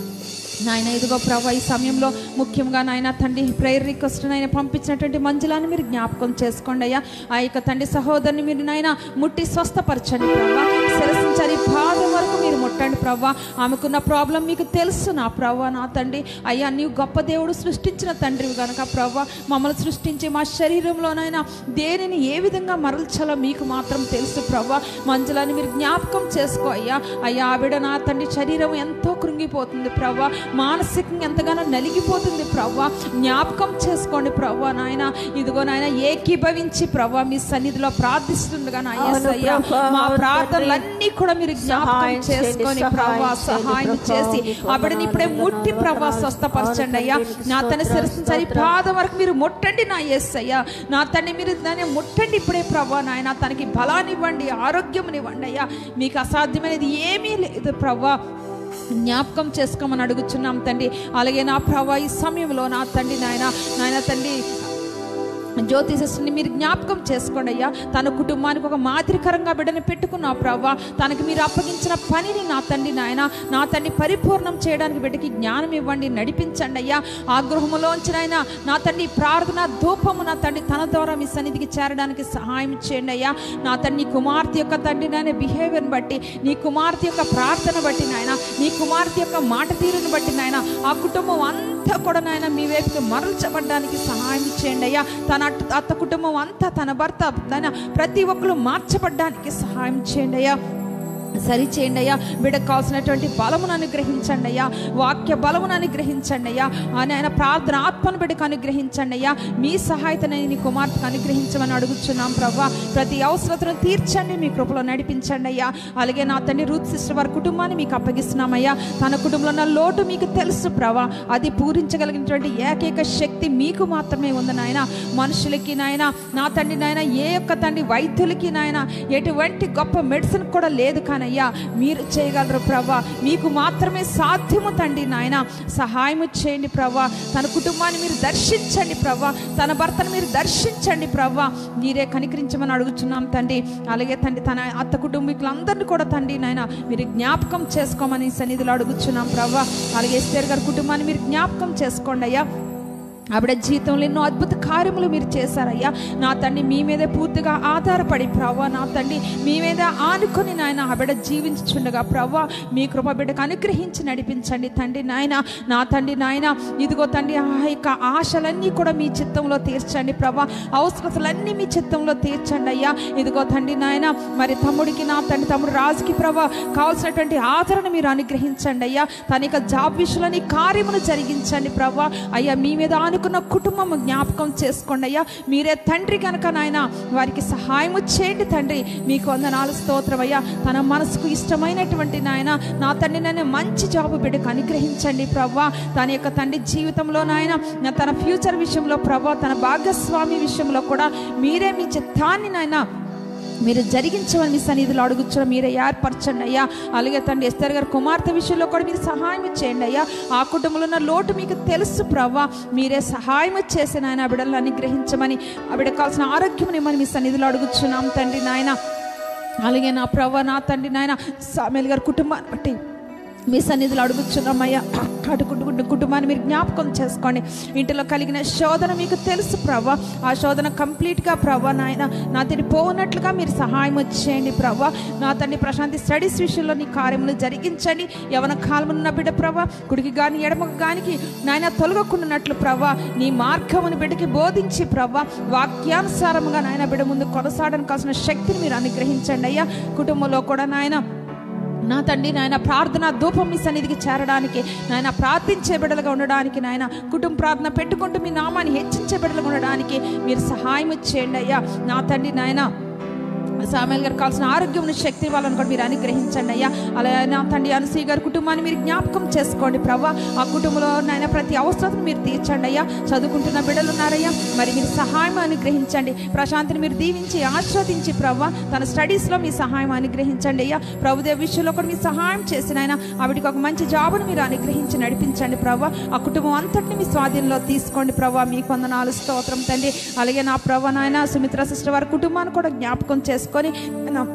నాయన ఇదిగో ప్రభా ఈ సమయంలో ముఖ్యంగా నాయన తండ్రి ప్రేయర్ రిక్వెస్ట్ నాయన పంపించినటువంటి మంజులాన్ని మీరు జ్ఞాపకం చేసుకోండి అయ్యా ఆ యొక్క తండ్రి సహోదరుని మీరు నాయన ముట్టి స్వస్థపరచండి ప్రభా శిరసించాలి పాదం వరకు మీరు ముట్టండి ప్రభా ఆమెకున్న ప్రాబ్లం మీకు తెలుసు నా ప్రభా నా తండ్రి అయ్యా నీవు గొప్ప దేవుడు సృష్టించిన తండ్రివి గనక ప్రభా మమ్మల్ని సృష్టించి మా శరీరంలోనైనా దేనిని ఏ విధంగా మరల్చాలో మీకు మాత్రం తెలుసు ప్రభా మంజులాన్ని మీరు జ్ఞాపకం చేసుకో అయ్యా అయ్యా ఆవిడ నా తండ్రి శరీరం ఎంతో కృంగిపోతుంది ప్రభా మానసికంగా ఎంతగానో నలిగిపోతుంది ప్రవ్వా జ్ఞాపకం చేసుకోండి ప్రవ్వా నాయన ఇదిగో నాయన ఏకీభవించి ప్రవ్వా మీ సన్నిధిలో ప్రార్థిస్తుండగా నా అవును యేసయ్య ప్రభా, మా అవును ప్రార్థనలన్నీ కూడా మీరు జ్ఞాపకం సహాయం చేయండి, చేసుకొని సహాయం ప్రవ్వా చేయండి, సహాయం ప్రభా, చేసి మీకు ఆవిడని ఇప్పుడే వందనాలు, ముట్టి ప్రభా వందనాలు, స్వస్థపరచండి అయ్యా స్తోత్రం, నా తన స్తోత్రం, శిరస్సుని స్తోత్రం. పాదం వరకు మీరు ముట్టండి నా యేసయ్య నా తండ్రి మీరు దాన్ని ముట్టండి ఇప్పుడే ప్రభా నాయన తనకి బలాన్ని ఇవ్వండి ఆరోగ్యమునివ్వండి అయ్యా మీకు అసాధ్యమైనది ఏమీ లేదు ప్రభా జ్ఞాపకం చేసుకోమని అడుగుచున్నాం తండ్రి అలాగే నా ప్రభా ఈ సమయంలో నా తండ్రి నాయన నాయన తండ్రి జ్యోతి సిస్టర్ని మీరు జ్ఞాపకం చేసుకోండి అయ్యా తన కుటుంబానికి ఒక మాదిరికరంగా బిడ్డని పెట్టుకున్న ప్రభా తనకి మీరు అప్పగించిన పనిని నా తండ్రి నాయన నా తండ్రి పరిపూర్ణం చేయడానికి బిడ్డకి జ్ఞానం ఇవ్వండి నడిపించండి అయ్యా ఆ గృహములోంచి నాయన నా తండ్రి ప్రార్థన ధూపము నా తండ్రి తన ద్వారా మీ సన్నిధికి చేరడానికి సహాయం చేయండి అయ్యా నా తండ్రి నీ కుమార్తె యొక్క తండ్రి నాయన బిహేవియర్ని బట్టి నీ కుమార్తె యొక్క ప్రార్థన బట్టి నాయన నీ కుమార్తె యొక్క మాట తీరుని బట్టి నాయన ఆ కుటుంబం అంతా కూడా నాయన మీ వైపుకి మరల్చబడ్డానికి సహాయం చేయండి అయ్యా తన అట్- అత్త కుటుంబం అంతా తన భర్త తన ప్రతి ఒక్కరు మార్చబడ్డానికి సహాయం చేయండి అయ్యా సరి చేయండి అయ్యా బిడ్డకు కావాల్సినటువంటి బలమును అనుగ్రహించండి అయ్యా వాక్య బలమును అనుగ్రహించండి అయ్యా అని ఆయన ప్రార్థన ఆత్మను బిడ్డకు అనుగ్రహించండి అయ్యా మీ సహాయతని నీ కుమార్తెకు అనుగ్రహించమని అడుగుచున్నాం ప్రవ్వా ప్రతి అవసరతను తీర్చండి మీ కృపలో నడిపించండి అయ్యా అలాగే నా తండ్రి రూత్ సిస్టర్ వారి కుటుంబాన్ని మీకు అప్పగిస్తున్నామయ్యా తన కుటుంబంలో ఉన్న లోటు మీకు తెలుసు ప్రభా అది పూరించగలిగినటువంటి ఏకైక శక్తి మీకు మాత్రమే ఉంది నాయన మనుషులకి నాయన నా తండ్రి నాయన ఏ యొక్క తండ్రి వైద్యులకి నాయన ఎటువంటి గొప్ప మెడిసిన్ కూడా లేదు కానీ నాయనయ్యా మీరు చేయగలరు ప్రభా మీకు మాత్రమే సాధ్యము తండ్రి నాయన సహాయము చేయండి ప్రభా తన కుటుంబాన్ని మీరు దర్శించండి ప్రభా తన భర్తను మీరు దర్శించండి ప్రభా మీరే కనికరించమని అడుగుతున్నాం తండ్రి అలాగే తండ్రి తన అత్త కుటుంబీకులందరినీ కూడా తండ్రి నాయన మీరు జ్ఞాపకం చేసుకోమని సన్నిధిలో అడుగుతున్నాం ప్రభా అలాగే ఎస్తేర్ గారి కుటుంబాన్ని మీరు జ్ఞాపకం చేసుకోండి అయ్యా ఆవిడ జీవితంలో ఎన్నో అద్భుత కార్యములు మీరు చేశారయ్యా నా తండ్రి మీ మీదే పూర్తిగా ఆధారపడి ప్రవ్వా నా తండ్రి మీ మీద ఆనుకొని నాయన ఆవిడ జీవించుండగా ప్రవ్వా మీ కృప బిడ్డకు అనుగ్రహించి నడిపించండి తండ్రి నాయన నా తండ్రి నాయన ఇదిగో తండ్రి ఆ యొక్క ఆశలన్నీ కూడా మీ చిత్తంలో తీర్చండి ప్రభా అవసరతలన్నీ మీ చిత్తంలో తీర్చండి అయ్యా ఇదిగో తండ్రి నాయన మరి తమ్ముడికి నా తండ్రి తమ్ముడు రాజుకి ప్రభా కావాల్సినటువంటి ఆదరణ మీరు అనుగ్రహించండి అయ్యా తన యొక్క జాబ్ విషయంలోని కార్యమును జరిగించండి ప్రభా అయ్యా మీ మీద ఆనుకున్న కుటుంబం జ్ఞాపకం చేసుకోండి అయ్యా మీరే తండ్రి కనుక నాయన వారికి సహాయము చేయండి తండ్రి మీకు వందనాలు స్తోత్రం అయ్యా తన మనసుకు ఇష్టమైనటువంటి నాయన నా తండ్రి నన్ను మంచి జాబు బిడ్డకు అనుగ్రహించండి ప్రభా తన యొక్క తండ్రి జీవితంలో నాయన నా తన ఫ్యూచర్ విషయంలో ప్రభా తన భాగస్వామి విషయంలో కూడా మీరే మీ చిత్తాన్ని నాయన మీరు జరిగించమని మీ సన్నిధిలో అడుగుచ్చిన మీరే ఏర్పరచండి అయ్యా అలాగే తండ్రి ఎస్తర్ గారి కుమార్తె విషయంలో కూడా మీరు సహాయం చేయండి అయ్యా ఆ కుటుంబంలో ఉన్న లోటు మీకు తెలుసు ప్రవ్వా మీరే సహాయం చేసి నాయన ఆ బిడ్డలను అనుగ్రహించమని ఆ బిడ్డకు కావాల్సిన ఆరోగ్యం ఇమ్మని మీ సన్నిధిలో అడుగుచున్నాం తండ్రి నాయన అలాగే నా ప్రవ్వ నా తండ్రి నాయన సామెల్ గారి కుటుంబాన్ని బట్టి మీ సన్నిధిలో అడుగుచున్నామయ్యా అడుగుంటు కుటుంబాన్ని మీరు జ్ఞాపకం చేసుకోండి ఇంటిలో కలిగిన శోధన మీకు తెలుసు ప్రభా ఆ శోధన కంప్లీట్గా ప్రభా నాయన నా తండ్రి పోనట్లుగా మీరు సహాయం చేయండి ప్రభా నా తండ్రి ప్రశాంతి స్టడీస్ విషయంలో నీ కార్యములు జరిగించండి యవన కాలమున్న బిడ్డ ప్రభా కుడికి కానీ ఎడమకు గానికి నాయన తొలగకుండానట్లు ప్రభా నీ మార్గమును బిడ్డకి బోధించి ప్రభా వాక్యానుసారముగా నాయన బిడ్డ ముందు కొనసాడడానికి కావాల్సిన శక్తిని మీరు అనుగ్రహించండి అయ్యా కుటుంబంలో కూడా నాయన నా తండ్రి నాయన ప్రార్థన ధూపం మీ సన్నిధికి చేరడానికి నాయన ప్రార్థించే బిడ్డలుగా ఉండడానికి నాయన కుటుంబ ప్రార్థన పెట్టుకుంటూ మీ నామాన్ని హెచ్చించే బిడ్డలుగా ఉండడానికి మీరు సహాయం చేయండి అయ్యా నా తండ్రి నాయన సామెల్ గారు కావాల్సిన ఆరోగ్యం శక్తి వాళ్ళని కూడా మీరు అనుగ్రహించండి అయ్యా అలాగే నా తండ్రి అనసూయ గారి కుటుంబాన్ని మీరు జ్ఞాపకం చేసుకోండి ప్రభా ఆ కుటుంబంలో నాయన ప్రతి అవసరతను మీరు తీర్చండి అయ్యా చదువుకుంటున్న బిడ్డలు ఉన్నారయ్యా మరి మీరు సహాయం అనుగ్రహించండి ప్రశాంతిని మీరు దీవించి ఆస్వాదించి ప్రభా తన స్టడీస్లో మీ సహాయం అనుగ్రహించండి అయ్యా ప్రభుదేవ విషయంలో కూడా మీ సహాయం చేసిన ఆయన ఆవిడికి ఒక మంచి జాబును మీరు అనుగ్రహించి నడిపించండి ప్రభా ఆ కుటుంబం అంతటిని మీ స్వాధీనంలో తీసుకోండి ప్రభా మీ కొందనాలు స్తోత్రం తండ్రి అలాగే నా ప్రభా నాయన సుమిత్ర సిస్టర్ వారి కుటుంబాన్ని కూడా జ్ఞాపకం చేసుకొని నా-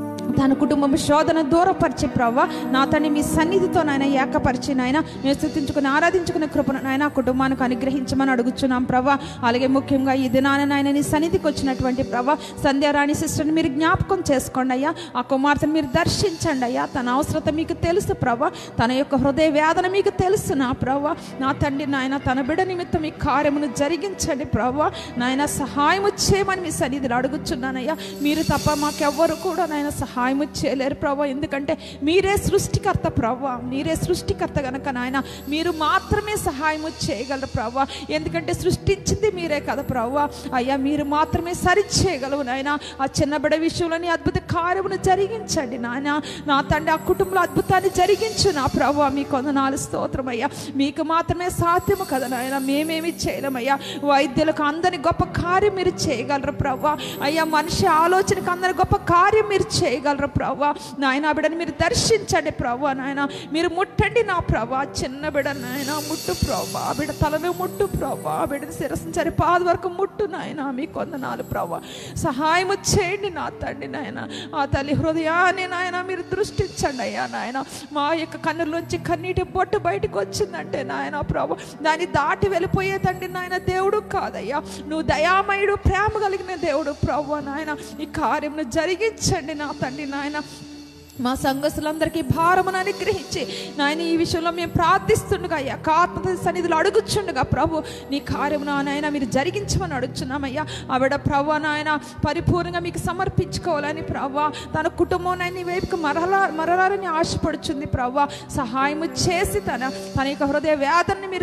తన కుటుంబం శోధన దూరపరిచి ప్రవ్వ నా తండ్రి మీ సన్నిధితో నాయన ఏకపరిచి నాయన మేము స్థుతించుకుని ఆరాధించుకునే కృపను నాయన ఆ కుటుంబానికి అనుగ్రహించమని అడుగుచున్నాం ప్రభా అలాగే ముఖ్యంగా ఈ దినాన నాయన నీ సన్నిధికి వచ్చినటువంటి ప్రభా సంధ్యారాణి సిస్టర్ని మీరు జ్ఞాపకం చేసుకోండి అయ్యా ఆ కుమార్తెను మీరు దర్శించండి అయ్యా తన అవసరత మీకు తెలుసు ప్రభా తన యొక్క హృదయ వేదన మీకు తెలుసు నా ప్రభా నా తండ్రి నాయన తన బిడ్డ నిమిత్తం ఈ కార్యమును జరిగించండి ప్రభా నాయన సహాయము చేయమని మీ సన్నిధిలో అడుగుచున్నానయ్యా మీరు తప్ప మాకెవ్వరు కూడా నాయన సహాయం చేయలేరు ప్రభా ఎందుకంటే మీరే సృష్టికర్త ప్రభా మీరే సృష్టికర్త గనక నాయన మీరు మాత్రమే సహాయము చేయగలరు ప్రభా ఎందుకంటే సృష్టించింది మీరే కదా ప్రభా అయ్యా మీరు మాత్రమే సరి చేయగలవు నాయన ఆ చిన్న బిడ్డ విషయంలోని అద్భుత కార్యమును జరిగించండి నాయన నా తండ్రి ఆ కుటుంబంలో అద్భుతాన్ని జరిగించు నా ప్రభా మీ కొందనాలు స్తోత్రం అయ్యా మీకు మాత్రమే సాధ్యము కదా నాయన మేమేమి చేయలేమయ్యా వైద్యులకు అందరి గొప్ప కార్యం మీరు చేయగలరు ప్రభా అయ్యా మనిషి ఆలోచనకు అందరి గొప్ప కార్యం మీరు చేయగలరు ప్రభా నాయన ఆ బిడ్డని మీరు దర్శించండి ప్రభా నాయన మీరు ముట్టండి నా ప్రభా చిన్న బిడ్డ నాయన ముట్టు ప్రభా ఆ బిడ్డ తలను ముట్టు ప్రభా ఆ బిడ్డని శిరస్సు సరి పాద వరకు ముట్టు నాయన మీ కొందనాలు ప్రభా సహాయము చేయండి నా తండ్రి నాయన ఆ తల్లి హృదయాన్ని నాయన మీరు దృష్టించండి అయ్యా నాయన మా యొక్క కన్నులోంచి కన్నీటి బొట్టు బయటకు వచ్చిందంటే నాయన ప్రభు దాన్ని దాటి వెళ్ళిపోయే తండ్రి నాయన దేవుడు కాదయ్యా నువ్వు దయామయుడు ప్రేమ కలిగిన దేవుడు ప్రభు నాయన ఈ కార్యమును జరిగించండి నా తండ్రి నాయన మా సంఘస్థులందరికీ భారమును అనుగ్రహించి నాయన ఈ విషయంలో మేము ప్రార్థిస్తుండగా అయ్యా కార్పత సన్నిధిలో అడుగుచుండగా ప్రభు నీ కార్యమును నాయన మీరు జరిగించమని అడుగుచున్నామయ్యా ఆవిడ ప్రభు నాయన పరిపూర్ణంగా మీకు సమర్పించుకోవాలని ప్రభు తన కుటుంబం నాయన నీ వైపుకి మరలా మరలారని ఆశపడుచుంది ప్రభు సహాయము చేసి తన తన యొక్క హృదయ వేదనని మీరు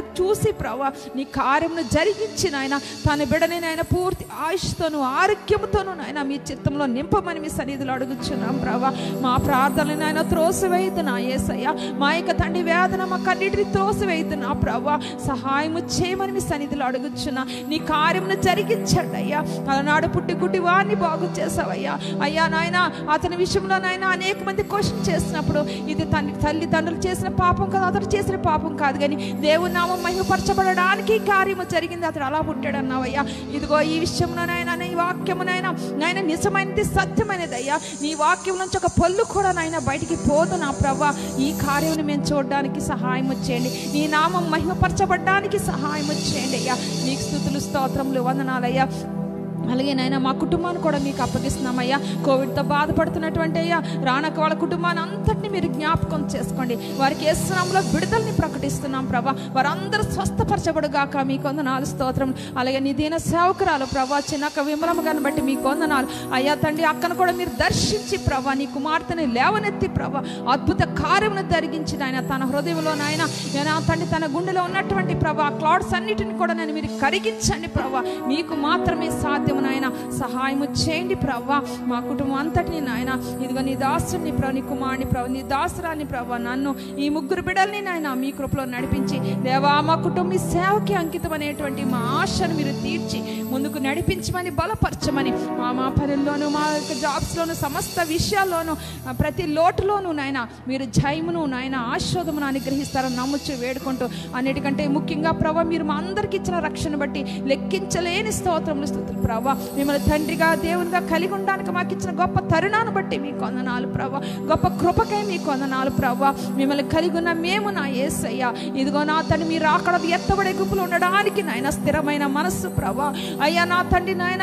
చూసి ప్రభా నీ కార్యమును జరిగించి నాయన తన బిడని నాయన పూర్తి ఆయుష్తోను ఆరోగ్యంతోను నాయన మీ చిత్తంలో నింపమని మీ సన్నిధిలో అడుగుచున్నాం ప్రభా మా ప్రార్థనలు నాయన త్రోసివేయద్దు నా ఏసయ్య మా యొక్క తండ్రి వేదన మా కన్నిటిని త్రోసివేయద్దు నా ప్రభా సహాయము చేయమని మీ సన్నిధిలో అడుగుచున్నా నీ కార్యమును జరిగించండి అయ్యా అలనాడు పుట్టి గుడ్డి వారిని బాగు చేసావయ్యా అయ్యా నాయన అతని విషయంలో నాయన అనేక మంది క్వశ్చన్ చేసినప్పుడు ఇది తల్లి తల్లిదండ్రులు చేసిన పాపం కాదు అతడు చేసిన పాపం కాదు కానీ దేవుని నామం మహిమపరచబడడానికి ఈ కార్యము జరిగింది అతడు అలా పుట్టాడు అన్నావయ్యా ఇదిగో ఈ విషయంలో నాయన నీ వాక్యము నాయన నాయన నిజమైనది సత్యమైనది అయ్యా నీ వాక్యం నుంచి ఒక పళ్ళు కూడా నాయన బయటికి పోదు నా ప్రభా ఈ కార్యం మేము చూడడానికి సహాయం చేయండి నీ నామం మహిమపరచబడడానికి సహాయం చేయండి అయ్యా నీకు స్థుతులు స్తోత్రములు వందనాలయ్యా అలాగే నాయన మా కుటుంబాన్ని కూడా మీకు అప్పగిస్తున్నామయ్యా కోవిడ్తో బాధపడుతున్నటువంటి అయ్యా రానక వాళ్ళ కుటుంబాన్ని అంతటిని మీరు జ్ఞాపకం చేసుకోండి వారికి ఏ స్నామంలో విడుదలని ప్రకటిస్తున్నాం ప్రభా వారందరూ స్వస్థపరచబడుగాక మీ కొందనాలు స్తోత్రం అలాగే నీ దీన సేవకురాలు ప్రభా చిన్నక్క విమలమ్మ గారిని బట్టి మీ కొందనాలు అయ్యా తండ్రి అక్కను కూడా మీరు దర్శించి ప్రభా నీ కుమార్తెని లేవనెత్తి ప్రభా అద్భుత కార్యమును జరిగించి నాయన తన హృదయంలో నాయన నేను తండ్రి తన గుండెలో ఉన్నటువంటి ప్రభా క్లాడ్స్ అన్నిటిని కూడా నేను మీరు కరిగించండి ప్రభా మీకు మాత్రమే సాధ్యము నాయన సహాయము చేయండి ప్రభా మా కుటుంబం అంతటిని నాయన ఇదిగో నీ దాసుని ప్రభు నీ కుమారుని ప్రభు నీ దాసురాని ప్రభా నన్ను ఈ ముగ్గురు బిడ్డల్ని నాయన మీ కృపలో నడిపించి దేవా మా కుటుంబం మీ సేవకి అంకితం అనేటువంటి మా ఆశను మీరు తీర్చి ముందుకు నడిపించమని బలపరచమని మా మా పనుల్లోనూ మా యొక్క జాబ్స్లోను సమస్త విషయాల్లోనూ ఆ, ప్రతి లోటులోనూ నాయన మీరు జయమును నాయన ఆశోదమును అనుగ్రహిస్తారని నమ్ముచ్చు వేడుకుంటూ అన్నిటికంటే ముఖ్యంగా ప్రభా మీరు మా అందరికి ఇచ్చిన రక్షణ బట్టి లెక్కించలేని స్తోత్రములు స్థుతులు ప్రభా మిమ్మల్ని తండ్రిగా దేవునిగా కలిగి ఉండడానికి మాకు ఇచ్చిన గొప్ప తరుణాన్ని బట్టి మీ కొందనాలు ప్రభా గొప్ప కృపకై మీ కొందనాలు ప్రభా మిమ్మల్ని కలిగి ఉన్న మేము నా ఏసయ్యా ఇదిగో నా తండ్రి మీరు అక్కడ ఎత్తబడే గుంపులు ఉండడానికి నాయన స్థిరమైన మనస్సు ప్రభా అయ్యా నా తండ్రి నాయన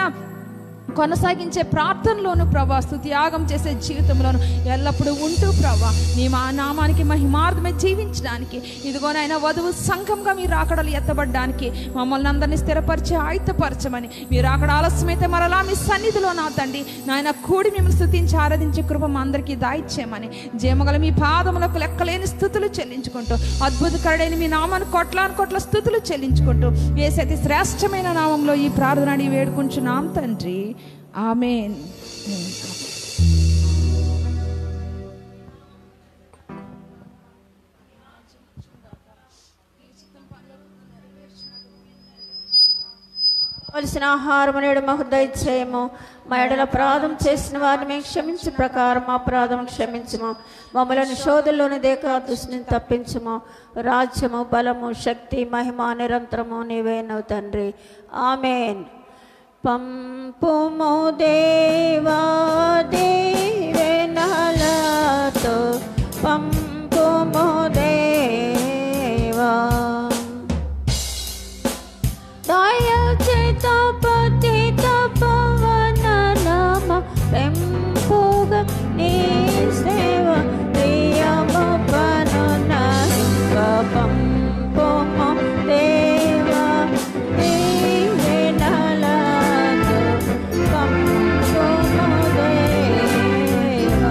కొనసాగించే ప్రార్థనలోను ప్రభా స్థుతియాగం చేసే జీవితంలోను ఎల్లప్పుడూ ఉంటూ ప్రభా నీ మా నామానికి మహిమార్థమే జీవించడానికి ఇదిగోనైనా వధువు సంఘంగా మీరు ఆకడలు ఎత్తబడ్డానికి మమ్మల్ని అందరినీ స్థిరపరిచి ఆయుతపరచమని మీరు అక్కడ ఆలస్యమైతే మరలా మీ సన్నిధిలో నా తండ్రి నాయన కూడి మిమ్మల్ని స్థుతించి ఆరాధించే కృప మా అందరికీ దాయిచ్చేయమని జయమగల మీ పాదములకు లెక్కలేని స్థుతులు చెల్లించుకుంటూ అద్భుతకరుడైన మీ నామాన్ని కొట్లాను కొట్ల స్థుతులు చెల్లించుకుంటూ ఏసైతే శ్రేష్టమైన నామంలో ఈ ప్రార్థన అడిగి వేడుకుంటున్నాం తండ్రి ఆమెన్ కావలసిన ఆహారం నేడు మాకు దయచేయము మా ఎడల అపరాధం చేసిన వారిని మేము క్షమించే ప్రకారం మా అపరాధం క్షమించము మమ్మల్ని శోధంలోని దేకా దృష్టిని తప్పించము రాజ్యము బలము శక్తి మహిమ నిరంతరము నీవేనవు తండ్రి ఆమెన్ పంపుము దేవా దేవెనలతో పంపుము దేవా దయచేత పతిత పవన నామ పెంపుగ నీ సేవ ప్రియము పను నహింప పంపుము దేవా దేవెనలతో పంపుము దేవా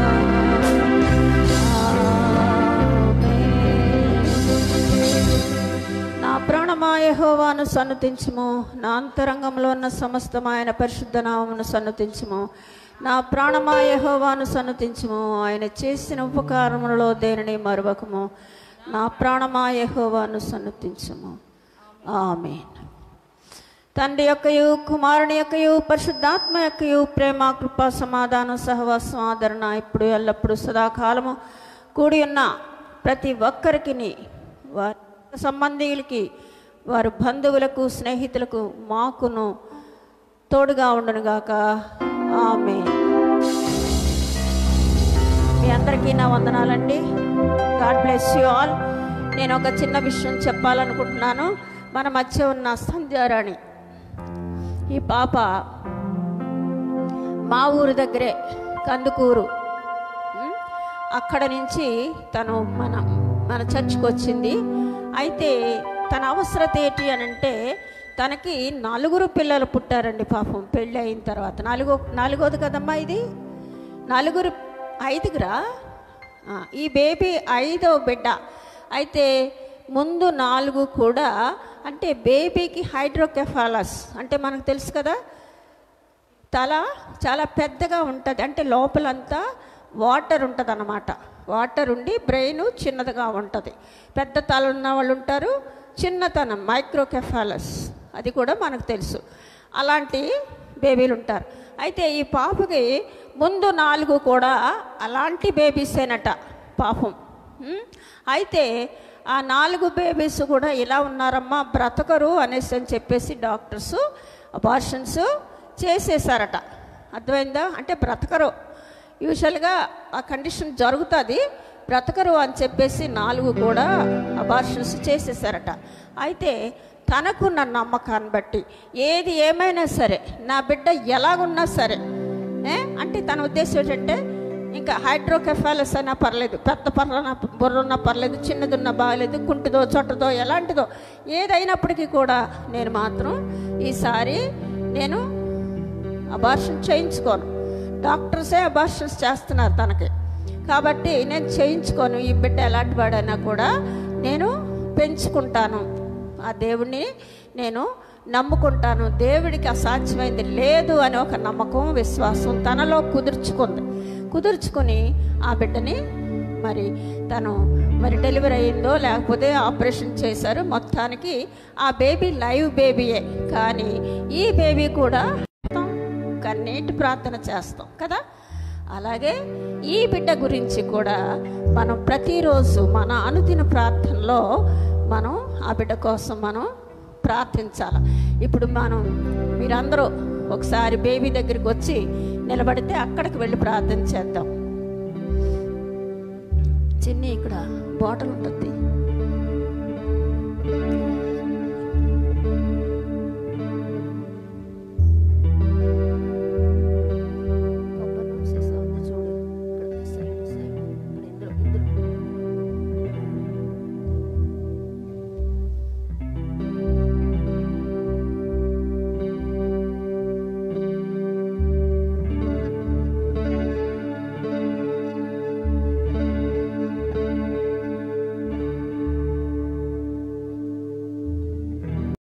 ఆమేన్. నా ప్రాణమా యెహోవాను సన్నతించుము నా అంతరంగంలో ఉన్న సమస్తమైన పరిశుద్ధ నామమును సన్నతించుము నా ప్రాణమా యెహోవాను సన్నతించుము ఆయన చేసిన ఉపకారములలో దేనిని మరవకము నా ప్రాణమా యెహోవాను సన్నతించుము ఆమేన్ తండ్రి యొక్కయు కుమారుని యొక్కయు పరిశుద్ధాత్మ యొక్కయు ప్రేమ కృప సమాధానం సహవాసం ఆదరణ ఇప్పుడు ఎల్లప్పుడూ సదాకాలము కూడి ఉన్న ప్రతి ఒక్కరికి వారి సంబంధీయులకి వారి బంధువులకు స్నేహితులకు మాకును తోడుగా ఉండునుగాక ఆమె మీ అందరికీ నా వందనాలండి గాడ్ బ్లెస్ యూ ఆల్ నేను ఒక చిన్న విషయం చెప్పాలనుకుంటున్నాను మన మధ్య ఉన్న సంధ్యారాణి ఈ పాప మా ఊరు దగ్గరే కందుకూరు ఉం? అక్కడ నుంచి తను మన మన చర్చ్కి వచ్చింది అయితే తన అవసరత ఏంటి అని అంటే తనకి నలుగురు పిల్లలు పుట్టారండి పాపం పెళ్ళి అయిన తర్వాత నాలుగో నాలుగోది కదమ్మా ఇది నలుగురు ఐదుగురా ఆ, ఈ బేబీ ఐదో బిడ్డ అయితే ముందు నాలుగు కూడా అంటే బేబీకి హైడ్రోకెఫాలస్ అంటే మనకు తెలుసు కదా తల చాలా పెద్దగా ఉంటుంది అంటే లోపలంతా వాటర్ ఉంటుంది అన్నమాట వాటర్ ఉండి బ్రెయిన్ చిన్నదిగా ఉంటుంది పెద్ద తల ఉన్న వాళ్ళు ఉంటారు చిన్నతనం మైక్రోకెఫాలస్ అది కూడా మనకు తెలుసు అలాంటి బేబీలు ఉంటారు అయితే ఈ పాపకి ముందు నాలుగు కూడా అలాంటి బేబీసేనట పాపం ఉం? అయితే ఆ నాలుగు బేబీస్ కూడా ఇలా ఉన్నారమ్మా బ్రతకరు అనేసి అని చెప్పేసి డాక్టర్స్ అబార్షన్స్ చేసేసారట అర్థమైందా అంటే బ్రతకరు యూజువల్గా ఆ కండిషన్ జరుగుతుంది బ్రతకరు అని చెప్పేసి నాలుగు కూడా అబార్షన్స్ చేసేసారట అయితే తనకున్న నమ్మకాన్ని బట్టి ఏది ఏమైనా సరే నా బిడ్డ ఎలాగున్నా సరే ఏ? అంటే తన ఉద్దేశం ఏంటంటే ఇంకా హైడ్రోకెఫాలస్ అయినా పర్లేదు పెద్ద పర్ర బుర్ర ఉన్నా పర్లేదు చిన్నదున్నా బాగలేదు కుంటిదో చొట్టదో ఎలాంటిదో ఏదైనప్పటికీ కూడా నేను మాత్రం ఈసారి నేను అబార్షన్ చేయించుకోను డాక్టర్సే అబార్షన్స్ చేస్తున్నారు తనకి కాబట్టి నేను చేయించుకోను ఈ బిడ్డ ఎలాంటి వాడైనా కూడా నేను పెంచుకుంటాను ఆ దేవుణ్ణి నేను నమ్ముకుంటాను దేవుడికి అసాధ్యమైంది లేదు అని ఒక నమ్మకం విశ్వాసం తనలో కుదుర్చుకుంది కుదుర్చుకొని ఆ బిడ్డని మరి తను మరి డెలివరీ అయిందో లేకపోతే ఆపరేషన్ చేశారు మొత్తానికి ఆ బేబీ లైవ్ బేబీయే కానీ ఈ బేబీ కూడా కన్నీటి ప్రార్థన చేస్తాం కదా అలాగే ఈ బిడ్డ గురించి కూడా మనం ప్రతిరోజు మన అనుదిన ప్రార్థనలో మనం ఆ బిడ్డ కోసం మనం ప్రార్థించాలి ఇప్పుడు మనం మీరందరూ ఒకసారి బేబీ దగ్గరికి వచ్చి నిలబడితే అక్కడికి వెళ్ళి ప్రార్థన చేద్దాం చిన్ని ఇక్కడ బాటిల్ ఉంటుంది